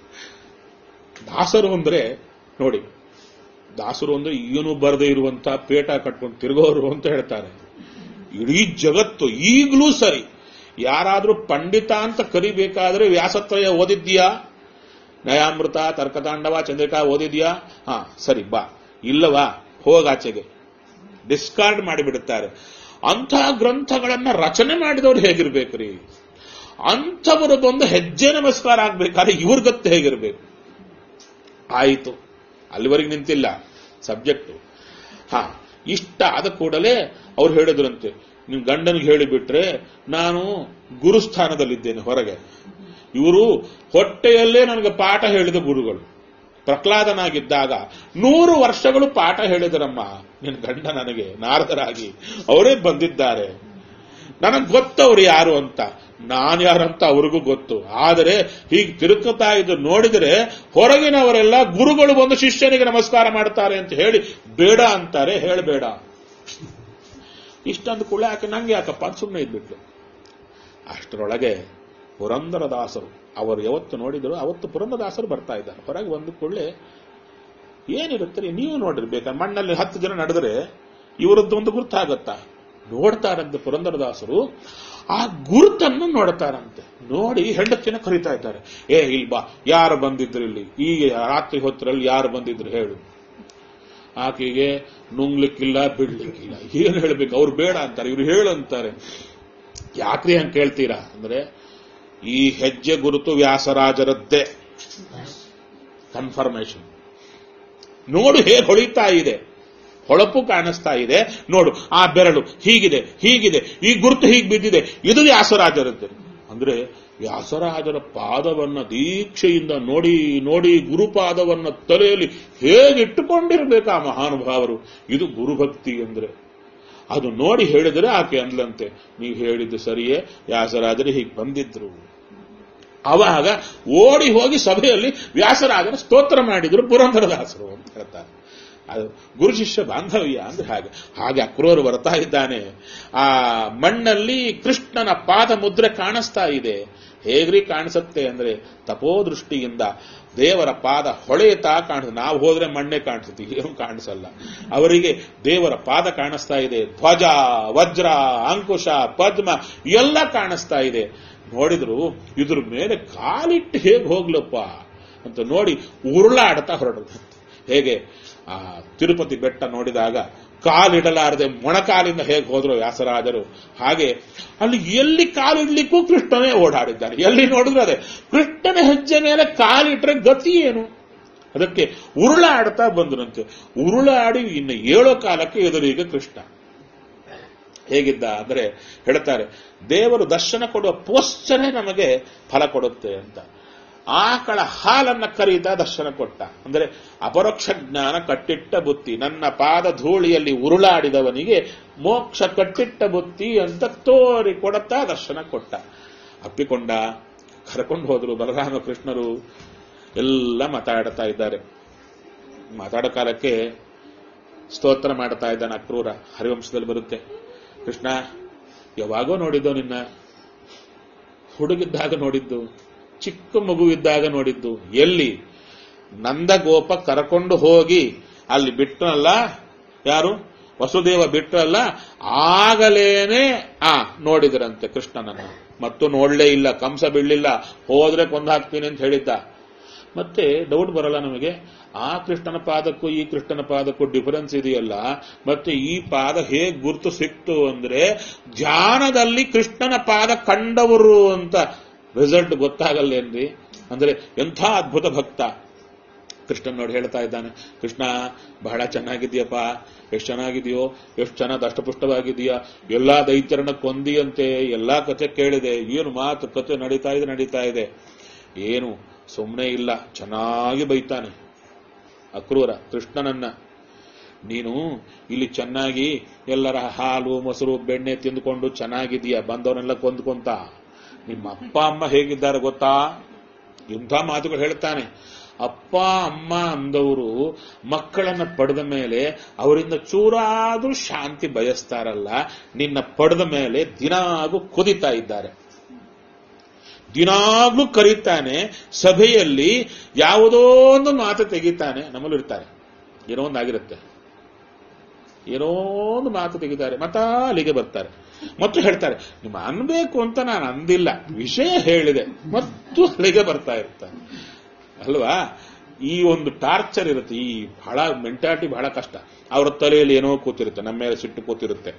ದಾಸರು ಅಂದ್ರೆ ನೋಡಿ ದಾಸರು ಅಂದ್ರೆ ಏನು ಬರದೇ ಇರುವಂತ ಪೇಟ ಕಟ್ಕೊಂಡು ತಿರುಗೋರು ಅಂತ ಹೇಳ್ತಾರೆ ಇಡೀ ಜಗತ್ತು ಈಗಲೂ ಸರಿ ಯಾರಾದ್ರೂ ಪಂಡಿತ ಅಂತ ಕರಿಬೇಕಾದ್ರೆ ವ್ಯಾಸತ್ರಯ ಓದಿದ್ಯಾ ನಯಾಮೃತ ತರ್ಕತಾಂಡವ ಚಂದ್ರಿಕಾ ಓದಿದ್ಯಾ ಹಾ ಸರಿ ಬಾ ಇಲ್ಲವಾ ಹೋಗಾಚೆಗೆ ಡಿಸ್ಕಾರ್ಡ್ ಮಾಡಿಬಿಡುತ್ತಾರೆ ಅಂಥ ಗ್ರಂಥಗಳನ್ನ ರಚನೆ ಮಾಡಿದವರು ಹೇಗಿರ್ಬೇಕ್ರಿ ಅಂಥವರು ಬಂದು ಹೆಜ್ಜೆ ನಮಸ್ಕಾರ ಆಗ್ಬೇಕಾದ್ರೆ ಇವ್ರ ಗತ್ತು ಹೇಗಿರ್ಬೇಕು ಆಯಿತು ಅಲ್ಲಿವರೆಗೆ ನಿಂತಿಲ್ಲ ಸಬ್ಜೆಕ್ಟ್ ಹಾ ಇಷ್ಟ ಆದ ಕೂಡಲೇ ಅವ್ರು ಹೇಳಿದ್ರಂತೆ ನಿಮ್ ಗಂಡನಿಗೆ ಹೇಳಿಬಿಟ್ರೆ ನಾನು ಗುರುಸ್ಥಾನದಲ್ಲಿದ್ದೇನೆ ಹೊರಗೆ ಇವರು ಹೊಟ್ಟೆಯಲ್ಲೇ ನನಗೆ ಪಾಠ ಹೇಳಿದ ಗುರುಗಳು ಪ್ರಹ್ಲಾದನಾಗಿದ್ದಾಗ ನೂರು ವರ್ಷಗಳು ಪಾಠ ಹೇಳಿದರಮ್ಮ ನಿನ್ನ ಗಂಡ ನನಗೆ ನಾರದರಾಗಿ ಅವರೇ ಬಂದಿದ್ದಾರೆ ನನಗೆ ಗೊತ್ತವ್ರು ಯಾರು ಅಂತ ನಾನು ಯಾರಂತ ಅವ್ರಿಗೂ ಗೊತ್ತು ಆದರೆ ಹೀಗೆ ತಿರುಗುತ್ತಾ ಇದ್ದು ನೋಡಿದರೆ ಹೊರಗಿನವರೆಲ್ಲ ಗುರುಗಳು ಬಂದು ಶಿಷ್ಯನಿಗೆ ನಮಸ್ಕಾರ ಮಾಡ್ತಾರೆ ಅಂತ ಹೇಳಿ ಬೇಡ ಅಂತಾರೆ ಹೇಳಬೇಡ ಇಷ್ಟೊಂದು ಕುಳ ಯಾಕೆ ನಂಗೆ ಯಾಕಪ್ಪ ಅಂತ ಸುಮ್ಮನೆ ಇದ್ಬಿಟ್ಲು ಅಷ್ಟರೊಳಗೆ ಪುರಂದರದಾಸರು ಅವರು ಯಾವತ್ತು ನೋಡಿದ್ರು ಅವತ್ತು ಪುರಂದರದಾಸರು ಬರ್ತಾ ಇದ್ದಾರೆ ಹೊರಗೆ ಬಂದ ಕೂಡಲೇ ಏನಿರುತ್ತೆ ನೀವು ನೋಡಿರ್ಬೇಕಾ ಮಣ್ಣಲ್ಲಿ ಹತ್ತು ಜನ ನಡೆದ್ರೆ ಇವರದ್ದು ಒಂದು ಗುರ್ತಾಗತ್ತಾ ನೋಡ್ತಾರಂತೆ ಪುರಂದರದಾಸರು ಆ ಗುರುತನ್ನು ನೋಡ್ತಾರಂತೆ ನೋಡಿ ಹೆಂಡತಿನ ಕರೀತಾ ಇದ್ದಾರೆ ಏ ಇಲ್ ಬಾ ಯಾರು ಬಂದಿದ್ರು ಇಲ್ಲಿ ಈಗ ರಾತ್ರಿ ಹೊತ್ತರಲ್ಲಿ ಯಾರು ಬಂದಿದ್ರು ಹೇಳು ಆಕೆಗೆ ನುಂಗ್ಲಿಕ್ಕಿಲ್ಲ ಬಿಡ್ಲಿಕ್ಕಿಲ್ಲ ಏನು ಹೇಳ್ಬೇಕು ಅವ್ರು ಬೇಡ ಅಂತಾರೆ ಇವ್ರು ಹೇಳು ಅಂತಾರೆ ಯಾಕ್ರಿ ಹಂಗೆ ಕೇಳ್ತೀರಾ ಅಂದ್ರೆ ಈ ಹೆಜ್ಜೆ ಗುರುತು ವ್ಯಾಸರಾಜರದ್ದೇ ಕನ್ಫರ್ಮೇಶನ್ ನೋಡು ಹೇಗೆ ಹೊಳಿತಾ ಇದೆ ಹೊಳಪು ಕಾಣಿಸ್ತಾ ಇದೆ ನೋಡು ಆ ಬೆರಳು ಹೀಗಿದೆ ಹೀಗಿದೆ ಈ ಗುರುತು ಹೀಗೆ ಬಿದ್ದಿದೆ ಇದು ವ್ಯಾಸರಾಜರದ್ದು ಅಂದ್ರೆ ವ್ಯಾಸರಾಜರ ಪಾದವನ್ನ ದೀಕ್ಷೆಯಿಂದ ನೋಡಿ ನೋಡಿ ಗುರುಪಾದವನ್ನ ತಲೆಯಲ್ಲಿ ಹೇಗಿಟ್ಟುಕೊಂಡಿರ್ಬೇಕು ಆ ಮಹಾನುಭಾವರು ಇದು ಗುರುಭಕ್ತಿ ಅಂದ್ರೆ ಅದು ನೋಡಿ ಹೇಳಿದರೆ ಆಕೆ ಅಂದ್ಲಂತೆ ನೀವು ಹೇಳಿದ್ದು ಸರಿಯೇ ವ್ಯಾಸರಾಜರು ಹೀಗೆ ಬಂದಿದ್ರು ಅವಾಗ ಓಡಿ ಹೋಗಿ ಸಭೆಯಲ್ಲಿ ವ್ಯಾಸರಾಜನ ಸ್ತೋತ್ರ ಮಾಡಿದ್ರು ಪುರಂದರದಾಸರು ಅಂತ ಹೇಳ್ತಾರೆ ಅದು ಗುರು ಶಿಷ್ಯ ಬಾಂಧವ್ಯ ಅಂದ್ರೆ ಹಾಗೆ ಹಾಗೆ ಅಕ್ರೂರು ಬರ್ತಾ ಇದ್ದಾನೆ ಆ ಮಣ್ಣಲ್ಲಿ ಕೃಷ್ಣನ ಪಾದ ಮುದ್ರೆ ಕಾಣಿಸ್ತಾ ಇದೆ ಹೇಗ್ರಿ ಕಾಣಿಸುತ್ತೆ ಅಂದ್ರೆ ತಪೋದೃಷ್ಟಿಯಿಂದ ದೇವರ ಪಾದ ಹೊಳೆಯುತ್ತಾ ಕಾಣಿಸುತ್ತೆ ನಾವು ಹೋದ್ರೆ ಮಣ್ಣೆ ಕಾಣಿಸುತ್ತೆ ಏನು ಕಾಣಿಸಲ್ಲ ಅವರಿಗೆ ದೇವರ ಪಾದ ಕಾಣಿಸ್ತಾ ಇದೆ ಧ್ವಜ ವಜ್ರ ಅಂಕುಶ ಪದ್ಮ ಎಲ್ಲ ಕಾಣಿಸ್ತಾ ಇದೆ ನೋಡಿದ್ರು ಇದ್ರ ಮೇಲೆ ಕಾಲಿಟ್ಟು ಹೇಗೆ ಹೋಗ್ಲಪ್ಪ ಅಂತ ನೋಡಿ ಉರುಳಾಡ್ತಾ ಹೊರಡದು ಹೇಗೆ ಆ ತಿರುಪತಿ ಬೆಟ್ಟ ನೋಡಿದಾಗ ಕಾಲಿಡಲಾರದೆ ಮೊಣಕಾಲಿಂದ ಹೇಗೆ ಹೋದ್ರು ವ್ಯಾಸರಾಜರು ಹಾಗೆ ಅಲ್ಲಿ ಎಲ್ಲಿ ಕಾಲಿಡ್ಲಿಕ್ಕೂ ಕೃಷ್ಣನೇ ಓಡಾಡಿದ್ದಾನೆ ಎಲ್ಲಿ ನೋಡಿದ್ರು ಅದೇ ಕೃಷ್ಣನ ಹೆಜ್ಜೆ ಮೇಲೆ ಕಾಲಿಟ್ರೆ ಗತಿ ಏನು ಅದಕ್ಕೆ ಉರುಳಾಡ್ತಾ ಬಂದರಂತೆ ಉರುಳಾಡಿ ಇನ್ನು ಏಳೋ ಕಾಲಕ್ಕೆ ಎದುರಿಗೆ ಕೃಷ್ಣ ಹೇಗಿದ್ದ ಅಂದ್ರೆ ಹೇಳ್ತಾರೆ ದೇವರು ದರ್ಶನ ಕೊಡುವ ಪೋಸ್ಟರೇ ನಮಗೆ ಫಲ ಕೊಡುತ್ತೆ ಅಂತ ಆಕಳ ಹಾಲನ್ನ ಕರೀತಾ ದರ್ಶನ ಕೊಟ್ಟ ಅಂದ್ರೆ ಅಪರೋಕ್ಷ ಜ್ಞಾನ ಕಟ್ಟಿಟ್ಟ ಬುತ್ತಿ ನನ್ನ ಪಾದ ಧೂಳಿಯಲ್ಲಿ ಉರುಳಾಡಿದವನಿಗೆ ಮೋಕ್ಷ ಕಟ್ಟಿಟ್ಟ ಬುತ್ತಿ ಅಂತ ತೋರಿ ಕೊಡುತ್ತಾ ದರ್ಶನ ಕೊಟ್ಟ ಅಪ್ಪಿಕೊಂಡ ಕರ್ಕೊಂಡು ಹೋದ್ರು ಬಲರಾಮ ಕೃಷ್ಣರು ಎಲ್ಲ ಮಾತಾಡ್ತಾ ಇದ್ದಾರೆ ಮಾತಾಡೋ ಕಾಲಕ್ಕೆ ಸ್ತೋತ್ರ ಮಾಡ್ತಾ ಇದ್ದಾನೆ ಅಕ್ರೂರ ಹರಿವಂಶದಲ್ಲಿ ಬರುತ್ತೆ ಕೃಷ್ಣ ಯಾವಾಗೋ ನೋಡಿದ್ದು ನಿನ್ನ ಹುಡುಗಿದ್ದಾಗ ನೋಡಿದ್ದು ಚಿಕ್ಕ ಮಗುವಿದ್ದಾಗ ನೋಡಿದ್ದು ಎಲ್ಲಿ ನಂದಗೋಪ ಕರ್ಕೊಂಡು ಹೋಗಿ ಅಲ್ಲಿ ಬಿಟ್ಟನಲ್ಲ ಯಾರು ವಸುದೇವ ಬಿಟ್ರಲ್ಲ ಆಗಲೇನೆ ಆ ನೋಡಿದ್ರಂತೆ ಕೃಷ್ಣನನ್ನ ಮತ್ತು ನೋಡ್ಲೇ ಇಲ್ಲ ಕಂಸ ಬೀಳಲಿಲ್ಲ ಹೋದ್ರೆ ಕೊಂದಾಕ್ತೀನಿ ಅಂತ ಹೇಳಿದ್ದ ಮತ್ತೆ ಡೌಟ್ ಬರಲ್ಲ ನಮಗೆ ಆ ಕೃಷ್ಣನ ಪಾದಕ್ಕೂ ಈ ಕೃಷ್ಣನ ಪಾದಕ್ಕೂ ಡಿಫರೆನ್ಸ್ ಇದೆಯಲ್ಲ ಮತ್ತೆ ಈ ಪಾದ ಹೇಗ್ ಗುರುತು ಸಿಕ್ತು ಅಂದ್ರೆ ಧ್ಯಾನದಲ್ಲಿ ಕೃಷ್ಣನ ಪಾದ ಕಂಡವರು ಅಂತ ರಿಸಲ್ಟ್ ಗೊತ್ತಾಗಲ್ಲೇನ್ರಿ ಅಂದ್ರೆ ಎಂಥ ಅದ್ಭುತ ಭಕ್ತ ಕೃಷ್ಣನ್ ನೋಡಿ ಹೇಳ್ತಾ ಇದ್ದಾನೆ ಕೃಷ್ಣ ಬಹಳ ಚೆನ್ನಾಗಿದೆಯಪ್ಪ ಎಷ್ಟು ಚೆನ್ನಾಗಿದೆಯೋ ಎಷ್ಟು ಚೆನ್ನಾಗಿ ದಷ್ಟಪುಷ್ಟವಾಗಿದೆಯಾ ಎಲ್ಲಾ ದೈತ್ಯರನ್ನ ಕೊಂದಿಯಂತೆ ಎಲ್ಲಾ ಕಥೆ ಕೇಳಿದೆ ಏನು ಮಾತು ಕಥೆ ನಡೀತಾ ಇದೆ ನಡೀತಾ ಇದೆ ಏನು ಸುಮ್ಮನೆ ಇಲ್ಲ ಚೆನ್ನಾಗಿ ಬೈತಾನೆ ಅಕ್ರೂರ ಕೃಷ್ಣನನ್ನ ನೀನು ಇಲ್ಲಿ ಚೆನ್ನಾಗಿ ಎಲ್ಲರ ಹಾಲು ಮೊಸರು ಬೆಣ್ಣೆ ತಿಂದುಕೊಂಡು ಚೆನ್ನಾಗಿದೀಯ ಬಂದವನ್ನೆಲ್ಲ ಕೊಂದ್ಕೊಂತ ನಿಮ್ಮ ಅಪ್ಪ ಅಮ್ಮ ಹೇಗಿದ್ದಾರೆ ಗೊತ್ತಾ ಇಂಥ ಮಾತುಗಳು ಹೇಳ್ತಾನೆ ಅಪ್ಪ ಅಮ್ಮ ಅಂದವರು ಮಕ್ಕಳನ್ನ ಪಡೆದ ಮೇಲೆ ಅವರಿಂದ ಚೂರಾದ್ರೂ ಶಾಂತಿ ಬಯಸ್ತಾರಲ್ಲ ನಿನ್ನ ಪಡೆದ ಮೇಲೆ ದಿನಾಗೂ ಕುದಿತಾ ಇದ್ದಾರೆ ದಿನಾಗ್ಲೂ ಕರೀತಾನೆ ಸಭೆಯಲ್ಲಿ ಯಾವುದೋ ಒಂದು ಮಾತು ತೆಗಿತಾನೆ ನಮ್ಮಲ್ಲೂ ಇರ್ತಾರೆ ಏನೋ ಒಂದಾಗಿರುತ್ತೆ ಏನೋ ಒಂದು ಮಾತು ತೆಗಿತಾರೆ ಮತ್ತ ಅಲ್ಲಿಗೆ ಬರ್ತಾರೆ ಮತ್ತು ಹೇಳ್ತಾರೆ ನಿಮ್ಮ ಅನ್ಬೇಕು ಅಂತ ನಾನು ಅಂದಿಲ್ಲ ವಿಷಯ ಹೇಳಿದೆ ಮತ್ತು ಅಲ್ಲಿಗೆ ಬರ್ತಾ ಇರ್ತಾನೆ ಅಲ್ವಾ ಈ ಒಂದು ಟಾರ್ಚರ್ ಇರುತ್ತೆ ಈ ಬಹಳ ಮೆಂಟಾಲಿಟಿ ಬಹಳ ಕಷ್ಟ ಅವರ ತಲೆಯಲ್ಲಿ ಏನೋ ಕೂತಿರುತ್ತೆ ನಮ್ಮ ಮೇಲೆ ಸಿಟ್ಟು ಕೂತಿರುತ್ತೆ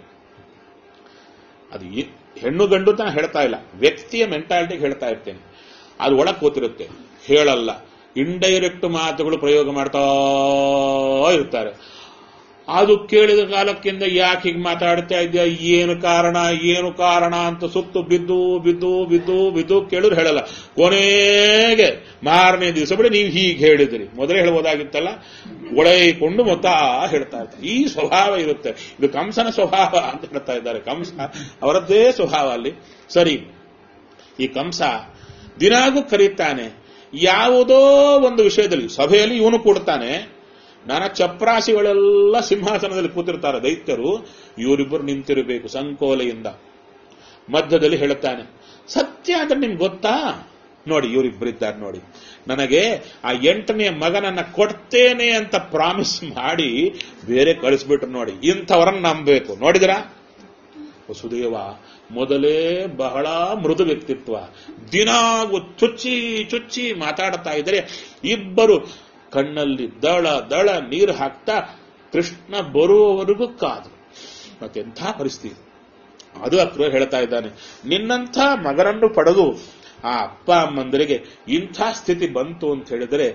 ಅದು ಈ- ಹೆಣ್ಣು ಗಂಡು ಅಂತ ನಾನು ಹೇಳ್ತಾ ಇಲ್ಲ ವ್ಯಕ್ತಿಯ ಮೆಂಟಾಲಿಟಿಗೆ ಹೇಳ್ತಾ ಇರ್ತೇನೆ ಅದು ಒಳಗೆ ಕೂತಿರುತ್ತೆ ಹೇಳಲ್ಲ ಇಂಡೈರೆಕ್ಟ್ ಮಾತುಗಳು ಪ್ರಯೋಗ ಮಾಡ್ತಾ ಇರ್ತಾರೆ ಅದು ಕೇಳಿದ ಕಾಲಕ್ಕಿಂತ ಯಾಕೆ ಹೀಗೆ ಮಾತಾಡ್ತಾ ಇದೆಯಾ ಏನು ಕಾರಣ ಏನು ಕಾರಣ ಅಂತ ಸುತ್ತು ಬಿದ್ದು ಬಿದ್ದು ಬಿದ್ದು ಬಿದ್ದು ಕೇಳಿದ್ರು ಹೇಳಲ್ಲ ಕೊನೆಗೆ ಮಾರನೇ ದಿವಸ ಬಿಡಿ ನೀವು ಹೀಗೆ ಹೇಳಿದ್ರಿ ಮೊದಲೇ ಹೇಳ್ಬೋದಾಗಿತ್ತಲ್ಲ ಒಳೆಯಿಕೊಂಡು ಮೊತ್ತ ಹೇಳ್ತಾ ಇರ್ತಾರೆ ಈ ಸ್ವಭಾವ ಇರುತ್ತೆ ಇದು ಕಂಸನ ಸ್ವಭಾವ ಅಂತ ಹೇಳ್ತಾ ಇದ್ದಾರೆ ಕಂಸ ಅವರದ್ದೇ ಸ್ವಭಾವ ಅಲ್ಲಿ ಸರಿ ಈ ಕಂಸ ದಿನಾಗೂ ಕರೀತಾನೆ ಯಾವುದೋ ಒಂದು ವಿಷಯದಲ್ಲಿ ಸಭೆಯಲ್ಲಿ ಇವನು ಕೊಡ್ತಾನೆ ನಾನಾ ಚಪ್ರಾಸಿಗಳೆಲ್ಲ ಸಿಂಹಾಸನದಲ್ಲಿ ಕೂತಿರ್ತಾರೆ ದೈತ್ಯರು ಇವರಿಬ್ಬರು ನಿಂತಿರಬೇಕು ಸಂಕೋಲೆಯಿಂದ ಮಧ್ಯದಲ್ಲಿ ಹೇಳುತ್ತಾನೆ ಸತ್ಯ ಅಂದ್ರೆ ನಿಮ್ಗೆ ಗೊತ್ತಾ ನೋಡಿ ಇವರಿಬ್ಬರಿದ್ದಾರೆ ನೋಡಿ ನನಗೆ ಆ ಎಂಟನೇ ಮಗನನ್ನ ಕೊಡ್ತೇನೆ ಅಂತ ಪ್ರಾಮಿಸ್ ಮಾಡಿ ಬೇರೆ ಕಳಿಸ್ಬಿಟ್ರು ನೋಡಿ ಇಂಥವರನ್ನ ನಂಬಬೇಕು ನೋಡಿದಿರಾ ವಸುದೇವ ಮೊದಲೇ ಬಹಳ ಮೃದು ವ್ಯಕ್ತಿತ್ವ ದಿನಾಗೂ ಚುಚ್ಚಿ ಚುಚ್ಚಿ ಮಾತಾಡ್ತಾ ಇದ್ರೆ ಇಬ್ಬರು ಕಣ್ಣಲ್ಲಿ ದಳ ದಳ ನೀರು ಹಾಕ್ತಾ ಕೃಷ್ಣ ಬರುವವರೆಗೂ ಕಾದು ಮತ್ತೆಂಥ ಪರಿಸ್ಥಿತಿ ಅದು ಅಕ್ರೂರ ಹೇಳ್ತಾ ಇದ್ದಾನೆ ನಿನ್ನಂಥ ಮಗನನ್ನು ಪಡೆದು ಆ ಅಪ್ಪ ಅಮ್ಮಂದರಿಗೆ ಇಂಥ ಸ್ಥಿತಿ ಬಂತು ಅಂತ ಹೇಳಿದರೆ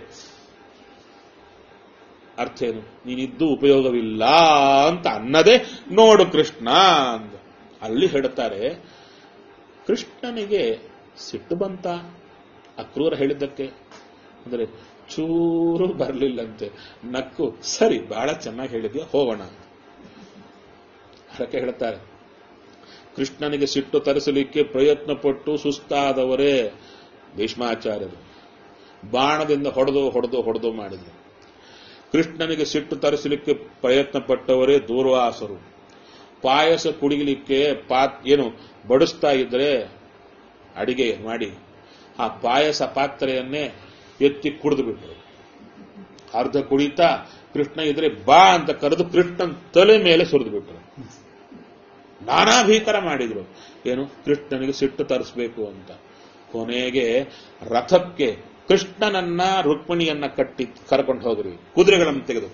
ಅರ್ಥ ಏನು ನೀನಿದ್ದು ಉಪಯೋಗವಿಲ್ಲ ಅಂತ ಅನ್ನದೇ ನೋಡು ಕೃಷ್ಣ ಅಂದ ಅಲ್ಲಿ ಹೇಳುತ್ತಾರೆ ಕೃಷ್ಣನಿಗೆ ಸಿಟ್ಟು ಬಂತ ಅಕ್ರೂರ ಹೇಳಿದ್ದಕ್ಕೆ ಅಂದ್ರೆ ಚೂರು ಬರಲಿಲ್ಲಂತೆ ನಕ್ಕು ಸರಿ ಬಹಳ ಚೆನ್ನಾಗಿ ಹೇಳಿದ್ಯಾ ಹೋಗೋಣ ಅದಕ್ಕೆ ಹೇಳ್ತಾರೆ ಕೃಷ್ಣನಿಗೆ ಸಿಟ್ಟು ತರಿಸಲಿಕ್ಕೆ ಪ್ರಯತ್ನ ಪಟ್ಟು ಸುಸ್ತಾದವರೇ ಭೀಷ್ಮಾಚಾರ್ಯರು ಬಾಣದಿಂದ ಹೊಡೆದು ಹೊಡೆದು ಹೊಡೆದು ಮಾಡಿದರು ಕೃಷ್ಣನಿಗೆ ಸಿಟ್ಟು ತರಿಸಲಿಕ್ಕೆ ಪ್ರಯತ್ನ ಪಟ್ಟವರೇ ದೂರ್ವಾಸರು ಪಾಯಸ ಕುಡಿಯಲಿಕ್ಕೆ ಪಾತ್ ಏನು ಬಡಿಸ್ತಾ ಇದ್ರೆ ಅಡಿಗೆ ಮಾಡಿ ಆ ಪಾಯಸ ಪಾತ್ರೆಯನ್ನೇ ಎತ್ತಿ ಕುಡಿದು ಬಿಟ್ರು ಅರ್ಧ ಕುಡಿತಾ ಕೃಷ್ಣ ಇದ್ರೆ ಬಾ ಅಂತ ಕರೆದು ಕೃಷ್ಣನ್ ತಲೆ ಮೇಲೆ ಸುರಿದು ಬಿಟ್ರು ನಾನಾ ಭೀಕರ ಮಾಡಿದ್ರು ಏನು ಕೃಷ್ಣನಿಗೆ ಸಿಟ್ಟು ತರಿಸ್ಬೇಕು ಅಂತ ಕೊನೆಗೆ ರಥಕ್ಕೆ ಕೃಷ್ಣನನ್ನ ರುಕ್ಮಿಣಿಯನ್ನ ಕಟ್ಟಿ ಕರ್ಕೊಂಡು ಹೋಗ್ರಿ ಕುದುರೆಗಳನ್ನು ತೆಗೆದು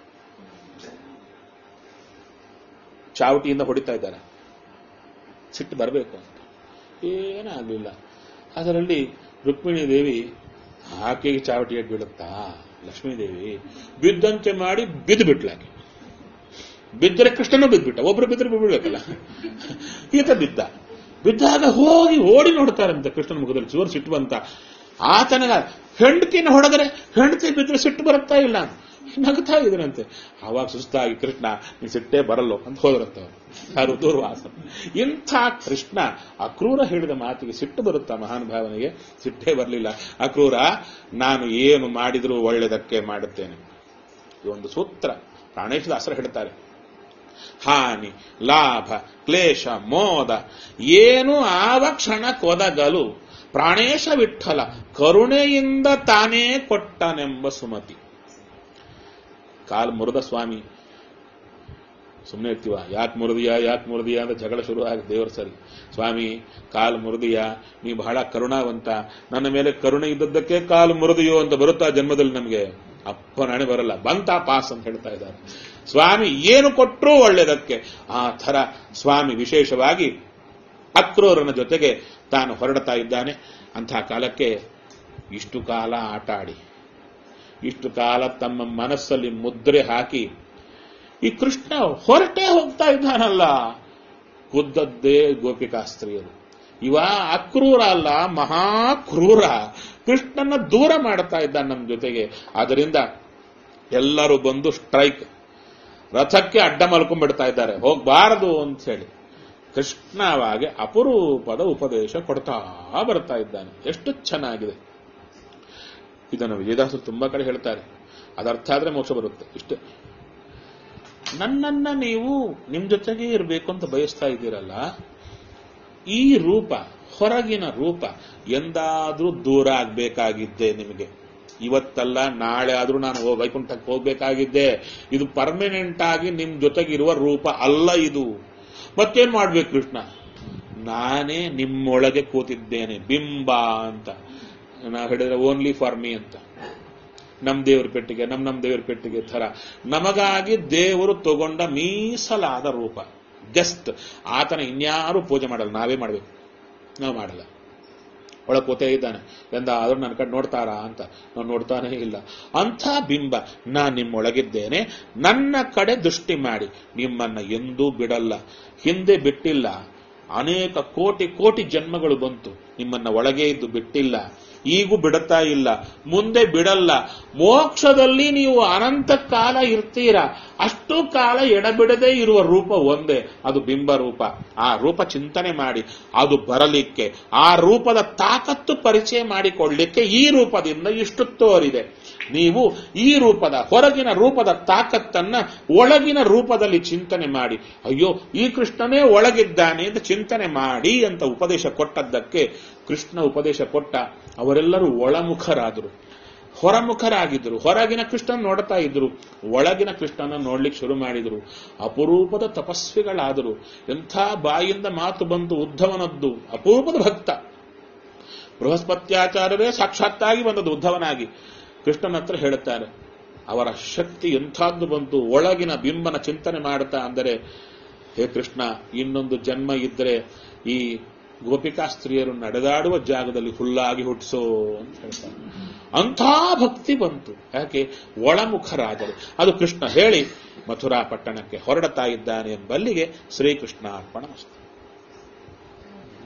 ಚಾವಟಿಯಿಂದ ಹೊಡಿತಾ ಇದ್ದಾರೆ ಸಿಟ್ಟು ಬರಬೇಕು ಅಂತ ಏನಾಗಲಿಲ್ಲ ಅದರಲ್ಲಿ ರುಕ್ಮಿಣಿ ದೇವಿ ಆಕೆಗೆ ಚಾವಟಿಗೆ ಬೀಳುತ್ತಾ ಲಕ್ಷ್ಮೀದೇವಿ ಬಿದ್ದಂತೆ ಮಾಡಿ ಬಿದ್ದು ಬಿಟ್ಲಾಕೆ ಬಿದ್ದರೆ ಕೃಷ್ಣನೂ ಬಿದ್ದುಬಿಟ್ಟ ಒಬ್ರು ಬಿದ್ದರೆ ಬಿಡ್ಬೇಕಲ್ಲ ಈತ ಬಿದ್ದ ಬಿದ್ದಾಗ ಹೋಗಿ ಓಡಿ ನೋಡ್ತಾರಂತೆ ಕೃಷ್ಣನ ಮುಖದಲ್ಲಿ ಚೂರು ಸಿಟ್ಟು ಬಂತ ಆತನಗ ಹೆಂಡತಿನ ಹೊಡೆದರೆ ಹೆಂಡತಿ ಬಿದ್ದರೆ ಸಿಟ್ಟು ಬರುತ್ತಾ ಇಲ್ಲ ನಗ್ತಾ ಇದ್ರಂತೆ ಆವಾಗ ಸುಸ್ತಾಗಿ ಕೃಷ್ಣ ನೀನ್ ಸಿಟ್ಟೇ ಬರಲ್ಲೋ ಅಂತ ಹೋದ್ರಂತ ಅವ್ರು. ಯಾರು ದೂರ್ವಾಸ ಇಂಥ ಕೃಷ್ಣ ಅಕ್ರೂರ ಹೇಳಿದ ಮಾತಿಗೆ ಸಿಟ್ಟು ಬರುತ್ತಾ ಮಹಾನುಭಾವನಿಗೆ ಸಿಟ್ಟೇ ಬರಲಿಲ್ಲ ಅಕ್ರೂರ ನಾನು ಏನು ಮಾಡಿದರೂ ಒಳ್ಳೆಯದಕ್ಕೆ ಮಾಡುತ್ತೇನೆ ಈ ಒಂದು ಸೂತ್ರ ಪ್ರಾಣೇಶದಾಸರು ಹೇಳ್ತಾರೆ ಹಾನಿ ಲಾಭ ಕ್ಲೇಶ ಮೋದ ಏನು ಆವ ಕ್ಷಣ ಕೊದಗಲು ಪ್ರಾಣೇಶ ವಿಠಲ ಕರುಣೆಯಿಂದ ತಾನೇ ಕೊಟ್ಟನೆಂಬ ಸುಮತಿ ಕಾಲ್ ಮುರಿದ ಸ್ವಾಮಿ ಸುಮ್ಮನೆ ಇರ್ತೀವ ಯಾಕೆ ಮುರಿದಿಯ ಯಾಕೆ ಮುರಿದಿಯ ಅಂತ ಜಗಳ ಶುರು ಆಗಿ ದೇವರ ಸರಿ ಸ್ವಾಮಿ ಕಾಲು ಮುರಿದಿಯ ನೀ ಬಹಳ ಕರುಣಾವಂತ ನನ್ನ ಮೇಲೆ ಕರುಣೆ ಇದ್ದದ್ದಕ್ಕೆ ಕಾಲು ಮುರಿದಿಯೋ ಅಂತ ಬರುತ್ತಾ ಜನ್ಮದಲ್ಲಿ ನಮಗೆ ಅಪ್ಪ ನಾಣೆ ಬರಲ್ಲ ಬಂತ ಪಾಸ್ ಅಂತ ಹೇಳ್ತಾ ಇದ್ದಾರೆ ಸ್ವಾಮಿ ಏನು ಕೊಟ್ಟರೂ ಒಳ್ಳೆಯದಕ್ಕೆ ಆ ಥರ ಸ್ವಾಮಿ ವಿಶೇಷವಾಗಿ ಅಕ್ರೂರನ ಜೊತೆಗೆ ತಾನು ಹೊರಡ್ತಾ ಇದ್ದಾನೆ ಅಂಥ ಕಾಲಕ್ಕೆ ಇಷ್ಟು ಕಾಲ ಆಟ ಆಡಿ ಇಷ್ಟು ಕಾಲ ತಮ್ಮ ಮನಸ್ಸಲ್ಲಿ ಮುದ್ರೆ ಹಾಕಿ ಈ ಕೃಷ್ಣ ಹೊರಟೇ ಹೋಗ್ತಾ ಇದ್ದಾನಲ್ಲ ಖುದ್ದದ್ದೇ ಗೋಪಿಕಾಸ್ತ್ರೀಯರು ಇವ ಅಕ್ರೂರ ಅಲ್ಲ ಮಹಾ ಕ್ರೂರ ಕೃಷ್ಣನ ದೂರ ಮಾಡ್ತಾ ಇದ್ದಾನೆ ನಮ್ಮ ಜೊತೆಗೆ ಅದರಿಂದ ಎಲ್ಲರೂ ಬಂದು ಸ್ಟ್ರೈಕ್ ರಥಕ್ಕೆ ಅಡ್ಡ ಮಲ್ಕೊಂಡ್ಬಿಡ್ತಾ ಇದ್ದಾರೆ ಹೋಗ್ಬಾರದು ಅಂತ ಹೇಳಿ ಕೃಷ್ಣವಾಗಿ ಅಪರೂಪದ ಉಪದೇಶ ಕೊಡ್ತಾ ಬರ್ತಾ ಇದ್ದಾನೆ ಎಷ್ಟು ಚೆನ್ನಾಗಿದೆ ಇದನ್ನು ವಿಜಯದಾಸರು ತುಂಬಾ ಕಡೆ ಹೇಳ್ತಾರೆ ಅದರ್ಥ ಆದ್ರೆ ಮೋಕ್ಷ ಬರುತ್ತೆ ಇಷ್ಟೇ ನನ್ನನ್ನ ನೀವು ನಿಮ್ ಜೊತೆಗೆ ಇರಬೇಕು ಅಂತ ಬಯಸ್ತಾ ಇದ್ದೀರಲ್ಲ ಈ ರೂಪ ಹೊರಗಿನ ರೂಪ ಎಂದಾದ್ರೂ ದೂರ ಆಗ್ಬೇಕಾಗಿದ್ದೆ ನಿಮಗೆ ಇವತ್ತಲ್ಲ ನಾಳೆ ಆದ್ರೂ ನಾನು ಹೋ- ವೈಕುಂಠಕ್ಕೆ ಹೋಗ್ಬೇಕಾಗಿದ್ದೆ ಇದು ಪರ್ಮನೆಂಟ್ ಆಗಿ ನಿಮ್ ಜೊತೆಗಿರುವ ರೂಪ ಅಲ್ಲ ಇದು ಮತ್ತೇನ್ ಮಾಡ್ಬೇಕು ಕೃಷ್ಣ ನಾನೇ ನಿಮ್ಮೊಳಗೆ ಕೂತಿದ್ದೇನೆ ಬಿಂಬ ಅಂತ ನಾವು ಹೇಳಿದ್ರೆ ಓನ್ಲಿ ಫಾರ್ ಮೀ ಅಂತ ನಮ್ ದೇವ್ರ ಪೆಟ್ಟಿಗೆ ನಮ್ ನಮ್ ದೇವ್ರ ಪೆಟ್ಟಿಗೆ ಥರ ನಮಗಾಗಿ ದೇವರು ತಗೊಂಡ ಮೀಸಲಾದ ರೂಪ ಜಸ್ಟ್ ಆತನ ಇನ್ಯಾರು ಪೂಜೆ ಮಾಡಲ್ಲ ನಾವೇ ಮಾಡಬೇಕು ನಾವು ಮಾಡಲ್ಲ ಒಳಗೆ ಕೂತೇ ಇದ್ದಾನೆ ಎಂದಾದ್ರೂ ನನ್ನ ಕಡೆ ನೋಡ್ತಾರಾ ಅಂತ ನಾವು ನೋಡ್ತಾನೇ ಇಲ್ಲ ಅಂಥ ಬಿಂಬ ನಾನ್ ನಿಮ್ಮೊಳಗಿದ್ದೇನೆ ನನ್ನ ಕಡೆ ದೃಷ್ಟಿ ಮಾಡಿ ನಿಮ್ಮನ್ನ ಎಂದೂ ಬಿಡಲ್ಲ ಹಿಂದೆ ಬಿಟ್ಟಿಲ್ಲ ಅನೇಕ ಕೋಟಿ ಕೋಟಿ ಜನ್ಮಗಳು ಬಂತು ನಿಮ್ಮನ್ನ ಒಳಗೆ ಇದ್ದು ಬಿಟ್ಟಿಲ್ಲ ಈಗೂ ಬಿಡುತ್ತಾ ಇಲ್ಲ ಮುಂದೆ ಬಿಡಲ್ಲ ಮೋಕ್ಷದಲ್ಲಿ ನೀವು ಅನಂತ ಕಾಲ ಇರ್ತೀರಾ ಅಷ್ಟು ಕಾಲ ಎಡಬಿಡದೆ ಇರುವ ರೂಪ ಒಂದೇ ಅದು ಬಿಂಬ ರೂಪ ಆ ರೂಪ ಚಿಂತನೆ ಮಾಡಿ ಅದು ಬರಲಿಕ್ಕೆ ಆ ರೂಪದ ತಾಕತ್ತು ಪರಿಚಯ ಮಾಡಿಕೊಳ್ಳಿಕ್ಕೆ ಈ ರೂಪದಿಂದ ಇಷ್ಟು ತೋರಿದೆ ನೀವು ಈ ರೂಪದ ಹೊರಗಿನ ರೂಪದ ತಾಕತ್ತನ್ನ ಒಳಗಿನ ರೂಪದಲ್ಲಿ ಚಿಂತನೆ ಮಾಡಿ ಅಯ್ಯೋ ಈ ಕೃಷ್ಣನೇ ಒಳಗಿದ್ದಾನೆ ಅಂತ ಚಿಂತನೆ ಮಾಡಿ ಅಂತ ಉಪದೇಶ ಕೊಟ್ಟದ್ದಕ್ಕೆ ಕೃಷ್ಣ ಉಪದೇಶ ಕೊಟ್ಟ ಅವರೆಲ್ಲರೂ ಒಳಮುಖರಾದರು ಹೊರಮುಖರಾಗಿದ್ದರು ಹೊರಗಿನ ಕೃಷ್ಣನ್ ನೋಡ್ತಾ ಇದ್ರು ಒಳಗಿನ ಕೃಷ್ಣನ ನೋಡ್ಲಿಕ್ಕೆ ಶುರು ಮಾಡಿದ್ರು ಅಪರೂಪದ ತಪಸ್ವಿಗಳಾದರು ಎಂಥ ಬಾಯಿಂದ ಮಾತು ಬಂತು ಉದ್ಧವನದ್ದು ಅಪರೂಪದ ಭಕ್ತ ಬೃಹಸ್ಪತ್ಯಾಚಾರ್ಯರೇ ಸಾಕ್ಷಾತ್ತಾಗಿ ಬಂದದ್ದು ಉದ್ಧವನಾಗಿ ಕೃಷ್ಣನ ಹತ್ರ ಹೇಳುತ್ತಾರೆ ಅವರ ಶಕ್ತಿ ಎಂಥದ್ದು ಬಂತು ಒಳಗಿನ ಬಿಂಬನ ಚಿಂತನೆ ಮಾಡುತ್ತಾ ಅಂದರೆ ಹೇ ಕೃಷ್ಣ ಇನ್ನೊಂದು ಜನ್ಮ ಇದ್ರೆ ಈ ಗೋಪಿಕಾ ಸ್ತ್ರೀಯರು ನಡೆದಾಡುವ ಜಾಗದಲ್ಲಿ ಹುಲ್ಲಾಗಿ ಹುಟ್ಟಿಸೋ ಅಂತ ಹೇಳ್ತಾರೆ ಅಂಥ ಭಕ್ತಿ ಬಂತು ಯಾಕೆ ಒಳಮುಖರಾದರು ಅದು ಕೃಷ್ಣ ಹೇಳಿ ಮಥುರಾ ಪಟ್ಟಣಕ್ಕೆ ಹೊರಡುತ್ತಾ ಇದ್ದಾನೆ ಎಂಬಲ್ಲಿಗೆ ಶ್ರೀಕೃಷ್ಣ ಅರ್ಪಣ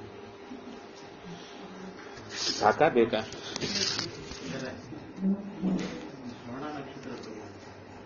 ಸಾಕಾ ಬೇಕಾ